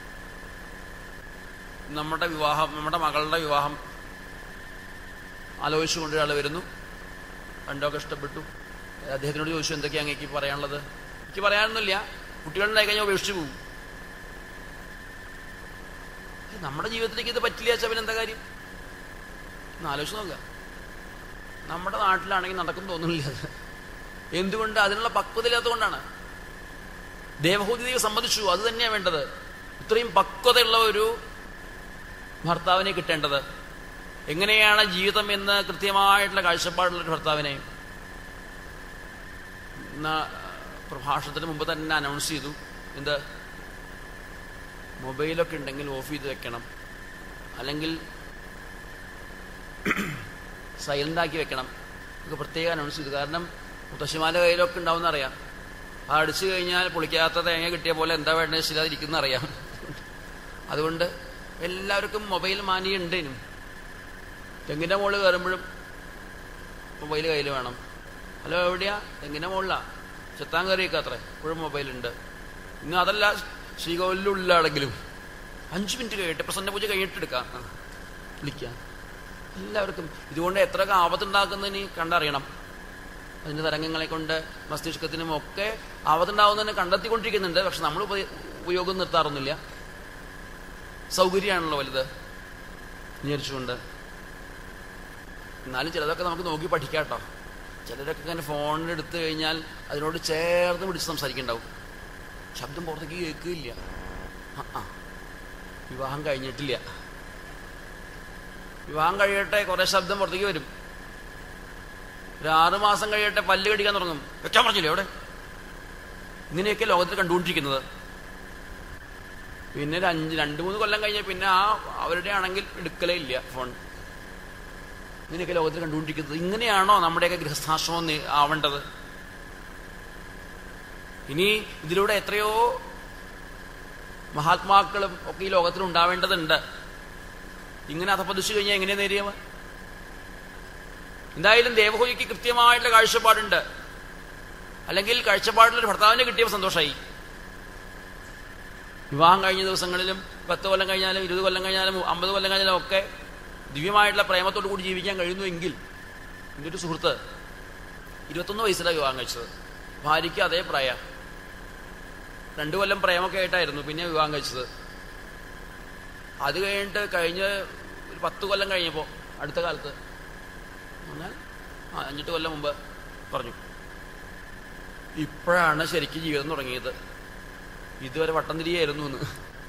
Speaker 1: നമ്മുടെ വിവാഹം നമ്മുടെ മകളുടെ വിവാഹം ആലോചിച്ചുകൊണ്ട് ഒരാൾ വരുന്നു കണ്ടൊക്കെ ഇഷ്ടപ്പെട്ടു അദ്ദേഹത്തിനോട് ചോദിച്ചു എന്തൊക്കെയാണ് അങ്ങേക്ക് പറയാനുള്ളത് എനിക്ക് പറയാനൊന്നുമില്ല കുട്ടികളുണ്ടായി കഴിഞ്ഞാൽ ഉപേക്ഷിച്ചു പോകും നമ്മുടെ ജീവിതത്തിലേക്ക് ഇത് പറ്റില്ല വെച്ചാൽ പിന്നെ എന്താ കാര്യം ഒന്ന് ആലോചിച്ച് നോക്കുക നമ്മുടെ നാട്ടിലാണെങ്കിൽ നടക്കും തോന്നുന്നില്ല അത് എന്തുകൊണ്ട് അതിനുള്ള പക്വത ഇല്ലാത്തതുകൊണ്ടാണ് ദേവഹൂതി ദേവി സമ്മതിച്ചു അത് തന്നെയാണ് വേണ്ടത് ഇത്രയും പക്വതയുള്ള ഒരു ഭർത്താവിനെ കിട്ടേണ്ടത് എങ്ങനെയാണ് ജീവിതം എന്ന് കൃത്യമായിട്ടുള്ള കാഴ്ചപ്പാടുള്ള ഒരു ഭർത്താവിനെ പ്രഭാഷണത്തിന് മുമ്പ് തന്നെ അനൗൺസ് ചെയ്തു എന്ത് മൊബൈലൊക്കെ ഉണ്ടെങ്കിൽ ഓഫ് ചെയ്ത് വെക്കണം അല്ലെങ്കിൽ സൈലന്റ് ആക്കി വെക്കണം ഒക്കെ പ്രത്യേകം അനൗൺസ് ചെയ്തു കാരണം മുത്തശ്ശിമാരുടെ കയ്യിലൊക്കെ ഉണ്ടാവും അറിയാം ആ അടിച്ചു കഴിഞ്ഞാൽ പൊളിക്കാത്ത തേങ്ങ കിട്ടിയ പോലെ എന്താ വേണ്ടത് വെച്ചില്ലാതിരിക്കുന്ന അറിയാം അതുകൊണ്ട് എല്ലാവർക്കും മൊബൈൽ മാനിയുണ്ടേനും തെങ്ങിന്റെ മുകളിൽ കയറുമ്പോഴും മൊബൈൽ കയ്യിൽ വേണം ഹലോ എവിടെയാ തെങ്ങിന്റെ മുകളിലാ ചെത്താൻ കയറിയേക്ക അത്രേ ഇപ്പോഴും മൊബൈലുണ്ട് ഇന്ന് അതല്ല ശ്രീകോവിലുള്ളാണെങ്കിലും അഞ്ച് മിനിറ്റ് കഴിയട്ടെ പ്രസന്ന പൂജ കഴിഞ്ഞിട്ടെടുക്കാം ആ, വിളിക്കാം എല്ലാവർക്കും ഇതുകൊണ്ട് എത്രയൊക്കെ ആപത്തുണ്ടാക്കുന്നതിന് കണ്ടറിയണം അതിന്റെ തരംഗങ്ങളെ കൊണ്ട് മസ്തിഷ്കത്തിനും ഒക്കെ ആപത്തുണ്ടാവുന്നതിനെ കണ്ടെത്തിക്കൊണ്ടിരിക്കുന്നുണ്ട് പക്ഷെ നമ്മൾ ഉപ- ഉപയോഗം നിർത്താറൊന്നുമില്ല സൗകര്യമാണല്ലോ വലുത് വിചാരിച്ചുകൊണ്ട് എന്നാലും ചിലതൊക്കെ നമുക്ക് നോക്കി പഠിക്കാം കേട്ടോ ചിലരൊക്കെ ഇങ്ങനെ ഫോണിലെടുത്ത് കഴിഞ്ഞാൽ അതിനോട് ചേർന്ന് പിടിച്ച് സംസാരിക്കുന്നുണ്ടാവും ശബ്ദം പുറത്തേക്ക് കേൾക്കില്ല ആ ആ വിവാഹം കഴിഞ്ഞിട്ടില്ല വിവാഹം കഴിയട്ടെ കുറെ ശബ്ദം പുറത്തേക്ക് വരും ഒരു ആറ് മാസം കഴിയട്ടെ പല്ല് കടിക്കാൻ തുടങ്ങും വെച്ചാൻ പറഞ്ഞില്ലേ അവിടെ ഇങ്ങനെയൊക്കെ ലോകത്തിൽ കണ്ടുകൊണ്ടിരിക്കുന്നത് പിന്നെ ഒരു അഞ്ച് രണ്ട് മൂന്ന് കൊല്ലം കഴിഞ്ഞാൽ പിന്നെ ആ അവരുടെ ആണെങ്കിൽ എടുക്കലേ ഇല്ല ഫോൺ ഇങ്ങനെയൊക്കെ ലോകത്തിൽ കണ്ടുകൊണ്ടിരിക്കുന്നത് ഇങ്ങനെയാണോ നമ്മുടെയൊക്കെ ഗൃഹസ്ഥാശ്രമം നി- ആവേണ്ടത് ഇനി ഇതിലൂടെ എത്രയോ മഹാത്മാക്കളും ഒക്കെ ഈ ലോകത്തിൽ ഉണ്ടാവേണ്ടതുണ്ട് ഇങ്ങനെ അധപ്പതിച്ചു കഴിഞ്ഞാൽ എങ്ങനെ നേരിയവ എന്തായാലും ദേവഹോയ്ക്ക് കൃത്യമായിട്ടുള്ള കാഴ്ചപ്പാടുണ്ട് അല്ലെങ്കിൽ കാഴ്ചപ്പാടിലൊരു ഭർത്താവിനെ കിട്ടിയപ്പോൾ സന്തോഷമായി വിവാഹം കഴിഞ്ഞ ദിവസങ്ങളിലും പത്ത് കൊല്ലം കഴിഞ്ഞാലും ഇരുപത് കൊല്ലം കഴിഞ്ഞാലും അമ്പത് കൊല്ലം കഴിഞ്ഞാലും ഒക്കെ ദിവ്യമായിട്ടുള്ള പ്രേമത്തോടു കൂടി ജീവിക്കാൻ കഴിയുന്നുവെങ്കിൽ എൻ്റെ ഒരു സുഹൃത്ത് ഇരുപത്തൊന്ന് വയസ്സിലാണ് വിവാഹം കഴിച്ചത് ഭാര്യയ്ക്ക് അതേ പ്രായ രണ്ടു കൊല്ലം പ്രേമൊക്കെ ആയിട്ടായിരുന്നു പിന്നെ വിവാഹം കഴിച്ചത് അത് കഴിഞ്ഞിട്ട് കഴിഞ്ഞ ഒരു പത്ത് കൊല്ലം കഴിഞ്ഞപ്പോൾ അടുത്ത കാലത്ത് എന്നാൽ ആ അഞ്ചെട്ട് കൊല്ലം മുമ്പ് പറഞ്ഞു ഇപ്പോഴാണ് ശരിക്കും ജീവിതം തുടങ്ങിയത് ഇതുവരെ വട്ടം തിരിയായിരുന്നു എന്ന്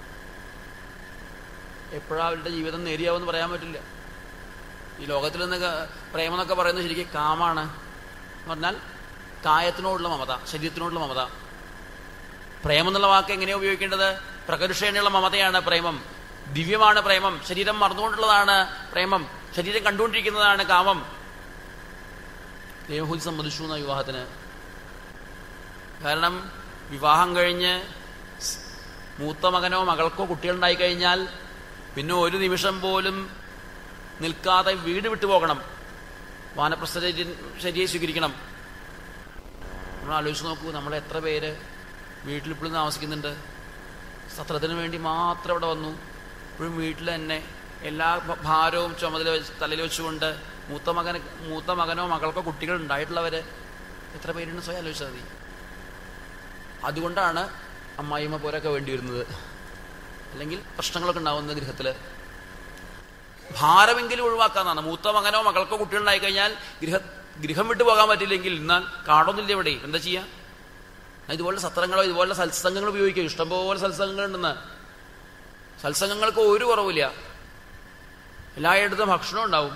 Speaker 1: എപ്പോഴാ അവരുടെ ജീവിതം നേരിയാവെന്ന് പറയാൻ പറ്റില്ല ഈ ലോകത്തിൽ നിന്ന് പ്രേമം എന്നൊക്കെ പറയുന്നത് ശരിക്കും കാമാണ് എന്ന് പറഞ്ഞാൽ കായത്തിനോടുള്ള മമത ശരീരത്തിനോടുള്ള മമത പ്രേമം എന്നുള്ള വാക്ക് എങ്ങനെയാ ഉപയോഗിക്കേണ്ടത് പ്രകരുഷേണയുള്ള മമതയാണ് പ്രേമം ദിവ്യമാണ് പ്രേമം ശരീരം മറന്നുകൊണ്ടുള്ളതാണ് പ്രേമം ശരീരം കണ്ടുകൊണ്ടിരിക്കുന്നതാണ് കാമം ദേവഹൂതി സമ്മതിച്ചു എന്ന വിവാഹത്തിന് കാരണം വിവാഹം കഴിഞ്ഞ് സ് മൂത്ത മകനോ മകൾക്കോ കുട്ടികളുണ്ടായി കഴിഞ്ഞാൽ പിന്നെ ഒരു നിമിഷം പോലും നിൽക്കാതെ വീട് വിട്ടു പോകണം വാനപ്രസ്ഥ ശരിയെ സ്വീകരിക്കണം നമ്മൾ ആലോചിച്ച് നോക്കൂ നമ്മൾ എത്ര പേര് വീട്ടിൽ ഇപ്പോഴും താമസിക്കുന്നുണ്ട് സത്രത്തിന് വേണ്ടി മാത്രം ഇവിടെ വന്നു ഇപ്പോഴും വീട്ടിൽ തന്നെ എല്ലാ ഭ- ഭാരവും ചുമതല വെച്ച് തലയിൽ വെച്ചുകൊണ്ട് മൂത്ത മകന് മൂത്ത മകനോ മകൾക്കോ കുട്ടികൾ ഉണ്ടായിട്ടുള്ളവര് എത്ര പേരുണ്ട് സ്വയം ആലോചിച്ചാൽ മതി അതുകൊണ്ടാണ് അമ്മായിമ്മ പോരൊക്കെ വേണ്ടി വരുന്നത് അല്ലെങ്കിൽ പ്രശ്നങ്ങളൊക്കെ ഉണ്ടാവുന്നത് ഗൃഹത്തില് ഭാരമെങ്കിലും ഒഴിവാക്കാന്നാണ് മൂത്ത മകനോ മകൾക്കോ കുട്ടികളുണ്ടായി കഴിഞ്ഞാൽ ഗൃഹ ഗൃഹം വിട്ടു പോകാൻ പറ്റില്ലെങ്കിൽ എന്നാൽ കാടൊന്നുമില്ല ഇവിടെ എന്താ ചെയ്യാ ഇതുപോലെ സത്രങ്ങളോ ഇതുപോലെ സത്സംഗങ്ങൾ ഉപയോഗിക്കുക ഇഷ്ടംപോലെ സത്സംഗങ്ങളുണ്ടെന്ന് സത്സംഗങ്ങൾക്ക് ഒരു കുറവില്ല എല്ലായിടത്തും ഭക്ഷണം ഉണ്ടാവും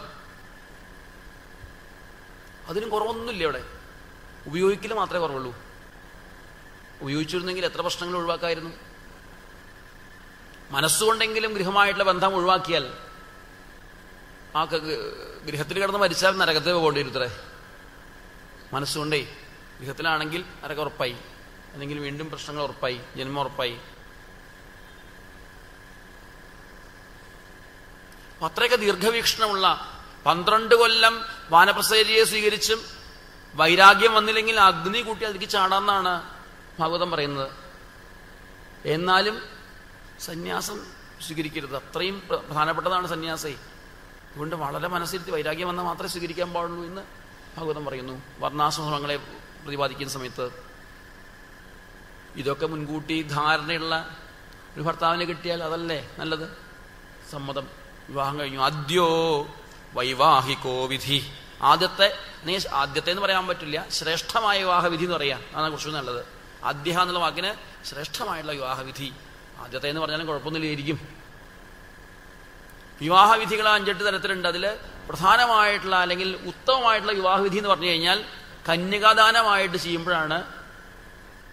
Speaker 1: അതിനും കുറവൊന്നുമില്ല ഇവിടെ ഉപയോഗിക്കൽ മാത്രമേ കുറവുള്ളൂ ഉപയോഗിച്ചിരുന്നെങ്കിൽ എത്ര പ്രശ്നങ്ങൾ ഒഴിവാക്കായിരുന്നു മനസ്സുകൊണ്ടെങ്കിലും ഗൃഹമായിട്ടുള്ള ബന്ധം ഒഴിവാക്കിയാൽ ആ ക- ഗൃഹത്തിൽ കിടന്ന് മരിച്ചാൽ നരകത്തിൽ പോകേണ്ടി വരുത്തറേ മനസ്സുകൊണ്ടേ ഗൃഹത്തിലാണെങ്കിൽ നരകം ഉറപ്പായി അല്ലെങ്കിൽ വീണ്ടും പ്രശ്നങ്ങൾ ഉറപ്പായി ജന്മം ഉറപ്പായി അപ്പൊ അത്രയൊക്കെ ദീർഘവീക്ഷണമുള്ള പന്ത്രണ്ട് കൊല്ലം വാനപ്രസരിയെ സ്വീകരിച്ചും വൈരാഗ്യം വന്നില്ലെങ്കിൽ അഗ്നി കൂട്ടി അതിലേക്ക് ചാടാന്നാണ് ഭാഗവതം പറയുന്നത് എന്നാലും സന്യാസം സ്വീകരിക്കരുത് അത്രയും പ്ര- പ്രധാനപ്പെട്ടതാണ് സന്യാസേ അതുകൊണ്ട് വളരെ മനസ്സിരുത്തി വൈരാഗ്യം വന്നാൽ മാത്രമേ സ്വീകരിക്കാൻ പാടുള്ളൂ എന്ന് ഭാഗവതം പറയുന്നു വർണ്ണാശ്രമങ്ങളെ പ്രതിപാദിക്കുന്ന സമയത്ത് ഇതൊക്കെ മുൻകൂട്ടി ധാരണയുള്ള ഒരു ഭർത്താവിനെ കിട്ടിയാൽ അതല്ലേ നല്ലത് സമ്മതം വിവാഹം കഴിഞ്ഞു അദ്യോ വൈവാഹികോ വിധി ആദ്യത്തെ നീ ആദ്യത്തെ എന്ന് പറയാൻ പറ്റില്ല ശ്രേഷ്ഠമായ വിവാഹവിധി എന്ന് പറയാം അതാണ് കുറച്ചുകൂടി നല്ലത് അദ്യ എന്നുള്ള വാക്കിന് ശ്രേഷ്ഠമായിട്ടുള്ള വിവാഹവിധി ആദ്യത്തെ എന്ന് പറഞ്ഞാലും കുഴപ്പമൊന്നുമില്ലായിരിക്കും വിവാഹവിധികൾ അഞ്ചെട്ട് തരത്തിലുണ്ട് അതിൽ പ്രധാനമായിട്ടുള്ള അല്ലെങ്കിൽ ഉത്തമമായിട്ടുള്ള വിവാഹവിധി എന്ന് പറഞ്ഞു കഴിഞ്ഞാൽ കന്യകാദാനമായിട്ട് ചെയ്യുമ്പോഴാണ്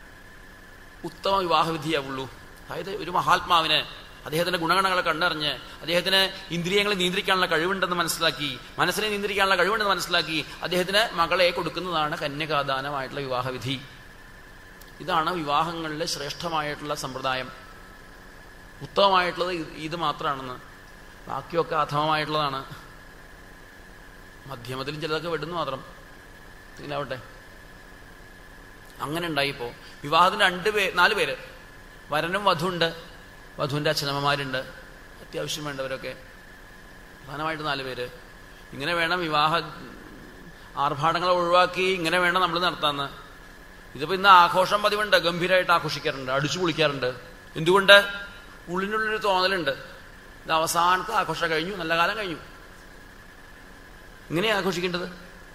Speaker 1: ഉത്തമ വിവാഹവിധിയാവുള്ളൂ അതായത് ഒരു മഹാത്മാവിന് അദ്ദേഹത്തിന്റെ ഗുണഗണങ്ങളെ കണ്ടറിഞ്ഞ് അദ്ദേഹത്തിന് ഇന്ദ്രിയങ്ങളെ നിയന്ത്രിക്കാനുള്ള കഴിവുണ്ടെന്ന് മനസ്സിലാക്കി മനസ്സിനെ നിയന്ത്രിക്കാനുള്ള കഴിവുണ്ടെന്ന് മനസ്സിലാക്കി അദ്ദേഹത്തിന് മകളെ കൊടുക്കുന്നതാണ് കന്യകാദാനമായിട്ടുള്ള വിവാഹവിധി ഇതാണ് വിവാഹങ്ങളിലെ ശ്രേഷ്ഠമായിട്ടുള്ള സമ്പ്രദായം ഉത്തമമായിട്ടുള്ളത് ഇത് ഇത് മാത്രമാണെന്ന് ബാക്കിയൊക്കെ അധമമായിട്ടുള്ളതാണ് മധ്യമത്തിലും ചിലതൊക്കെ വിടുന്നു മാത്രം ഇതിലാവട്ടെ അങ്ങനെ ഉണ്ടായിപ്പോ വിവാഹത്തിന് രണ്ട് പേ നാല് പേര് വരനും വധുണ്ട് വധുവിന്റെ അച്ഛനമ്മമാരുണ്ട് അത്യാവശ്യം വേണ്ടവരൊക്കെ പ്രധാനമായിട്ട് നാല് പേര് ഇങ്ങനെ വേണം വിവാഹ ആർഭാടങ്ങളെ ഒഴിവാക്കി ഇങ്ങനെ വേണം നമ്മൾ നടത്താന്ന് ഇതിപ്പോ ഇന്ന് ആഘോഷം പതിവുണ്ട് ഗംഭീരമായിട്ട് ആഘോഷിക്കാറുണ്ട് അടിച്ചു പൊളിക്കാറുണ്ട് എന്തുകൊണ്ട് ഉള്ളിനുള്ളൊരു തോന്നലുണ്ട് ഇത് അവസാനത്തെ ആഘോഷം കഴിഞ്ഞു നല്ല കാലം കഴിഞ്ഞു ഇങ്ങനെയാ ആഘോഷിക്കേണ്ടത്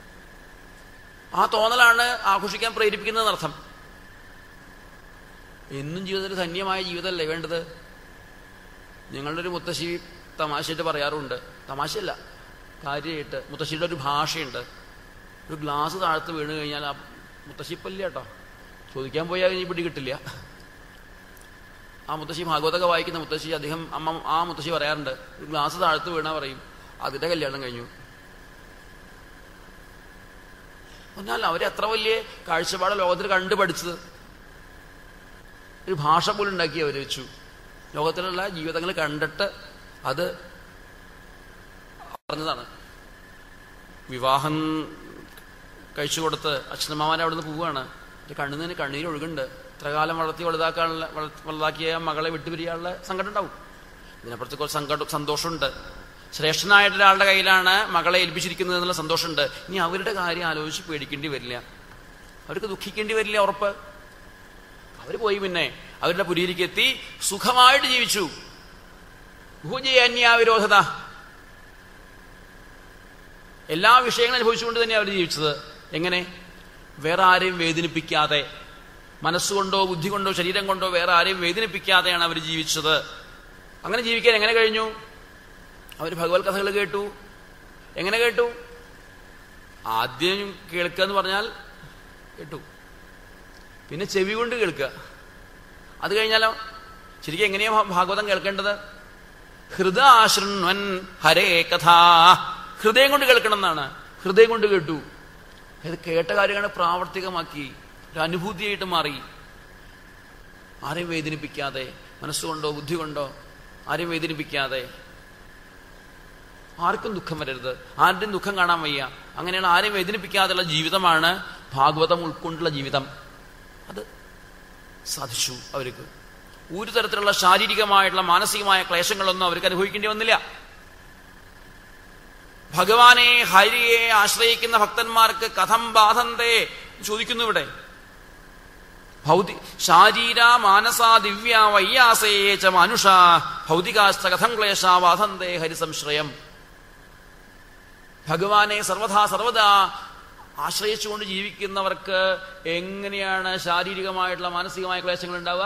Speaker 1: ആ തോന്നലാണ് ആഘോഷിക്കാൻ പ്രേരിപ്പിക്കുന്നതെന്നർത്ഥം എന്നും ജീവിതത്തിൽ ധന്യമായ ജീവിതമല്ലേ വേണ്ടത് ഞങ്ങളുടെ ഒരു മുത്തശ്ശി തമാശയായിട്ട് പറയാറുണ്ട് തമാശയല്ല കാര്യമായിട്ട് മുത്തശ്ശിയുടെ ഒരു ഭാഷയുണ്ട് ഒരു ഗ്ലാസ് താഴത്ത് വീണ് കഴിഞ്ഞാൽ ആ മുത്തശ്ശിപ്പല്ല കേട്ടോ ചോദിക്കാൻ പോയാൽ ഇനി പിടി കിട്ടില്ല ആ മുത്തശ്ശി ഭാഗവതമൊക്കെ വായിക്കുന്ന മുത്തശ്ശി അദ്ദേഹം അമ്മ ആ മുത്തശ്ശി പറയാറുണ്ട് ഒരു ഗ്ലാസ് താഴത്ത് വീണാ പറയും അതിന്റെ കല്യാണം കഴിഞ്ഞു എന്നാൽ അവരെത്ര വലിയ കാഴ്ചപ്പാട് ലോകത്തിൽ കണ്ടു പഠിച്ചത് ഒരു ഭാഷ പോലും ഉണ്ടാക്കി അവർ വെച്ചു ലോകത്തിലുള്ള ജീവിതങ്ങൾ കണ്ടിട്ട് അത് പറഞ്ഞതാണ് വിവാഹം കഴിച്ചു കൊടുത്ത് അച്ഛനമ്മമാരെ അവിടുന്ന് പോവുകയാണ് കണ്ണുന്നതിന് കണ്ണീരൊഴുകുണ്ട് ഇത്ര കാലം വളർത്തി വലുതാക്കാനുള്ള വള- വലുതാക്കിയ മകളെ വിട്ടുപിരിയാനുള്ള സങ്കടം ഉണ്ടാവും ഇതിനപ്പുറത്ത് കുറച്ച് സങ്കടം സന്തോഷമുണ്ട് ശ്രേഷ്ഠനായിട്ട് ഒരാളുടെ കയ്യിലാണ് മകളെ ഏൽപ്പിച്ചിരിക്കുന്നത് എന്നുള്ള സന്തോഷമുണ്ട് ഇനി അവരുടെ കാര്യം ആലോചിച്ച് പേടിക്കേണ്ടി വരില്ല അവർക്ക് ദുഃഖിക്കേണ്ടി വരില്ല ഉറപ്പ് അവർ പോയി പിന്നെ അവരുടെ പുരിയിലേക്ക് എത്തി സുഖമായിട്ട് ജീവിച്ചു ഭൂജയന്യാവിരോധത എല്ലാ വിഷയങ്ങളും അനുഭവിച്ചുകൊണ്ട് തന്നെ അവർ ജീവിച്ചത് എങ്ങനെ വേറെ ആരെയും വേദനിപ്പിക്കാതെ മനസ്സുകൊണ്ടോ ബുദ്ധി കൊണ്ടോ ശരീരം കൊണ്ടോ വേറെ ആരെയും വേദനിപ്പിക്കാതെയാണ് അവർ ജീവിച്ചത് അങ്ങനെ ജീവിക്കാൻ എങ്ങനെ കഴിഞ്ഞു അവർ ഭഗവത് കഥകൾ കേട്ടു എങ്ങനെ കേട്ടു ആദ്യം കേൾക്കുക എന്ന് പറഞ്ഞാൽ കേട്ടു പിന്നെ ചെവി കൊണ്ട് കേൾക്കുക അത് കഴിഞ്ഞാലോ ശരിക്കും എങ്ങനെയാ ഭ- ഭാഗവതം കേൾക്കേണ്ടത് ഹൃദാശൃണ്വൻ ഹരേ കഥ ഹൃദയം കൊണ്ട് കേൾക്കണം എന്നാണ് ഹൃദയം കൊണ്ട് കേട്ടു അത് കേട്ട കാര്യങ്ങളെ പ്രാവർത്തികമാക്കി ഒരു അനുഭൂതിയായിട്ട് മാറി ആരെയും വേദനിപ്പിക്കാതെ മനസ്സുകൊണ്ടോ ബുദ്ധി കൊണ്ടോ ആരെയും വേദനിപ്പിക്കാതെ ആർക്കും ദുഃഖം വരരുത് ആരുടെയും ദുഃഖം കാണാൻ വയ്യ അങ്ങനെയുള്ള ആരെയും വേദനിപ്പിക്കാതെയുള്ള ജീവിതമാണ് ഭാഗവതം ഉൾക്കൊണ്ടുള്ള ജീവിതം അത് സാധിച്ചു അവർക്ക് ഒരു തരത്തിലുള്ള ശാരീരികമായിട്ടുള്ള മാനസികമായ ക്ലേശങ്ങളൊന്നും അവർക്ക് അനുഭവിക്കേണ്ടി വന്നില്ല ഭഗവാനെ ഹരിയെ ആശ്രയിക്കുന്ന ഭക്തന്മാർക്ക് കഥം ബാധന്തേ ചോദിക്കുന്നു ഇവിടെ ഭൗതി ശാരീര മാനസ ദിവ്യ വയ്യാസയേ ച മനുഷ ഭൗതികാശ്ച കഥം ക്ലേശ ബാധന്തേ ഹരിസംശ്രയം ഭഗവാനെ സർവഥാ സർവദാ ആശ്രയിച്ചുകൊണ്ട് ജീവിക്കുന്നവർക്ക് എങ്ങനെയാണ് ശാരീരികമായിട്ടുള്ള മാനസികമായ ക്ലേശങ്ങൾ ഉണ്ടാവുക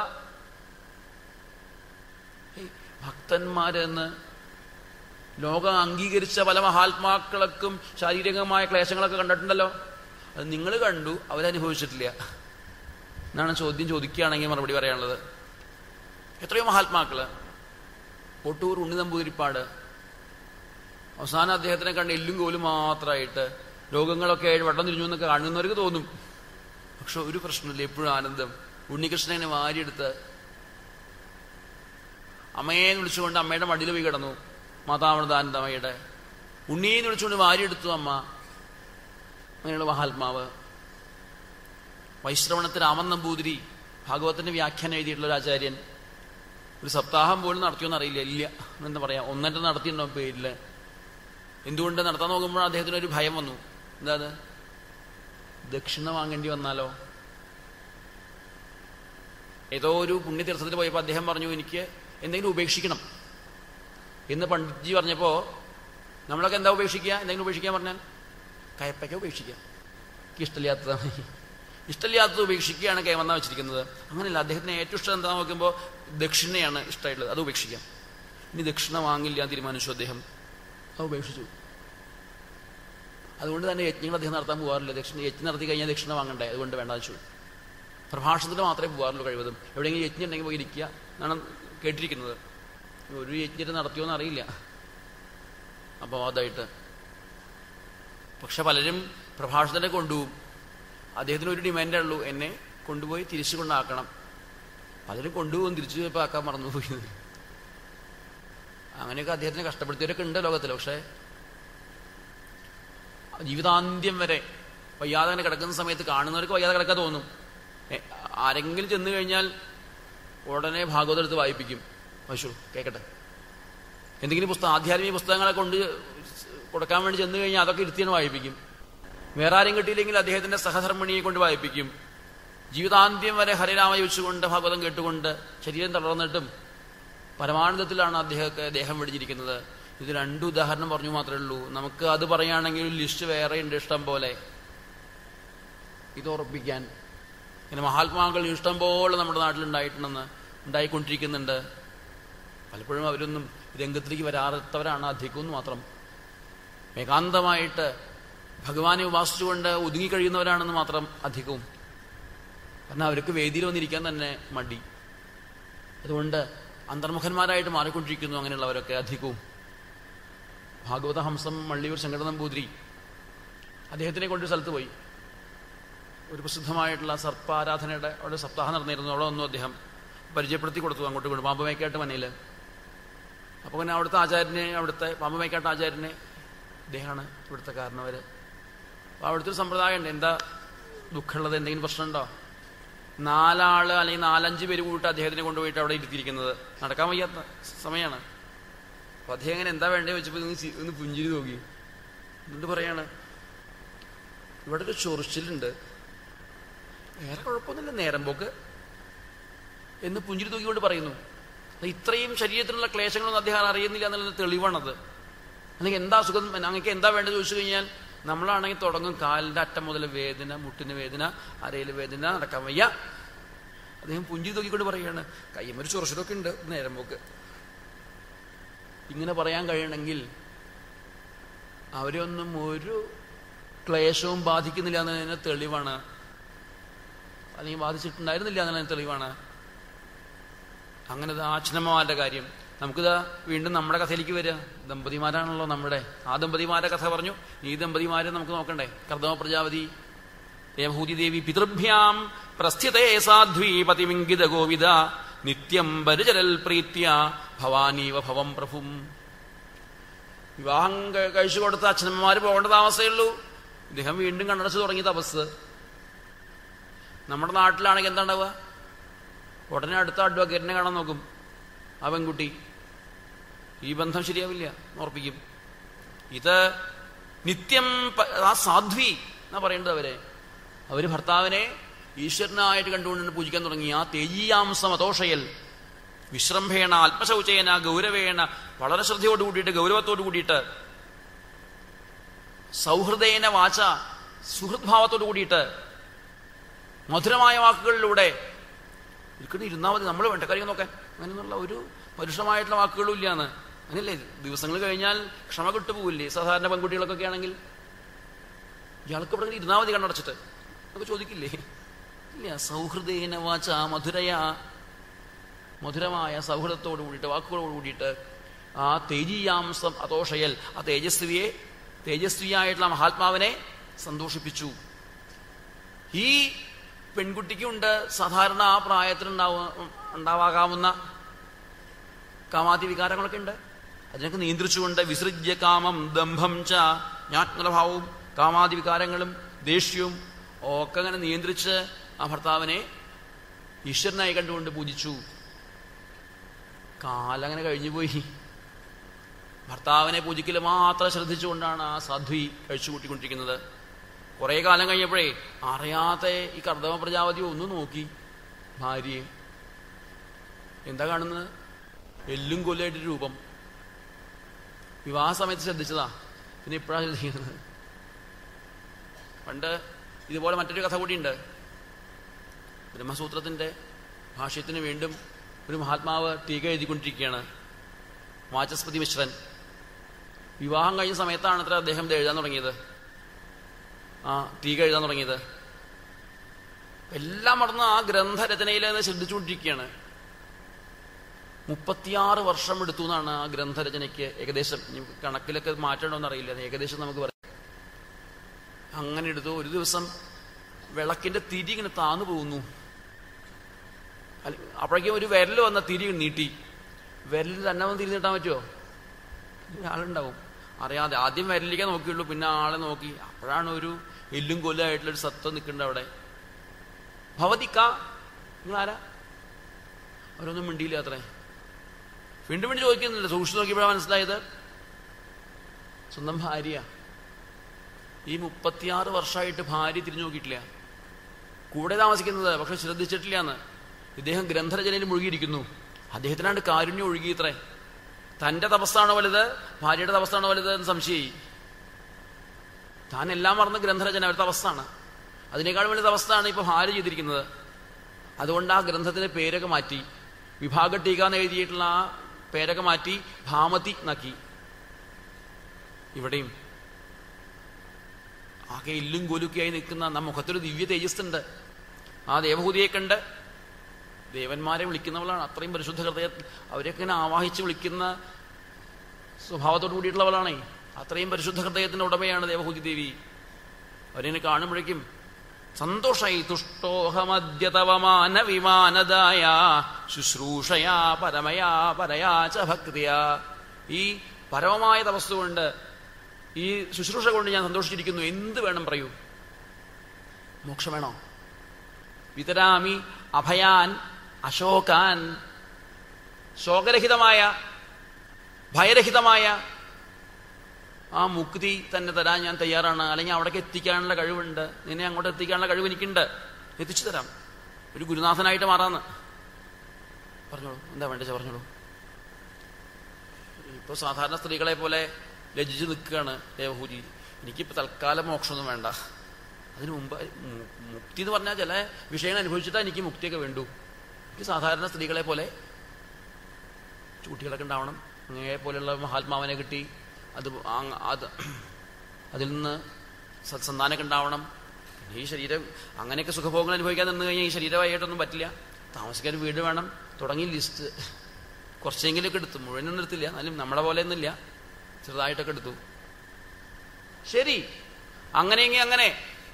Speaker 1: ഏയ്, ഭക്തന്മാരെന്ന് ലോകം അംഗീകരിച്ച പല മഹാത്മാക്കൾക്കും ശാരീരികമായ ക്ലേശങ്ങളൊക്കെ കണ്ടിട്ടുണ്ടല്ലോ അത് നിങ്ങൾ കണ്ടു അവരനുഭവിച്ചിട്ടില്ല എന്നാണ് ചോദ്യം ചോദിക്കുകയാണെങ്കിൽ മറുപടി പറയാനുള്ളത് എത്രയോ മഹാത്മാക്കള് ഒട്ടൂർ ഉണ്ണി നമ്പൂതിരിപ്പാട് അവസാനം അദ്ദേഹത്തിനെ കണ്ട് എല്ലും കോലും മാത്രമായിട്ട് രോഗങ്ങളൊക്കെ ആയിട്ട് വട്ടം തിരിഞ്ഞു എന്നൊക്കെ കാണുന്നവർക്ക് തോന്നും പക്ഷെ ഒരു പ്രശ്നമില്ല എപ്പോഴും ആനന്ദം ഉണ്ണികൃഷ്ണനെ വാരിയെടുത്ത് അമ്മയെ വിളിച്ചുകൊണ്ട് അമ്മയുടെ മടിയിൽ പോയി കിടന്നു മാതാമൃതാനന്ദമയുടെ ഉണ്ണിയെ വിളിച്ചുകൊണ്ട് വാരിയെടുത്തു അമ്മ അങ്ങനെയുള്ള മഹാത്മാവ് വൈശ്രവണത്ത് രാമൻ നമ്പൂതിരി ഭാഗവത്തിന്റെ വ്യാഖ്യാനം എഴുതിയിട്ടുള്ള ഒരു ആചാര്യൻ ഒരു സപ്താഹം പോലും നടത്തിയോന്ന് അറിയില്ല ഇല്ല എന്താ പറയാ ഒന്നര നടത്തിയിട്ടുണ്ടോ പേരില് എന്തുകൊണ്ട് നടത്താൻ നോക്കുമ്പോൾ അദ്ദേഹത്തിന് ഒരു ഭയം വന്നു എന്താ അത് ദക്ഷിണ വാങ്ങേണ്ടി വന്നാലോ ഏതോ ഒരു പുണ്യതീർത്ഥത്തിൽ പോയപ്പോൾ അദ്ദേഹം പറഞ്ഞു എനിക്ക് എന്തെങ്കിലും ഉപേക്ഷിക്കണം എന്ന് പണ്ഡിറ്റ്ജി പറഞ്ഞപ്പോ നമ്മളൊക്കെ എന്താ ഉപേക്ഷിക്കുക എന്തെങ്കിലും ഉപേക്ഷിക്കാൻ പറഞ്ഞാൽ കയപ്പയ്ക്ക ഉപേക്ഷിക്കുക എനിക്ക് ഇഷ്ടമില്ലാത്തതാണ് ഇഷ്ടമില്ലാത്തത് ഉപേക്ഷിക്കുകയാണ് കൈവന്ന വെച്ചിരിക്കുന്നത് അങ്ങനെയല്ല അദ്ദേഹത്തിന് ഏറ്റവും ഇഷ്ടം എന്താ നോക്കുമ്പോൾ ദക്ഷിണയാണ് ഇഷ്ടമായിട്ടുള്ളത് അത് ഉപേക്ഷിക്കാം ഇനി ദക്ഷിണ വാങ്ങില്ല എന്ന് തീരുമാനിച്ചു അദ്ദേഹം അത് ഉപേക്ഷിച്ചു അതുകൊണ്ട് തന്നെ യജ്ഞങ്ങൾ അദ്ദേഹം നടത്താൻ പോകാറില്ല ദക്ഷിണ യജ്ഞം നടത്തി കഴിഞ്ഞാൽ ദക്ഷിണ വാങ്ങണ്ടേ അതുകൊണ്ട് വേണ്ട വെച്ചു പ്രഭാഷണത്തിന് മാത്രമേ പോകാറുള്ളൂ കഴിവതും എവിടെയെങ്കിലും യജ്ഞം ഉണ്ടെങ്കിൽ പോയി ഇരിക്കുക എന്നാണ് കേട്ടിരിക്കുന്നത് ഒരു യജ്ഞത്തെ നടത്തിയോന്ന് അറിയില്ല അപവാദമായിട്ട് പക്ഷെ പലരും പ്രഭാഷണത്തിനെ കൊണ്ടുപോകും അദ്ദേഹത്തിന് ഒരു ഡിമാൻഡേ ഉള്ളൂ എന്നെ കൊണ്ടുപോയി തിരിച്ചു കൊണ്ടാക്കണം പലരും കൊണ്ടുപോകും തിരിച്ചു പോയപ്പോൾ ആക്കാൻ മറന്നുപോയി അങ്ങനെയൊക്കെ അദ്ദേഹത്തിനെ കഷ്ടപ്പെടുത്തിയവരൊക്കെ ഉണ്ട് ലോകത്തിൽ പക്ഷേ ജീവിതാന്ത്യം വരെ വയ്യാതെ അങ്ങനെ കിടക്കുന്ന സമയത്ത് കാണുന്നവർക്ക് വയ്യാതെ കിടക്കാൻ തോന്നും ഏ, ആരെങ്കിലും ചെന്ന് കഴിഞ്ഞാൽ ഉടനെ ഭാഗവതം എടുത്ത് വായിപ്പിക്കും പശു കേൾക്കട്ടെ എന്തെങ്കിലും പുസ്തകം ആധ്യാത്മിക പുസ്തകങ്ങളെ കൊണ്ട് കൊടുക്കാൻ വേണ്ടി ചെന്ന് കഴിഞ്ഞാൽ അതൊക്കെ ഇരുത്തിയാണ് വായിപ്പിക്കും വേറെ ആരും കിട്ടിയില്ലെങ്കിൽ അദ്ദേഹത്തിന്റെ സഹധർമ്മിണിയെ കൊണ്ട് വായിപ്പിക്കും ജീവിതാന്ത്യം വരെ ഹരിരാമ ചോദിച്ചുകൊണ്ട് ഭാഗവതം കേട്ടുകൊണ്ട് ശരീരം തളർന്നിട്ടും പരമാനന്ദത്തിലാണ് അദ്ദേഹത്തെ ദേഹം വെടിഞ്ഞിരിക്കുന്നത് ഇത് രണ്ടു ഉദാഹരണം പറഞ്ഞു മാത്രമേ ഉള്ളൂ നമുക്ക് അത് പറയുകയാണെങ്കിൽ ഒരു ലിസ്റ്റ് വേറെ ഉണ്ട് ഇഷ്ടം പോലെ ഇത് ഉറപ്പിക്കാൻ ഇങ്ങനെ മഹാത്മാക്കൾ ഇഷ്ടം പോലെ നമ്മുടെ നാട്ടിലുണ്ടായിട്ടുണ്ടെന്ന് ഉണ്ടായിക്കൊണ്ടിരിക്കുന്നുണ്ട് പലപ്പോഴും അവരൊന്നും രംഗത്തിലേക്ക് വരാത്തവരാണ് അധികം എന്ന് മാത്രം ഏകാന്തമായിട്ട് ഭഗവാനെ ഉപാസിച്ചുകൊണ്ട് ഒതുങ്ങിക്കഴിയുന്നവരാണെന്ന് മാത്രം അധികവും കാരണം അവർക്ക് വേദിയിൽ വന്നിരിക്കാൻ തന്നെ മടി അതുകൊണ്ട് അന്തർമുഖന്മാരായിട്ട് മാറിക്കൊണ്ടിരിക്കുന്നു അങ്ങനെയുള്ളവരൊക്കെ അധികവും ഭാഗവത ഹംസം മള്ളിയൂർ ശങ്കര നമ്പൂതിരി അദ്ദേഹത്തിനെ കൊണ്ട് ഒരു സ്ഥലത്ത് പോയി ഒരു പ്രസിദ്ധമായിട്ടുള്ള സർപ്പാരാധനയുടെ അവിടെ സപ്താഹം നടന്നിരുന്നു അവിടെ വന്നു അദ്ദേഹം പരിചയപ്പെടുത്തി കൊടുത്തു അങ്ങോട്ട് കൊണ്ട് പാമ്പമേക്കാട്ട് മനയിൽ അപ്പോൾ പിന്നെ അവിടുത്തെ ആചാര്യനെ അവിടുത്തെ പാമ്പമേക്കാട്ട് ആചാര്യനെ ഇദ്ദേഹമാണ് ഇവിടുത്തെ കാരണവർ അപ്പോൾ അവിടുത്തെ ഒരു സമ്പ്രദായമുണ്ട് എന്താ ദുഃഖമുള്ളത് എന്തെങ്കിലും പ്രശ്നമുണ്ടോ നാലാള് അല്ലെങ്കിൽ നാലഞ്ച് പേര് കൂടിയിട്ട് അദ്ദേഹത്തിനെ കൊണ്ടുപോയിട്ട് അവിടെ ഇരുത്തിയിരിക്കുന്നത് നടക്കാൻ വയ്യാത്ത സമയമാണ് അപ്പൊ അദ്ദേഹം ഇങ്ങനെ എന്താ വേണ്ടേ വെച്ചപ്പോൾ ഒന്ന് ചി- ഒന്ന് പുഞ്ചിരി നോക്കി എന്നിട്ട് പറയാണ് ഇവിടെ ഒരു ചൊറിച്ചിലുണ്ട് വേറെ കുഴപ്പമൊന്നുമില്ല നേരം പോക്ക് എന്ന് പുഞ്ചിരി തൂക്കിക്കൊണ്ട് പറയുന്നു അത് ഇത്രയും ശരീരത്തിലുള്ള ക്ലേശങ്ങളൊന്നും അദ്ദേഹം അറിയുന്നില്ല എന്നുള്ള തെളിവാണത് അല്ലെങ്കിൽ എന്താ സുഖം അങ്ങക്ക് എന്താ വേണ്ടത് ചോദിച്ചു കഴിഞ്ഞാൽ നമ്മളാണെങ്കിൽ തുടങ്ങും കാലിന്റെ അറ്റം മുതൽ വേദന മുട്ടിന് വേദന അരയിൽ വേദന നടക്കാൻ വയ്യ അദ്ദേഹം പുഞ്ചി തൂക്കിക്കൊണ്ട് പറയുകയാണ് കയ്യമ്മൊരു ചുറച്ചിലൊക്കെ ഉണ്ട് നേരം പോക്ക് ഇങ്ങനെ പറയാൻ കഴിയണമെങ്കിൽ അവരെയൊന്നും ഒരു ക്ലേശവും ബാധിക്കുന്നില്ല എന്നതിന് തെളിവാണ് അല്ലെങ്കിൽ ബാധിച്ചിട്ടുണ്ടായിരുന്നില്ല എന്നതിന് തെളിവാണ് അങ്ങനെ അച്ഛനമ്മമാരുടെ കാര്യം നമുക്കിതാ വീണ്ടും നമ്മുടെ കഥയിലേക്ക് വരിക ദമ്പതിമാരാണല്ലോ നമ്മുടെ ആ ദമ്പതിമാരുടെ കഥ പറഞ്ഞു ഈ ദമ്പതിമാരെ നമുക്ക് നോക്കണ്ടേ കർദമ പ്രജാപതി ദേവഭൂതി ദേവി പിതൃഭ്യാം പ്രസ്ഥിതേ സാധ്വി പതിമിംഗിത ഗോവിത നിത്യം പരിചരൽ പ്രീത്യ ഭവാനീവ ഭവം പ്രഭും വിവാഹം കഴി- കഴിച്ചു കൊടുത്ത അച്ഛനമ്മമാര് പോകേണ്ട താമസമേ ഉള്ളൂ ഇദ്ദേഹം വീണ്ടും കണ്ണടച്ചു തുടങ്ങി തപസ് നമ്മുടെ നാട്ടിലാണെങ്കിൽ എന്താ ഉണ്ടാവുക ഉടനെ അടുത്ത അഡ്വക്കേറ്റിനെ കാണാൻ നോക്കും ആ പെൺകുട്ടി ഈ ബന്ധം ശരിയാവില്ല എന്ന് ഉറപ്പിക്കും ഇത് നിത്യം പ- ആ സാധ്വി എന്നാ പറയേണ്ടത് അവരെ അവര് ഭർത്താവിനെ ഈശ്വരനായിട്ട് കണ്ടുകൊണ്ട് പൂജിക്കാൻ തുടങ്ങി ആ തേജീയാംസം അതോഷയൽ വിശ്രംഭേണ അല്പശൗചേന ഗൗരവേണ വളരെ ശ്രദ്ധയോട് കൂടിയിട്ട് ഗൗരവത്തോട് കൂടിയിട്ട് സൗഹൃദേന വാച സുഹൃദ്ഭാവത്തോട് കൂടിയിട്ട് മധുരമായ വാക്കുകളിലൂടെ ഇരിക്കണ ഇരുന്നാൽ മതി നമ്മൾ വേണ്ട കാര്യം നോക്കാൻ അങ്ങനെയൊന്നുള്ള ഒരു പരുഷമായിട്ടുള്ള വാക്കുകളും ഇല്ലാന്ന് അങ്ങനെയല്ലേ ദിവസങ്ങൾ കഴിഞ്ഞാൽ ക്ഷമ കിട്ടുപോകില്ലേ സാധാരണ പെൺകുട്ടികളൊക്കെ ആണെങ്കിൽ ഇയാൾക്ക് ഇവിടെ ഇരുന്നാൽ മതി കണ്ണടച്ചിട്ട് അതൊക്കെ ചോദിക്കില്ലേ ഇല്ല സൗഹൃദേന വാച മധുരയാ മധുരമായ സൗഹൃദത്തോട് കൂടിയിട്ട് വാക്കുകളോട് കൂടിയിട്ട് ആ തേജീയാംസം അതോഷയൽ ആ തേജസ്വിയെ തേജസ്വിയായിട്ടുള്ള മഹാത്മാവിനെ സന്തോഷിപ്പിച്ചു ഈ പെൺകുട്ടിക്കുണ്ട് സാധാരണ ആ പ്രായത്തിൽ ഉണ്ടാവുക ഉണ്ടാവാകാവുന്ന കാമാതി വികാരങ്ങളൊക്കെ ഉണ്ട് അതിനൊക്കെ നിയന്ത്രിച്ചുകൊണ്ട് വിസൃജ്യ കാമം ദംഭം ച ജ്ഞാത്മഭാവവും കാമാതി വികാരങ്ങളും ദേഷ്യവും ഒക്കെ അങ്ങനെ നിയന്ത്രിച്ച് ആ ഭർത്താവിനെ ഈശ്വരനായി കണ്ടുകൊണ്ട് പൂജിച്ചു കാലങ്ങനെ കഴിഞ്ഞുപോയി ഭർത്താവിനെ പൂജിക്കൽ മാത്രം ശ്രദ്ധിച്ചുകൊണ്ടാണ് ആ സാധ്വി കഴിച്ചുകൂട്ടിക്കൊണ്ടിരിക്കുന്നത് കുറെ കാലം കഴിഞ്ഞപ്പോഴേ അറിയാതെ ഈ കർദമ പ്രജാപതി ഒന്ന് നോക്കി ഭാര്യയെ എന്താ കാണുന്നത് എല്ലും കൊല്ലായിട്ട് രൂപം വിവാഹ സമയത്ത് ശ്രദ്ധിച്ചതാ പിന്നെ ഇപ്പോഴാണ് ശ്രദ്ധിക്കുന്നത് പണ്ട് ഇതുപോലെ മറ്റൊരു കഥ കൂടിയുണ്ട് ബ്രഹ്മസൂത്രത്തിന്റെ ഭാഷ്യത്തിന് വീണ്ടും ഒരു മഹാത്മാവ് ടീക എഴുതിക്കൊണ്ടിരിക്കുകയാണ് വാചസ്പതി മിശ്രൻ വിവാഹം കഴിഞ്ഞ സമയത്താണ് അത്ര അദ്ദേഹം ഇത് എഴുതാൻ തുടങ്ങിയത് ആ ടീക എഴുതാൻ തുടങ്ങിയത് എല്ലാം മറന്ന് ആ ഗ്രന്ഥരചനയിൽ അത് ശ്രദ്ധിച്ചുകൊണ്ടിരിക്കുകയാണ് മുപ്പത്തിയാറ് വർഷം എടുത്തു എന്നാണ് ആ ഗ്രന്ഥരചനയ്ക്ക് ഏകദേശം ഇനി കണക്കിലൊക്കെ മാറ്റണമെന്ന് അറിയില്ല അത് ഏകദേശം നമുക്ക് പറയാം അങ്ങനെ എടുത്തു ഒരു ദിവസം വിളക്കിന്റെ തിരി ഇങ്ങനെ താന്നു പോകുന്നു അല്ല- അപ്പോഴേക്കും ഒരു വിരൽ വന്ന തിരി നീട്ടി വിരലിൽ തന്നെ വന്ന് തിരി നീട്ടാൻ പറ്റുമോ ആളുണ്ടാവും അറിയാതെ ആദ്യം വിരലിലേക്കേ നോക്കിയുള്ളൂ പിന്നെ ആളെ നോക്കി അപ്പോഴാണ് ഒരു എല്ലും കൊല്ലായിട്ടുള്ള ഒരു സത്വം നിൽക്കുന്നുണ്ട് അവിടെ ഭവതിക്ക നിങ്ങൾ ആരാ അവരൊന്നും മിണ്ടിയില്ല അത്രേ വീണ്ടും വീണ്ടും ചോദിക്കുന്നില്ല സൂക്ഷിച്ചു നോക്കിയപ്പോഴാണ് മനസ്സിലായത് സ്വന്തം ഭാര്യ ഈ മുപ്പത്തിയാറ് വർഷമായിട്ട് ഭാര്യ തിരിഞ്ഞു നോക്കിയിട്ടില്ല കൂടെ താമസിക്കുന്നത് പക്ഷെ ശ്രദ്ധിച്ചിട്ടില്ല എന്ന് ഇദ്ദേഹം ഗ്രന്ഥരചനയിൽ മുഴുകിയിരിക്കുന്നു അദ്ദേഹത്തിനാണ്ട് കാരുണ്യം ഒഴുകിയിത്രേ തന്റെ തപസ്സാണോ വലുത് ഭാര്യയുടെ തപസ്സാണോ വലുത് എന്ന് സംശയായി താൻ എല്ലാം മറന്ന് ഗ്രന്ഥരചന ഒരു തപസ്സാണ് അതിനേക്കാൾ വലിയ തപസ്സാണ് ഇപ്പൊ ഭാര്യ ചെയ്തിരിക്കുന്നത് അതുകൊണ്ട് ആ ഗ്രന്ഥത്തിന്റെ പേരൊക്കെ മാറ്റി വിഭാഗ ടീക എന്ന് എഴുതിയിട്ടുള്ള ആ പേരൊക്കെ മാറ്റി ഭാമതി എന്നാക്കി ഇവിടെയും ആകെ ഇല്ലും കോലുക്കിയായി നിൽക്കുന്ന ആ മുഖത്തൊരു ദിവ്യ തേജസ്സുണ്ട് ആ ദേവഹൂതിയെ കണ്ട് ദേവന്മാരെ വിളിക്കുന്നവളാണ് അത്രയും പരിശുദ്ധ ഹൃദയം അവരെയൊക്കെ ഇങ്ങനെ ആവാഹിച്ച് വിളിക്കുന്ന സ്വഭാവത്തോട് കൂടിയിട്ടുള്ളവളാണേ അത്രയും പരിശുദ്ധ ഹൃദയത്തിന്റെ ഉടമയാണ് ദേവഹൂതി ദേവി അവരിങ്ങനെ കാണുമ്പോഴേക്കും സന്തോഷായി തുഷ്ടോഹമദ്യതവമാന വിമാനദായ ശുശ്രൂഷയാ പരമയാ പരയാ ച ഭക്തിയാ ഈ പരമമായ തപസ് കൊണ്ട് ഈ ശുശ്രൂഷ കൊണ്ട് ഞാൻ സന്തോഷിച്ചിരിക്കുന്നു എന്ത് വേണം പറയൂ മോക്ഷം വേണോ വിതരാമി അഭയാൻ അശോകാൻ ശോകരഹിതമായ ഭയരഹിതമായ ആ മുക്തി തന്നെ തരാൻ ഞാൻ തയ്യാറാണ് അല്ലെങ്കിൽ അവിടേക്ക് എത്തിക്കാനുള്ള കഴിവുണ്ട് നിന്നെ അങ്ങോട്ട് എത്തിക്കാനുള്ള കഴിവ് എനിക്കുണ്ട് എത്തിച്ചു തരാം ഒരു ഗുരുനാഥനായിട്ട് മാറാന്ന് പറഞ്ഞോളൂ എന്താ വേണ്ടത് പറഞ്ഞോളൂ ഇപ്പോൾ സാധാരണ സ്ത്രീകളെ പോലെ ലജ്ജിച്ച് നിൽക്കുകയാണ് ദേവഹൂജി എനിക്കിപ്പോൾ തൽക്കാലം മോക്ഷമൊന്നും വേണ്ട അതിനു മുമ്പ് മു- മുക്തി എന്ന് പറഞ്ഞാൽ ചില വിഷയങ്ങൾ അനുഭവിച്ചിട്ടാണ് എനിക്ക് മുക്തിയൊക്കെ വേണ്ടു എനിക്ക് സാധാരണ സ്ത്രീകളെ പോലെ കുട്ടികളൊക്കെ ഉണ്ടാവണം അങ്ങനെ പോലെയുള്ള മഹാത്മാവിനെ കിട്ടി അത് ആ- അത് അതിൽ നിന്ന് സത്സന്താനമൊക്കെ ഉണ്ടാവണം പിന്നെ ഈ ശരീരം അങ്ങനെയൊക്കെ സുഖഭോഗങ്ങൾ അനുഭവിക്കാൻ നിന്ന് കഴിഞ്ഞാൽ ഈ ശരീരമായിട്ടൊന്നും പറ്റില്ല താമസിക്കാൻ വീട് വേണം തുടങ്ങി ലിസ്റ്റ് കുറച്ചെങ്കിലുമൊക്കെ എടുത്തു മുഴുവനൊന്നും എടുത്തില്ല എന്നാലും നമ്മളെ പോലെ ഒന്നുമില്ല ചെറുതായിട്ടൊക്കെ എടുത്തു ശരി അങ്ങനെയെങ്കിൽ അങ്ങനെ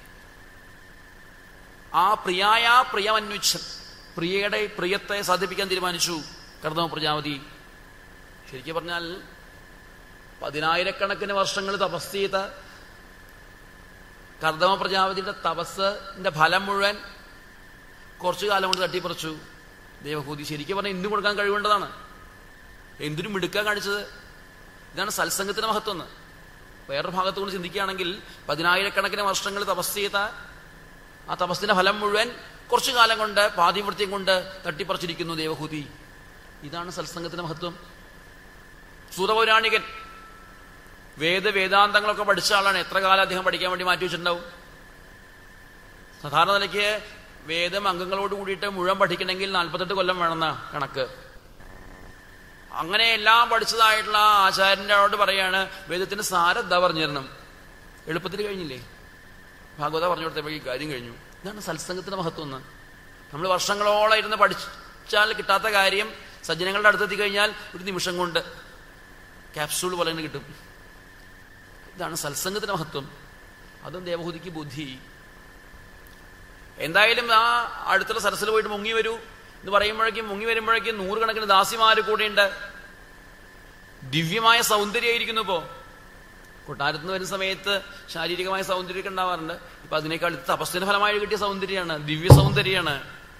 Speaker 1: ആ പ്രിയായ പ്രിയമന്വിച്ഛൻ പ്രിയയുടെ പ്രിയത്തെ സാധിപ്പിക്കാൻ തീരുമാനിച്ചു കർദമ പ്രജാപതി ശരിക്കും പറഞ്ഞാൽ പതിനായിരക്കണക്കിന് വർഷങ്ങൾ തപസ് ചെയ്ത കർദമ പ്രജാപതിയുടെ തപസ്സിന്റെ ഫലം മുഴുവൻ കുറച്ചു കാലം കൊണ്ട് തട്ടിപ്പറിച്ചു ദേവഭൂതി ശരിക്കും പറഞ്ഞാൽ ഇന്നും കൊടുക്കാൻ കഴിവേണ്ടതാണ് എന്തിനും മിടുക്ക കാണിച്ചത് ഇതാണ് സത്സംഗത്തിന്റെ മഹത്വം എന്ന് വേറൊരു ഭാഗത്ത് കൊണ്ട് ചിന്തിക്കുകയാണെങ്കിൽ പതിനായിരക്കണക്കിന് വർഷങ്ങൾ തപസ് ചെയ്ത ആ തപസ്സിന്റെ ഫലം മുഴുവൻ കുറച്ചു കാലം കൊണ്ട് പാതിവൃത്യം കൊണ്ട് തട്ടിപ്പറിച്ചിരിക്കുന്നു ദേവഹൂതി ഇതാണ് സത്സംഗത്തിന്റെ മഹത്വം സൂതപൗരാണികൻ വേദ വേദാന്തങ്ങളൊക്കെ പഠിച്ച ആളാണ് എത്ര കാലം അദ്ദേഹം പഠിക്കാൻ വേണ്ടി മാറ്റി വെച്ചിട്ടുണ്ടാവും സാധാരണ നിലയ്ക്ക് വേദം അംഗങ്ങളോട് കൂടിയിട്ട് മുഴുവൻ പഠിക്കണമെങ്കിൽ നാൽപ്പത്തെട്ട് കൊല്ലം വേണമെന്ന കണക്ക് അങ്ങനെ എല്ലാം പഠിച്ചതായിട്ടുള്ള ആചാര്യന്റെ അവിടെ പറയാണ് വേദത്തിന് സാരദ്ധ പറഞ്ഞു തരണം എളുപ്പത്തിൽ കഴിഞ്ഞില്ലേ ഭാഗവത പറഞ്ഞു കൊടുത്തപ്പോൾ ഈ കാര്യം കഴിഞ്ഞു ഇതാണ് സത്സംഗത്തിന്റെ മഹത്വം എന്ന് നമ്മൾ വർഷങ്ങളോളം ഇരുന്ന് പഠിച്ചാൽ കിട്ടാത്ത കാര്യം സജ്ജനങ്ങളുടെ അടുത്തെത്തി കഴിഞ്ഞാൽ ഒരു നിമിഷം കൊണ്ട് ക്യാപ്സൂൾ പോലെ തന്നെ കിട്ടും ഇതാണ് സത്സംഗത്തിന്റെ മഹത്വം അതും ദേവഹൂതിക്ക് ബുദ്ധി എന്തായാലും ആ അടുത്തുള്ള സരസിൽ പോയിട്ട് മുങ്ങി വരൂ എന്ന് പറയുമ്പോഴേക്കും മുങ്ങി വരുമ്പോഴേക്കും നൂറുകണക്കിന് ദാസിമാര് കൂടെയുണ്ട് ദിവ്യമായ സൗന്ദര്യമായിരിക്കുന്നു ഇപ്പോ കൊട്ടാരത്ത് നിന്ന് വരുന്ന സമയത്ത് ശാരീരികമായ സൗന്ദര്യമൊക്കെ ഉണ്ടാവാറുണ്ട് ഇപ്പൊ അതിനേക്കാൾ ഇത് തപസ്സിന് ഫലമായി കിട്ടിയ സൗന്ദര്യമാണ് ദിവ്യ സൗന്ദര്യമാണ്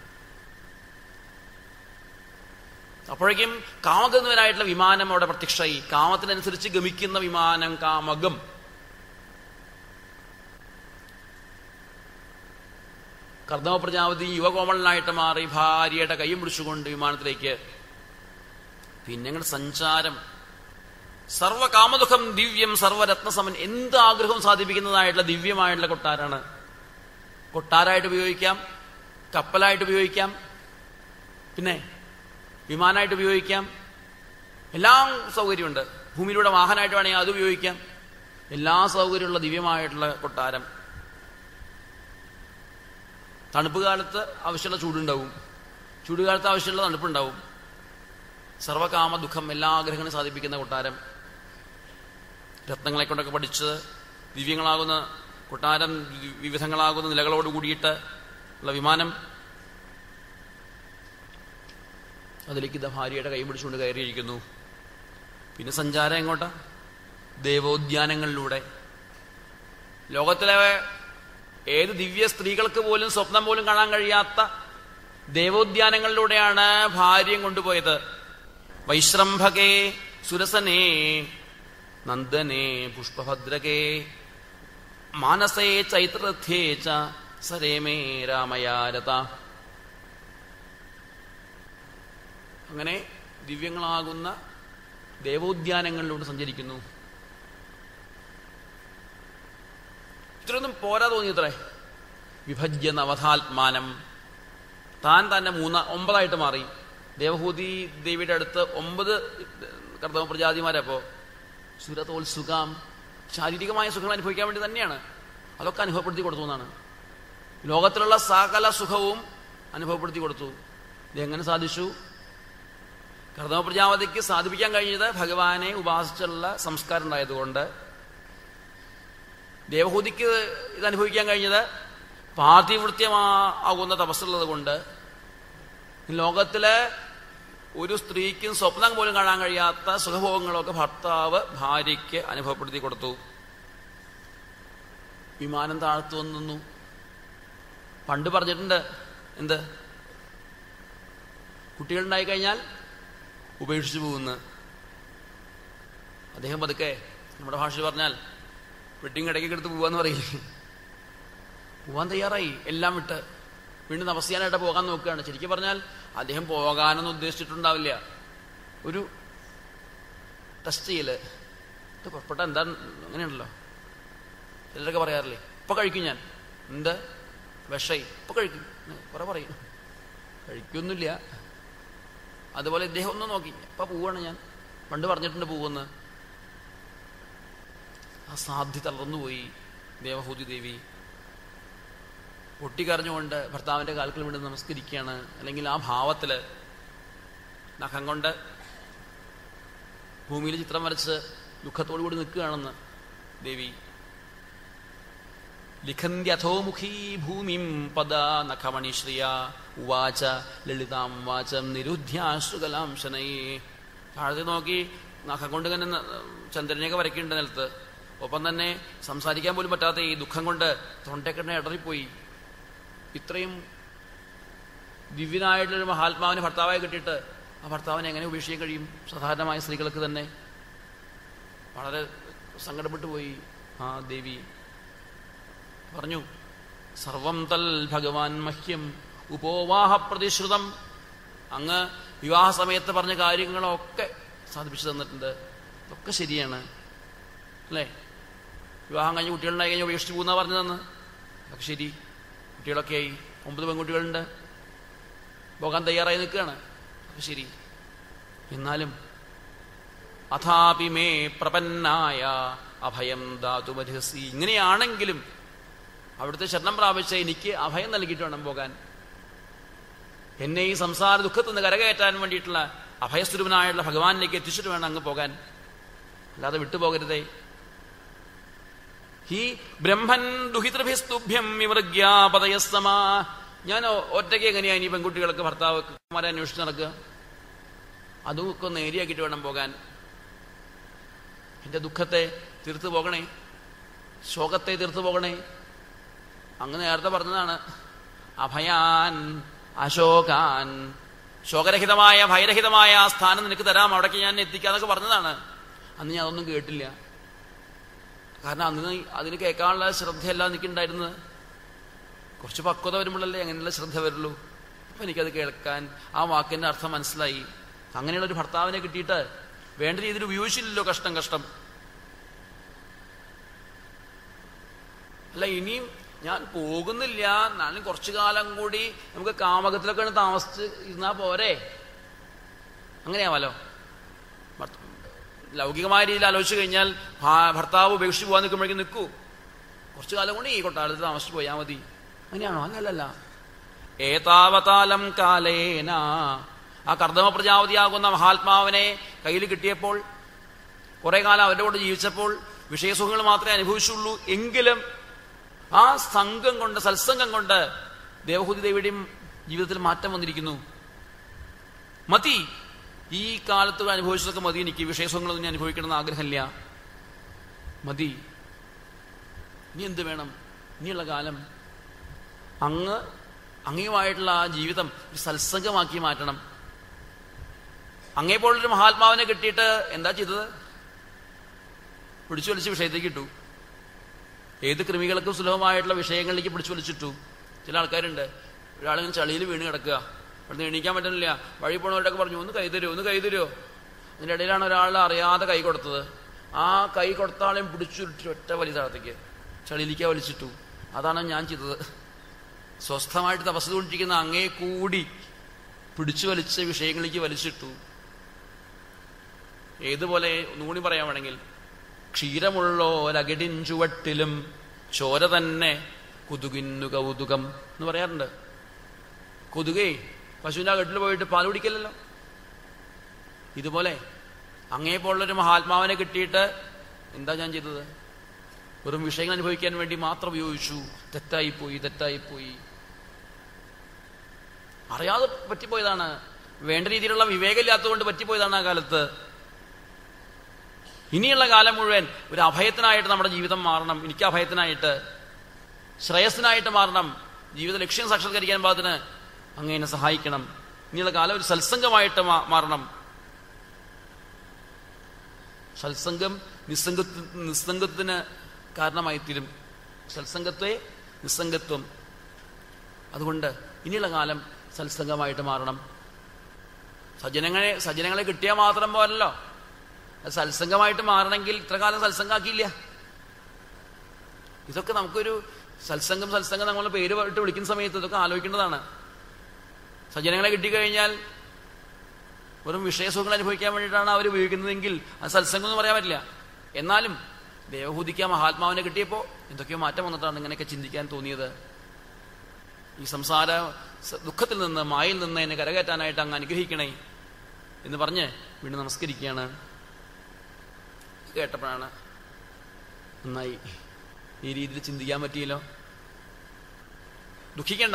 Speaker 1: അപ്പോഴേക്കും കാമഗന്ധവനായിട്ടുള്ള വിമാനം അവിടെ പ്രത്യക്ഷമായി കാമത്തിനനുസരിച്ച് ഗമിക്കുന്ന വിമാനം കാമകം കർദമ പ്രജാപതി യുവകോമളനായിട്ട് മാറി ഭാര്യയുടെ കൈയും പിടിച്ചുകൊണ്ട് വിമാനത്തിലേക്ക് പിന്നെ അങ്ങോട്ട് സഞ്ചാരം സർവകാമദുഃഖം ദിവ്യം സർവരത്നസമൻ എന്ത് ആഗ്രഹവും സാധിപ്പിക്കുന്നതായിട്ടുള്ള ദിവ്യമായിട്ടുള്ള കൊട്ടാരാണ് കൊട്ടാരായിട്ട് ഉപയോഗിക്കാം കപ്പലായിട്ട് ഉപയോഗിക്കാം പിന്നെ വിമാനമായിട്ട് ഉപയോഗിക്കാം എല്ലാം സൗകര്യമുണ്ട് ഭൂമിയിലൂടെ വാഹനമായിട്ട് വേണമെങ്കിൽ അത് ഉപയോഗിക്കാം എല്ലാ സൗകര്യമുള്ള ദിവ്യമായിട്ടുള്ള കൊട്ടാരം തണുപ്പ് കാലത്ത് ആവശ്യമുള്ള ചൂടുണ്ടാവും ചൂടുകാലത്ത് ആവശ്യമുള്ള തണുപ്പുണ്ടാവും സർവകാമ ദുഃഖം എല്ലാ ആഗ്രഹങ്ങളും സാധിപ്പിക്കുന്ന കൊട്ടാരം രത്നങ്ങളെ കൊണ്ടൊക്കെ പഠിച്ച് ദിവ്യങ്ങളാകുന്ന കൊട്ടാരം വി- വിവിധങ്ങളാകുന്ന നിലകളോട് കൂടിയിട്ട് ഉള്ള വിമാനം അതിലേക്ക് ഇതാ ഭാര്യയുടെ കൈ പിടിച്ചുകൊണ്ട് കയറിയിരിക്കുന്നു പിന്നെ സഞ്ചാരം എങ്ങോട്ടാ ദേവോദ്യാനങ്ങളിലൂടെ ലോകത്തിലെ ഏത് ദിവ്യ സ്ത്രീകൾക്ക് പോലും സ്വപ്നം പോലും കാണാൻ കഴിയാത്ത ദേവോദ്യാനങ്ങളിലൂടെയാണ് ഭാര്യയും കൊണ്ടുപോയത് വൈശ്രംഭകേ സുരസനേ നന്ദനേ പുഷ്പഭദ്രകേ മാനസേ ചൈത്രഥ്യേ ച സരേമേ രാമയാരത അങ്ങനെ ദിവ്യങ്ങളാകുന്ന ദേവോദ്യാനങ്ങളിലൂടെ സഞ്ചരിക്കുന്നു ഇത്രയൊന്നും പോരാ തോന്നിയത്രേ വിഭജ്യ നവധാത്മാനം താൻ തന്നെ മൂന്ന ഒമ്പതായിട്ട് മാറി ദേവഹൂതി ദേവിയുടെ അടുത്ത് ഒമ്പത് കർത്തവ പ്രജാതിമാരപ്പോ സുരതോത്സുഖം ശാരീരികമായ സുഖങ്ങൾ അനുഭവിക്കാൻ വേണ്ടി തന്നെയാണ് അതൊക്കെ അനുഭവപ്പെടുത്തി കൊടുത്തു എന്നാണ് ലോകത്തിലുള്ള സകല സുഖവും അനുഭവപ്പെടുത്തി കൊടുത്തു ഇതെങ്ങനെ സാധിച്ചു കർത്തവ പ്രജാപതിക്ക് സാധിപ്പിക്കാൻ കഴിഞ്ഞത് ഭഗവാനെ ഉപാസിച്ചുള്ള സംസ്കാരം ഉണ്ടായതുകൊണ്ട് ദേവഹൂതിക്ക് ഇത് അനുഭവിക്കാൻ കഴിഞ്ഞത് പാതിവൃത്യമാകുന്ന തപസ്സുള്ളത് കൊണ്ട് ലോകത്തിലെ ഒരു സ്ത്രീക്കും സ്വപ്നം പോലും കാണാൻ കഴിയാത്ത സുഖഭോഗങ്ങളൊക്കെ ഭർത്താവ് ഭാര്യയ്ക്ക് അനുഭവപ്പെടുത്തി കൊടുത്തു വിമാനം താഴ്ത്തു വന്നു പണ്ട് പറഞ്ഞിട്ടുണ്ട് എന്ത് കുട്ടികളുണ്ടായി കഴിഞ്ഞാൽ ഉപേക്ഷിച്ചു പോകുന്നു അദ്ദേഹം പതുക്കെ നമ്മുടെ ഭാഷയിൽ പറഞ്ഞാൽ വെട്ടിങ് ഇടയ്ക്ക് എടുത്ത് പോവാന്ന് പറയില്ലേ പോവാൻ തയ്യാറായി എല്ലാം വിട്ട് വീണ്ടും തപസ്യാനായിട്ട് പോകാൻ നോക്കുകയാണ് ശരിക്കും പറഞ്ഞാൽ അദ്ദേഹം പോകാനൊന്നും ഉദ്ദേശിച്ചിട്ടുണ്ടാവില്ല ഒരു ടെസ്റ്റ് ചെയ്യല് ഇത് പുറപ്പെട്ട എന്താ അങ്ങനെയുണ്ടല്ലോ ചിലരൊക്കെ പറയാറില്ലേ ഇപ്പൊ കഴിക്കും ഞാൻ എന്ത് വിഷയി ഇപ്പൊ കഴിക്കും കുറെ പറയും കഴിക്കൊന്നുമില്ല അതുപോലെ ഇദ്ദേഹം ഒന്ന് നോക്കി ഇപ്പൊ പോവാണ് ഞാൻ പണ്ട് പറഞ്ഞിട്ടുണ്ട് പോവെന്ന് ആ സാധ്യ തളർന്നുപോയി ദേവഹൂതി ദേവി പൊട്ടിക്കരഞ്ഞുകൊണ്ട് ഭർത്താവിന്റെ കാൽക്കൽ വീണ് നമസ്കരിക്കുകയാണ് അല്ലെങ്കിൽ ആ ഭാവത്തില് നഖം കൊണ്ട് ഭൂമിയിൽ ചിത്രം വരച്ച് ദുഃഖത്തോടു കൂടി നിൽക്കുകയാണെന്ന് ദേവി ലിഖന്ത്യഥോമുഖീ ഭൂമിം പദ നഖമണിശ്രിയ ഉവാച ലളിതാം വാചം നിരുദ്ധ്യാശ്രുകലാം ശനയേ താഴത്തെ നോക്കി നഖം കൊണ്ട് ഇങ്ങനെ ന- ചന്ദ്രനെയൊക്കെ വരയ്ക്കുന്നുണ്ട് നിലത്ത് ഒപ്പം തന്നെ സംസാരിക്കാൻ പോലും പറ്റാത്ത ഈ ദുഃഖം കൊണ്ട് തൊണ്ടക്കെണ്ണ ഇടറിപ്പോയി ഇത്രയും ദിവ്യനായിട്ടുള്ളൊരു മഹാത്മാവിനെ ഭർത്താവായി കിട്ടിയിട്ട് ആ ഭർത്താവിനെ എങ്ങനെ ഉപേക്ഷിക്കാൻ കഴിയും സാധാരണമായ സ്ത്രീകൾക്ക് തന്നെ വളരെ സങ്കടപ്പെട്ടു പോയി ആ ദേവി പറഞ്ഞു സർവം തൽ ഭഗവാൻ മഹ്യം ഉപോവാഹ പ്രതിശ്രുതം അങ്ങ് വിവാഹ സമയത്ത് പറഞ്ഞ കാര്യങ്ങളൊക്കെ സാധിപ്പിച്ചു തന്നിട്ടുണ്ട് ഇതൊക്കെ ശരിയാണ് അല്ലേ വിവാഹം കഴിഞ്ഞ് കുട്ടികളുണ്ടായി കഴിഞ്ഞാൽ ഉപേക്ഷിച്ച് പോകുന്ന പറഞ്ഞതെന്ന് അതൊക്കെ ശരി കുട്ടികളൊക്കെ ആയി ഒമ്പത് പെൺകുട്ടികളുണ്ട് പോകാൻ തയ്യാറായി നിൽക്കുകയാണ് അതൊക്കെ ശരി എന്നാലും അഥാപി മേ പ്രപന്നായ അഭയം ധാതുമരഹസി ഇങ്ങനെയാണെങ്കിലും അവിടുത്തെ ശരണം പ്രാപിച്ച എനിക്ക് അഭയം നൽകിയിട്ട് വേണം പോകാൻ എന്നെ ഈ സംസാര ദുഃഖത്തിൽ നിന്ന് കരകയറ്റാൻ വേണ്ടിയിട്ടുള്ള അഭയസ്വരൂപനായുള്ള ഭഗവാനിലേക്ക് എത്തിച്ചിട്ട് വേണം അങ്ങ് പോകാൻ അല്ലാതെ വിട്ടുപോകരുതേ ഹി ബ്രഹ്മൻ ദുഹിതൃഭിസ്തുഭ്യം വിമൃഗ്യാപതയസ്തമാ ഞാൻ ഒ- ഒറ്റയ്ക്ക് എങ്ങനെയാ ഇനി പെൺകുട്ടികൾക്ക് ഭർത്താവ് കുമാരെ അന്വേഷിച്ച് നടക്കുക അതും ഒക്കെ ഒന്ന് ഏരിയാക്കിയിട്ട് വേണം പോകാൻ എന്റെ ദുഃഖത്തെ തീർത്തു പോകണേ ശോകത്തെ തീർത്തു പോകണേ അങ്ങ് നേരത്തെ പറഞ്ഞതാണ് അഭയാൻ അശോകാൻ ശോകരഹിതമായ ഭയരഹിതമായ ആ സ്ഥാനം നിനക്ക് തരാം അവിടേക്ക് ഞാൻ എത്തിക്കാന്നൊക്കെ പറഞ്ഞതാണ് അന്ന് ഞാൻ അതൊന്നും കേട്ടില്ല കാരണം അന്ന് അതിന് കേൾക്കാനുള്ള ശ്രദ്ധയല്ല എനിക്കുണ്ടായിരുന്നത് കുറച്ച് പക്വത വരുമ്പോഴല്ലേ അങ്ങനെയുള്ള ശ്രദ്ധ വരുള്ളൂ അപ്പൊ എനിക്കത് കേൾക്കാൻ ആ വാക്കിന്റെ അർത്ഥം മനസ്സിലായി അങ്ങനെയുള്ള ഒരു ഭർത്താവിനെ കിട്ടിയിട്ട് വേണ്ട രീതിയിൽ ഉപയോഗിച്ചില്ലല്ലോ കഷ്ടം കഷ്ടം അല്ല ഇനിയും ഞാൻ പോകുന്നില്ല എന്നാലും കുറച്ചു കാലം കൂടി നമുക്ക് കാമകത്തിലൊക്കെ ഒന്ന് താമസിച്ച് ഇരുന്നാ പോരെ അങ്ങനെയാവാലോ ഭർത്ത- ലൗകികമായ രീതിയിൽ ആലോചിച്ച് കഴിഞ്ഞാൽ ഭാ- ഭർത്താവ് ഉപേക്ഷിച്ച് പോകാൻ നിൽക്കുമ്പോഴേക്കും നിൽക്കൂ കുറച്ചു കാലം കൂടി ഈ കൊട്ടാരത്തിൽ താമസിച്ച് പോയാൽ മതി അങ്ങനെയാണോ അല്ലല്ല ഏതാവതാലം കാലേന ആ കർദമ പ്രജാപതിയാകുന്ന മഹാത്മാവിനെ കയ്യിൽ കിട്ടിയപ്പോൾ കുറെ കാലം അവരുടെ കൂടെ ജീവിച്ചപ്പോൾ വിഷയസുഖങ്ങൾ മാത്രമേ അനുഭവിച്ചുള്ളൂ എങ്കിലും ആ സംഘം കൊണ്ട് സത്സംഗം കൊണ്ട് ദേവഹൂതി ദേവിയുടെയും ജീവിതത്തിൽ മാറ്റം വന്നിരിക്കുന്നു മതി ഈ കാലത്ത് അനുഭവിച്ചതൊക്കെ മതി എനിക്ക് വിഷയസുഖങ്ങളൊന്നും ഞാൻ അനുഭവിക്കണമെന്ന് ആഗ്രഹമില്ല മതി ഇനി എന്ത് വേണം ഇനിയുള്ള കാലം അങ്ങ് അങ്ങയുമായിട്ടുള്ള ആ ജീവിതം ഒരു സത്സംഗമാക്കി മാറ്റണം അങ്ങേപ്പോലൊരു മഹാത്മാവിനെ കിട്ടിയിട്ട് എന്താ ചെയ്തത് പിടിച്ചു വലിച്ച് വിഷയത്തേക്ക് ഇട്ടു ഏത് കൃമികൾക്കും സുലഭമായിട്ടുള്ള വിഷയങ്ങളിലേക്ക് പിടിച്ചു വലിച്ചിട്ടു ചില ആൾക്കാരുണ്ട് ഒരാളിങ്ങനെ ചളിയിൽ വീണ് കിടക്കുക അവിടുന്ന് എണീക്കാൻ പറ്റുന്നില്ല വഴി പോണവരോടൊക്കെ പറഞ്ഞു ഒന്ന് കൈ തരുമോ ഒന്ന് കൈ തരുമോ അതിൻ്റെ ഇടയിലാണ് ഒരാൾ അറിയാതെ കൈ കൊടുത്തത് ആ കൈ കൊടുത്ത ആളെയും പിടിച്ചു ഒറ്റ വലിയ താഴത്തേക്ക് ചളിയിലേക്ക് വലിച്ചിട്ടു അതാണ് ഞാൻ ചെയ്തത് സ്വസ്ഥമായിട്ട് തപസ് കൊണ്ടിരിക്കുന്ന അങ്ങേ കൂടി പിടിച്ചു വലിച്ച വിഷയങ്ങളിലേക്ക് വലിച്ചിട്ടു ഏതുപോലെ ഒന്നുകൂടി പറയാൻ വേണമെങ്കിൽ ക്ഷീരമുള്ളോ ഒരകിടിൻ ചുവട്ടിലും ചോര തന്നെ കുതുകിന്നു കൗതുകം എന്ന് പറയാറുണ്ട് കൊതുകേ പശുവിൻ്റെ അകട്ടിൽ പോയിട്ട് പാൽ കുടിക്കില്ലല്ലോ ഇതുപോലെ അങ്ങേപ്പോലുള്ളൊരു മഹാത്മാവിനെ കിട്ടിയിട്ട് എന്താ ഞാൻ ചെയ്തത് വെറും വിഷയങ്ങൾ അനുഭവിക്കാൻ വേണ്ടി മാത്രം ഉപയോഗിച്ചു തെറ്റായിപ്പോയി തെറ്റായിപ്പോയി അറിയാതെ പറ്റിപ്പോയതാണ് വേണ്ട രീതിയിലുള്ള വിവേകമില്ലാത്തതുകൊണ്ട് പറ്റിപ്പോയതാണ് ആ കാലത്ത് ഇനിയുള്ള കാലം മുഴുവൻ ഒരു അഭയത്തിനായിട്ട് നമ്മുടെ ജീവിതം മാറണം എനിക്ക് അഭയത്തിനായിട്ട് ശ്രേയസ്സിനായിട്ട് മാറണം ജീവിത ലക്ഷ്യം സാക്ഷാത്കരിക്കാൻ പാകത്തിന് അങ്ങനെ സഹായിക്കണം ഇനിയുള്ള കാലം ഒരു സത്സംഗമായിട്ട് മാറണം സത്സംഗം നിസ്സംഗ നിസ്സംഗത്തിന് കാരണമായി തീരും സത്സംഗത്വേ നിസ്സംഗത്വം അതുകൊണ്ട് ഇനിയുള്ള കാലം സത്സംഗമായിട്ട് മാറണം സജ്ജനങ്ങളെ സജ്ജനങ്ങളെ കിട്ടിയാൽ മാത്രം പോരല്ലോ അത് സത്സംഗമായിട്ട് മാറണമെങ്കിൽ ഇത്ര കാലം സത്സംഗമാക്കിയില്ല ഇതൊക്കെ നമുക്കൊരു സത്സംഗം സത്സംഗം നമ്മളെ പേര് ഇട്ട് വിളിക്കുന്ന സമയത്ത് ഇതൊക്കെ ആലോചിക്കേണ്ടതാണ് സജ്ജനങ്ങളെ കിട്ടിക്കഴിഞ്ഞാൽ വെറും വിഷയസുഖങ്ങൾ അനുഭവിക്കാൻ വേണ്ടിയിട്ടാണ് അവർ ഉപയോഗിക്കുന്നതെങ്കിൽ അത് സത്സംഗം എന്ന് പറയാൻ പറ്റില്ല എന്നാലും ദേവഹൂതിക്ക് ആ മഹാത്മാവിനെ കിട്ടിയപ്പോൾ എന്തൊക്കെയോ മാറ്റം വന്നിട്ടാണ് ഇങ്ങനെയൊക്കെ ചിന്തിക്കാൻ തോന്നിയത് ഈ സംസാര ദുഃഖത്തിൽ നിന്ന് മായിൽ നിന്ന് എന്നെ കരകയറ്റാനായിട്ട് അങ്ങ് അനുഗ്രഹിക്കണേ എന്ന് പറഞ്ഞ് വീണ്ടും നമസ്കരിക്കുകയാണ് കേട്ടപ്പോഴാണ് നന്നായി ഈ രീതിയിൽ ചിന്തിക്കാൻ പറ്റിയല്ലോ ദുഃഖിക്കണ്ട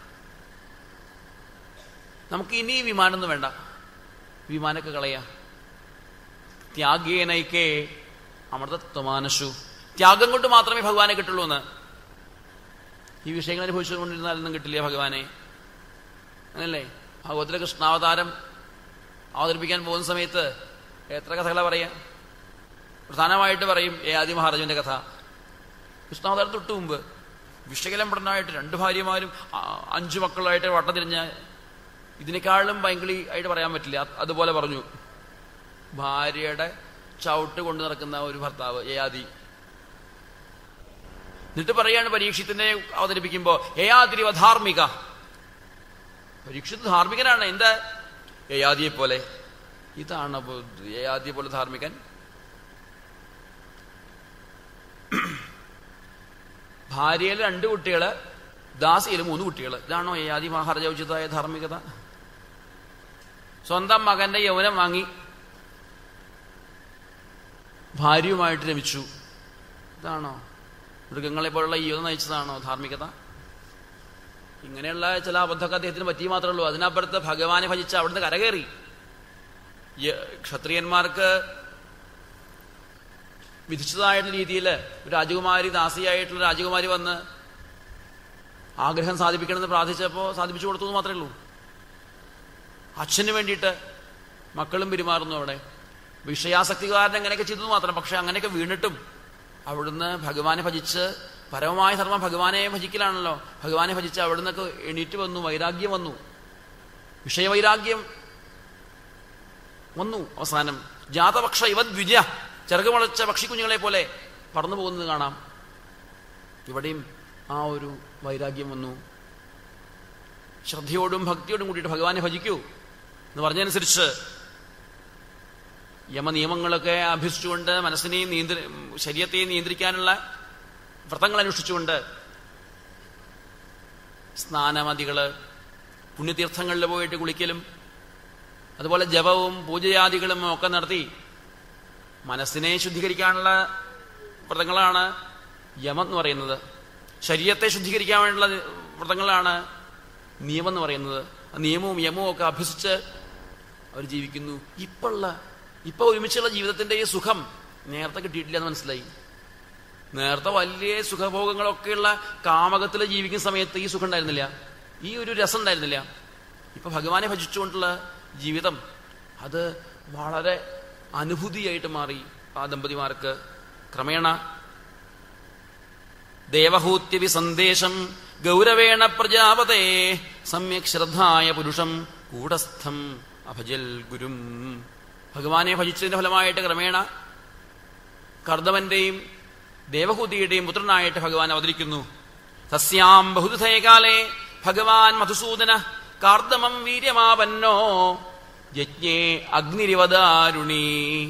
Speaker 1: നമുക്ക് ഇനി വിമാനമൊന്നും വേണ്ട വിമാനമൊക്കെ കളയാ ത്യാഗേനൈക്കേ അമൃതത്വമാനശു ത്യാഗം കൊണ്ട് മാത്രമേ ഭഗവാനെ കിട്ടുള്ളൂ എന്ന് ഈ വിഷയങ്ങൾ അനുഭവിച്ചുകൊണ്ടിരുന്നാലൊന്നും കിട്ടില്ല ഭഗവാനെ അങ്ങനല്ലേ ഭാഗവത്തിലെ കൃഷ്ണാവതാരം അവതരിപ്പിക്കാൻ പോകുന്ന സമയത്ത് എത്ര കഥകളാ പറയാ പ്രധാനമായിട്ട് പറയും ഏ ആദി മഹാരാജുവിന്റെ കഥ കൃഷ്ണാവതാരം തൊട്ട് മുമ്പ് വിഷകലംപടനായിട്ട് രണ്ട് ഭാര്യമാരും അഞ്ചു മക്കളായിട്ട് വട്ടം തിരിഞ്ഞ ഇതിനേക്കാളും ഭയങ്കരി ആയിട്ട് പറയാൻ പറ്റില്ല അതുപോലെ പറഞ്ഞു ഭാര്യയുടെ ചവിട്ട് കൊണ്ടു നടക്കുന്ന ഒരു ഭർത്താവ് ഏയാദി എന്നിട്ട് പറയാണ് പരീക്ഷത്തിനെ അവതരിപ്പിക്കുമ്പോ ഏയാതിരിവ ധാർമ്മിക പരീക്ഷിത് ധാർമ്മികനാണ് എന്താ ഏയാദിയെ പോലെ ഇതാണ് ഏയാദിയെ പോലെ ധാർമ്മികൻ ഭാര്യയിൽ രണ്ട് കുട്ടികള് ദാസിയിൽ മൂന്ന് കുട്ടികൾ ഇതാണോ ഏയാദി മഹാരാജോചിതമായ ധാർമ്മികത സ്വന്തം മകന്റെ യൗവനം വാങ്ങി ഭാര്യയുമായിട്ട് രമിച്ചു ഇതാണോ മൃഗങ്ങളെ പോലുള്ള ഈ യുദ്ധം നയിച്ചതാണോ ധാർമ്മികത ഇങ്ങനെയുള്ള ചില അബദ്ധമൊക്കെ അദ്ദേഹത്തിന് പറ്റി മാത്രമേ ഉള്ളൂ അതിനപ്പുറത്ത് ഭഗവാനെ ഭജിച്ച് അവിടുന്ന് കരകയറി ക്ഷത്രിയന്മാർക്ക് വിധിച്ചതായിട്ടുള്ള രീതിയിൽ ഒരു രാജകുമാരി ദാസിയായിട്ടുള്ള രാജകുമാരി വന്ന് ആഗ്രഹം സാധിപ്പിക്കണമെന്ന് പ്രാർത്ഥിച്ചപ്പോൾ സാധിപ്പിച്ചു കൊടുത്തു എന്ന് മാത്രമേ ഉള്ളൂ അച്ഛന് വേണ്ടിയിട്ട് മക്കളും പെരുമാറുന്നു അവിടെ വിഷയാസക്തികാരൻ അങ്ങനെയൊക്കെ ചെയ്തു മാത്രം പക്ഷെ അങ്ങനെയൊക്കെ വീണിട്ടും അവിടുന്ന് ഭഗവാനെ ഭജിച്ച് പരമമായ ധർമ്മം ഭഗവാനെ ഭജിക്കലാണല്ലോ ഭഗവാനെ ഭജിച്ച് അവിടുന്നൊക്കെ എണീറ്റ് വന്നു വൈരാഗ്യം വന്നു വിഷയവൈരാഗ്യം വന്നു അവസാനം ജാതപക്ഷ ഇവ ദ്വിജ ചെറുകു മുളച്ച പക്ഷിക്കുഞ്ഞുങ്ങളെ പോലെ പറന്നു പോകുന്നത് കാണാം ഇവിടെയും ആ ഒരു വൈരാഗ്യം വന്നു ശ്രദ്ധയോടും ഭക്തിയോടും കൂടിയിട്ട് ഭഗവാനെ ഭജിക്കൂ എന്ന് പറഞ്ഞതനുസരിച്ച് യമനിയമങ്ങളൊക്കെ അഭ്യസിച്ചുകൊണ്ട് മനസ്സിനെയും നിയന്ത്ര ശരീരത്തെയും നിയന്ത്രിക്കാനുള്ള വ്രതങ്ങൾ അനുഷ്ഠിച്ചുകൊണ്ട് സ്നാനമതികള് പുണ്യതീർത്ഥങ്ങളിൽ പോയിട്ട് കുളിക്കലും അതുപോലെ ജപവും പൂജയാദികളും ഒക്കെ നടത്തി മനസ്സിനെ ശുദ്ധീകരിക്കാനുള്ള വ്രതങ്ങളാണ് യമം എന്ന് പറയുന്നത് ശരീരത്തെ ശുദ്ധീകരിക്കാൻ വേണ്ടിയുള്ള വ്രതങ്ങളാണ് നിയമം എന്ന് പറയുന്നത് ആ നിയമവും യമവും ഒക്കെ അഭ്യസിച്ച് അവർ ജീവിക്കുന്നു ഇപ്പോഴുള്ള ഇപ്പൊ ഒരുമിച്ചുള്ള ജീവിതത്തിന്റെ ഈ സുഖം നേരത്തെ കിട്ടിയിട്ടില്ല എന്ന് മനസ്സിലായി നേരത്തെ വലിയ സുഖഭോഗങ്ങളൊക്കെയുള്ള കാമകത്തിൽ ജീവിക്കുന്ന സമയത്ത് ഈ സുഖം ഉണ്ടായിരുന്നില്ല ഈ ഒരു രസം ഉണ്ടായിരുന്നില്ല ഇപ്പൊ ഭഗവാനെ ഭജിച്ചുകൊണ്ടുള്ള ജീവിതം അത് വളരെ അനുഭൂതിയായിട്ട് മാറി ആ ദമ്പതിമാർക്ക് ക്രമേണ ദേവഹൂത്യവി സന്ദേശം ഗൗരവേണ പ്രജാപതേ സമ്യക് ശ്രദ്ധായ പുരുഷം കൂടസ്ഥം അഭജൽ ഗുരും ഭഗവാനെ ഭജിച്ചതിന്റെ ഫലമായിട്ട് ക്രമേണ കർദവന്റെയും ദേവഹൂതിയുടെയും പുത്രനായിട്ട് ഭഗവാൻ അവതരിക്കുന്നു തസ്യാം ബഹുദുധയകാലേ ഭഗവാൻ മധുസൂദന കാർദമം വീര്യമാപന്നോ യജ്ഞേ അഗ്നിരിവദാരുണി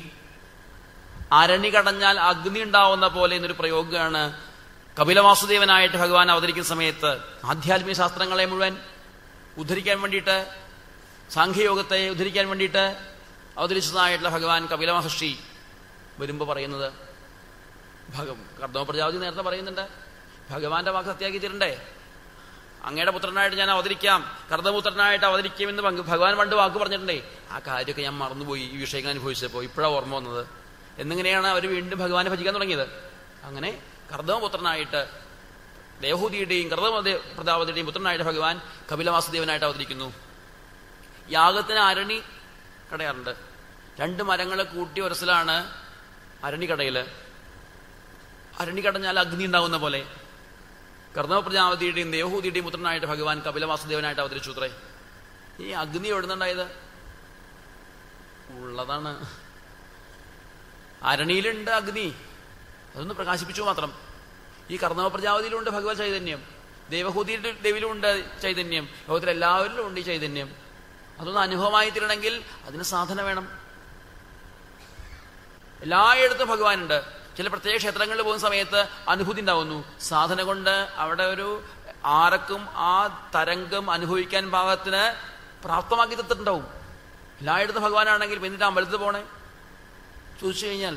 Speaker 1: അരണി കടഞ്ഞാൽ അഗ്നി ഉണ്ടാവുന്ന പോലെ എന്നൊരു പ്രയോഗമാണ് കപിലവാസുദേവനായിട്ട് ഭഗവാൻ അവതരിക്കുന്ന സമയത്ത് ആധ്യാത്മിക ശാസ്ത്രങ്ങളെ മുഴുവൻ ഉദ്ധരിക്കാൻ വേണ്ടിയിട്ട് സാഖ്യയോഗത്തെ ഉദ്ധരിക്കാൻ വേണ്ടിയിട്ട് അവതരിച്ചതായിട്ടുള്ള ഭഗവാൻ കപില മഹർഷി വരുമ്പോൾ പറയുന്നത് ഭഗ കർദ്ദമ പ്രജാപതി നേരത്തെ പറയുന്നുണ്ട് ഭഗവാന്റെ വാക്ക് സത്യാക്കിച്ചിട്ടുണ്ടേ അങ്ങയുടെ പുത്രനായിട്ട് ഞാൻ അവതരിക്കാം കർദ്ദപുത്രനായിട്ട് അവതരിക്കുമെന്ന് പങ്ക് ഭഗവാൻ പണ്ട് വാക്ക് പറഞ്ഞിട്ടുണ്ടേ ആ കാര്യമൊക്കെ ഞാൻ മറന്നുപോയി ഈ വിഷയങ്ങൾ അനുഭവിച്ചപ്പോൾ ഇപ്പോഴാണ് ഓർമ്മ വന്നത് എന്നിങ്ങനെയാണ് അവർ വീണ്ടും ഭഗവാനെ ഭജിക്കാൻ തുടങ്ങിയത് അങ്ങനെ കർദ്ദമപുത്രനായിട്ട് ദേവഹൂതിയുടെയും കർദ്ദമ പ്രജാപതിയുടെയും പുത്രനായിട്ട് ഭഗവാൻ കപിലവാസുദേവനായിട്ട് അവതരിക്കുന്നു യാഗത്തിന് അരണി കടയാറുണ്ട് രണ്ട് മരങ്ങൾ കൂട്ടി ഒരസലാണ് അരണി കടയില് അരണി കടഞ്ഞാൽ അഗ്നി ഉണ്ടാവുന്ന പോലെ കർണവ പ്രജാപതിയുടെയും ദേവഹൂതിയുടെയും പുത്രനായിട്ട് ഭഗവാൻ കപിലവാസുദേവനായിട്ട് അവതരിച്ചു അത്രേ ഈ അഗ്നി എവിടുന്നുണ്ടായത് ഉള്ളതാണ് അരണിയിലുണ്ട് അഗ്നി അതൊന്ന് പ്രകാശിപ്പിച്ചു മാത്രം ഈ കർണവ പ്രജാപതിയിലുണ്ട് ഭഗവത് ചൈതന്യം ദേവഹൂതിയുടെ ദേവിയിലുണ്ട് ചൈതന്യം ലോകത്തിൽ എല്ലാവരിലും ഉണ്ട് ഈ ചൈതന്യം അതൊന്ന് അനുഭവമായി തീരണമെങ്കിൽ അതിന് സാധന വേണം എല്ലായിടത്തും ഭഗവാനുണ്ട് ചില പ്രത്യേക ക്ഷേത്രങ്ങളിൽ പോകുന്ന സമയത്ത് അനുഭൂതി ഉണ്ടാവുന്നു സാധന കൊണ്ട് അവിടെ ഒരു ആരക്കും ആ തരംഗം അനുഭവിക്കാൻ പാകത്തിന് പ്രാപ്തമാക്കി തന്നിട്ടുണ്ടാവും എല്ലായിടത്തും ഭഗവാനാണെങ്കിൽ എന്നിട്ട് അമ്പലത്തിൽ പോണേ ചോദിച്ചു കഴിഞ്ഞാൽ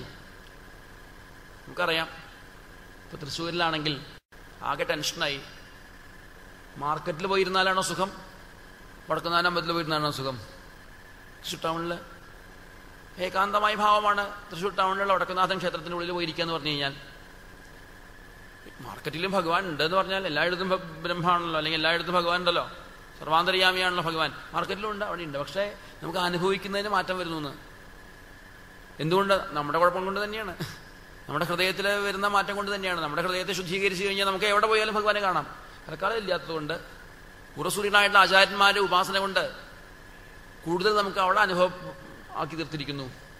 Speaker 1: നമുക്കറിയാം ഇപ്പൊ തൃശ്ശൂരിലാണെങ്കിൽ ആകെ ടെൻഷനായി മാർക്കറ്റിൽ പോയിരുന്നാലാണോ സുഖം വടക്കുന്നാൻ അമ്പലത്തിൽ പോയിരുന്നാണോ സുഖം തൃശ്ശൂർ ടൗണില് ഏകാന്തമായ ഭാവമാണ് തൃശ്ശൂർ ടൗണിലുള്ള വടക്കുനാഥൻ ക്ഷേത്രത്തിൻ്റെ ഉള്ളിൽ പോയിരിക്കുക എന്ന് പറഞ്ഞു കഴിഞ്ഞാൽ മാർക്കറ്റിലും ഭഗവാൻ ഉണ്ട് എന്ന് പറഞ്ഞാൽ എല്ലായിടത്തും ഭ- ബ്രഹ്മാണല്ലോ അല്ലെങ്കിൽ എല്ലായിടത്തും ഭഗവാൻ ഉണ്ടല്ലോ സർവാന്തര്യാമിയാണല്ലോ ഭഗവാൻ മാർക്കറ്റിലും ഉണ്ട് അവിടെ ഉണ്ട് പക്ഷേ നമുക്ക് അനുഭവിക്കുന്നതിന് മാറ്റം വരുന്നു എന്ന് എന്തുകൊണ്ട് നമ്മുടെ കുഴപ്പം കൊണ്ട് തന്നെയാണ് നമ്മുടെ ഹൃദയത്തിൽ വരുന്ന മാറ്റം കൊണ്ട് തന്നെയാണ് നമ്മുടെ ഹൃദയത്തെ ശുദ്ധീകരിച്ചു കഴിഞ്ഞാൽ നമുക്ക് എവിടെ പോയാലും ഭഗവാനെ കാണാം തൽക്കാലം ഇല്ലാത്തതുകൊണ്ട് പൂർവ്വസൂര്യനായിട്ടുള്ള ആചാര്യന്മാരുടെ ഉപാസന കൊണ്ട് കൂടുതൽ നമുക്ക് അവിടെ അനുഭവം ആക്കി തീർത്തിരിക്കുന്നു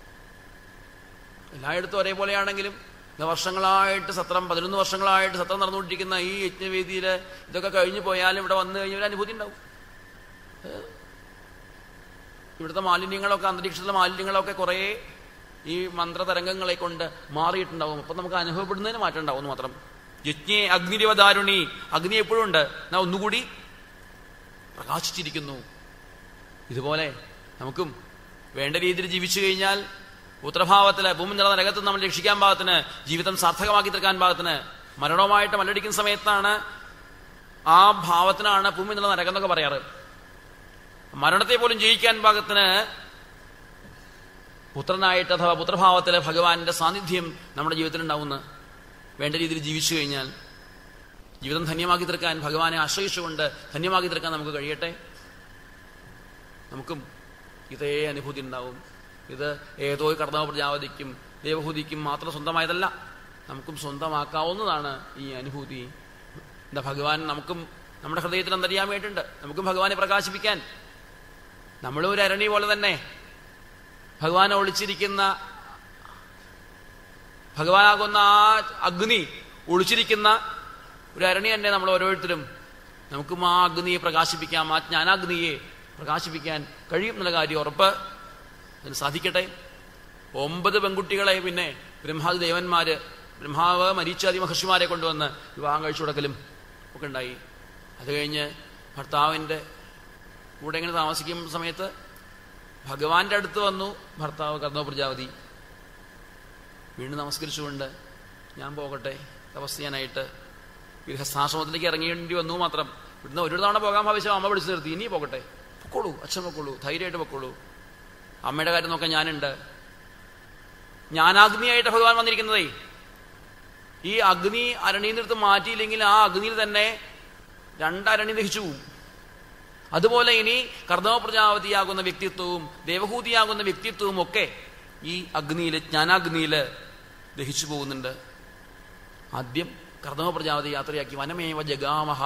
Speaker 1: എല്ലായിടത്തും ഒരേപോലെയാണെങ്കിലും ഇത് വർഷങ്ങളായിട്ട് സത്രം പതിനൊന്ന് വർഷങ്ങളായിട്ട് സത്രം നടന്നുകൊണ്ടിരിക്കുന്ന ഈ യജ്ഞവേദിയിൽ ഇതൊക്കെ കഴിഞ്ഞു പോയാലും ഇവിടെ വന്നു കഴിഞ്ഞാൽ ഒരു അനുഭൂതി ഉണ്ടാവും ഏഹ് ഇവിടുത്തെ മാലിന്യങ്ങളൊക്കെ അന്തരീക്ഷത്തിലെ മാലിന്യങ്ങളൊക്കെ കുറേ ഈ മന്ത്രതരംഗങ്ങളെ കൊണ്ട് മാറിയിട്ടുണ്ടാവും അപ്പൊ നമുക്ക് അനുഭവപ്പെടുന്നതിന് മാറ്റം ഉണ്ടാവും എന്ന് മാത്രം യജ്ഞേ അഗ്നിരവദാരുണി അഗ്നി എപ്പോഴും ഉണ്ട് എന്നാ ഒന്നുകൂടി പ്രകാശിച്ചിരിക്കുന്നു ഇതുപോലെ നമുക്കും വേണ്ട രീതിയിൽ ജീവിച്ചു കഴിഞ്ഞാൽ ഉത്തരഭാവത്തില് ഭൂമി നിറ നരകത്ത് നമ്മൾ രക്ഷിക്കാൻ പാകത്തിന് ജീവിതം സാർത്ഥകമാക്കി തീർക്കാൻ പാകത്തിന് മരണവുമായിട്ട് മല്ലടിക്കുന്ന സമയത്താണ് ആ ഭാവത്തിനാണ് ഭൂമി നിറ നരകം എന്നൊക്കെ പറയാറ് മരണത്തെ പോലും ജയിക്കാൻ പാകത്തിന് പുത്രനായിട്ട് അഥവാ പുത്രഭാവത്തിലെ ഭഗവാന്റെ സാന്നിധ്യം നമ്മുടെ ജീവിതത്തിൽ ഉണ്ടാവുന്ന വേണ്ട രീതിയിൽ ജീവിച്ചു കഴിഞ്ഞാൽ ജീവിതം ധന്യമാക്കി തീർക്കാൻ ഭഗവാനെ ആശ്രയിച്ചുകൊണ്ട് ധന്യമാക്കി തീർക്കാൻ നമുക്ക് കഴിയട്ടെ നമുക്കും ഇതേ അനുഭൂതി ഉണ്ടാവും ഇത് ഏതോ കർമ്മ പ്രജാപതിക്കും ദേവഹൂതിക്കും മാത്രം സ്വന്തമായതല്ല നമുക്കും സ്വന്തമാക്കാവുന്നതാണ് ഈ അനുഭൂതി എന്താ ഭഗവാൻ നമുക്കും നമ്മുടെ ഹൃദയത്തിൽ അന്തര്യാമയായിട്ടുണ്ട് നമുക്കും ഭഗവാനെ പ്രകാശിപ്പിക്കാൻ നമ്മളും ഒരു അരണി പോലെ തന്നെ ഭഗവാനെ ഒളിച്ചിരിക്കുന്ന ഭഗവാനാകുന്ന ആ അഗ്നി ഒളിച്ചിരിക്കുന്ന ഒരു അരണി തന്നെ നമ്മൾ ഓരോരുത്തരും നമുക്കും ആ അഗ്നിയെ പ്രകാശിപ്പിക്കാം ആ ജ്ഞാനാഗ്നിയെ പ്രകാശിപ്പിക്കാൻ കഴിയും എന്നുള്ള കാര്യം ഉറപ്പ് അതിന് സാധിക്കട്ടെ ഒമ്പത് പെൺകുട്ടികളെ പിന്നെ ബ്രഹ്മാതി ദേവന്മാര് ബ്രഹ്മാവ് മരീച്ചാദി മഹർഷിമാരെ കൊണ്ടുവന്ന് വിവാഹം കഴിച്ചു കൊടുക്കലും ഒക്കെ ഉണ്ടായി അത് കഴിഞ്ഞ് ഭർത്താവിൻ്റെ കൂടെ ഇങ്ങനെ താമസിക്കുന്ന സമയത്ത് ഭഗവാന്റെ അടുത്ത് വന്നു ഭർത്താവ് കർണവ പ്രജാപതി വീണ്ടും നമസ്കരിച്ചുകൊണ്ട് ഞാൻ പോകട്ടെ തപസ് ചെയ്യാനായിട്ട് ഗൃഹസ്ഥാശ്രമത്തിലേക്ക് ഇറങ്ങേണ്ടി വന്നു മാത്രം ഇവിടുന്ന് ഒരു തവണ പോകാൻ ഭാവിച്ച അമ്മ പിടിച്ചു നിർത്തി ഇനി പോകട്ടെ പൊക്കോളൂ അച്ഛൻ പൊക്കോളൂ ധൈര്യമായിട്ട് പൊക്കോളൂ അമ്മയുടെ കാര്യം നോക്കാൻ ഞാനുണ്ട് ജ്ഞാനാഗ്നിയായിട്ട് ഭഗവാൻ വന്നിരിക്കുന്നതേ ഈ അഗ്നി അരണിയിൽ നിന്നെടുത്ത് മാറ്റിയില്ലെങ്കിൽ ആ അഗ്നിയിൽ തന്നെ രണ്ടരണി ദഹിച്ചു പോവും അതുപോലെ ഇനി കർണവ പ്രജാപതിയാകുന്ന വ്യക്തിത്വവും ദേവഹൂതിയാകുന്ന വ്യക്തിത്വവും ഒക്കെ ഈ അഗ്നിയിൽ ജ്ഞാനാഗ്നിയിൽ ദഹിച്ചു പോകുന്നുണ്ട് ആദ്യം കർണവ പ്രജാപതി യാത്രയാക്കി വനമേവ ജഗാമഹ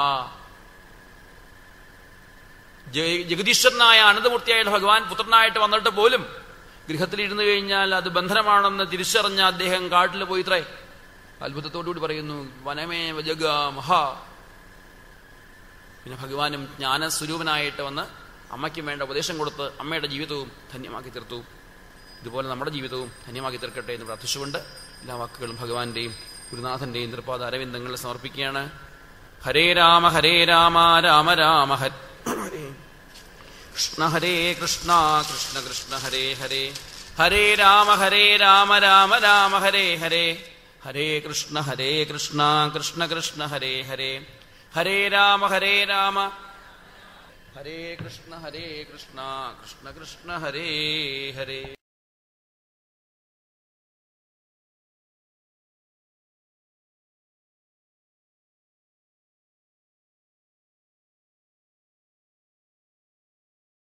Speaker 1: ജയ- ജഗദീശ്വരനായ അനന്തമൂർത്തിയായിട്ട് ഭഗവാൻ പുത്രനായിട്ട് വന്നിട്ട് പോലും ഗൃഹത്തിലിരുന്നു കഴിഞ്ഞാൽ അത് ബന്ധനമാണെന്ന് തിരിച്ചറിഞ്ഞ അദ്ദേഹം കാട്ടിൽ പോയിത്രേ അത്ഭുതത്തോടുകൂടി പറയുന്നു വനമേവ ജഗാമഹ പിന്നെ ഭഗവാനും ജ്ഞാനസ്വരൂപനായിട്ട് വന്ന് അമ്മയ്ക്കും വേണ്ട ഉപദേശം കൊടുത്ത് അമ്മയുടെ ജീവിതവും ധന്യമാക്കി തീർത്തു ഇതുപോലെ നമ്മുടെ ജീവിതവും ധന്യമാക്കി തീർക്കട്ടെ എന്ന് പ്രാർത്ഥിച്ചുകൊണ്ട് എല്ലാ വാക്കുകളും ഭഗവാന്റെയും ഗുരുനാഥന്റെയും തൃപ്പാദ അരവിന്ദങ്ങളിൽ സമർപ്പിക്കുകയാണ് ഹരേ രാമ ഹരേ രാമ രാമ രാമ ഹരേ കൃഷ്ണ ഹരേ കൃഷ്ണ കൃഷ്ണ കൃഷ്ണ ഹരേ ഹരേ ഹരേ രാമ ഹരേ രാമ രാമ രാമ ഹരേ ഹരേ ഹരേ കൃഷ്ണ ഹരേ കൃഷ്ണ കൃഷ്ണ കൃഷ്ണ ഹരേ ഹരേ ഹരേ രാമ ഹരേ രാമ ഹരേ കൃഷ്ണ ഹരേ കൃഷ്ണ കൃഷ്ണ കൃഷ്ണ ഹരേ ഹരേ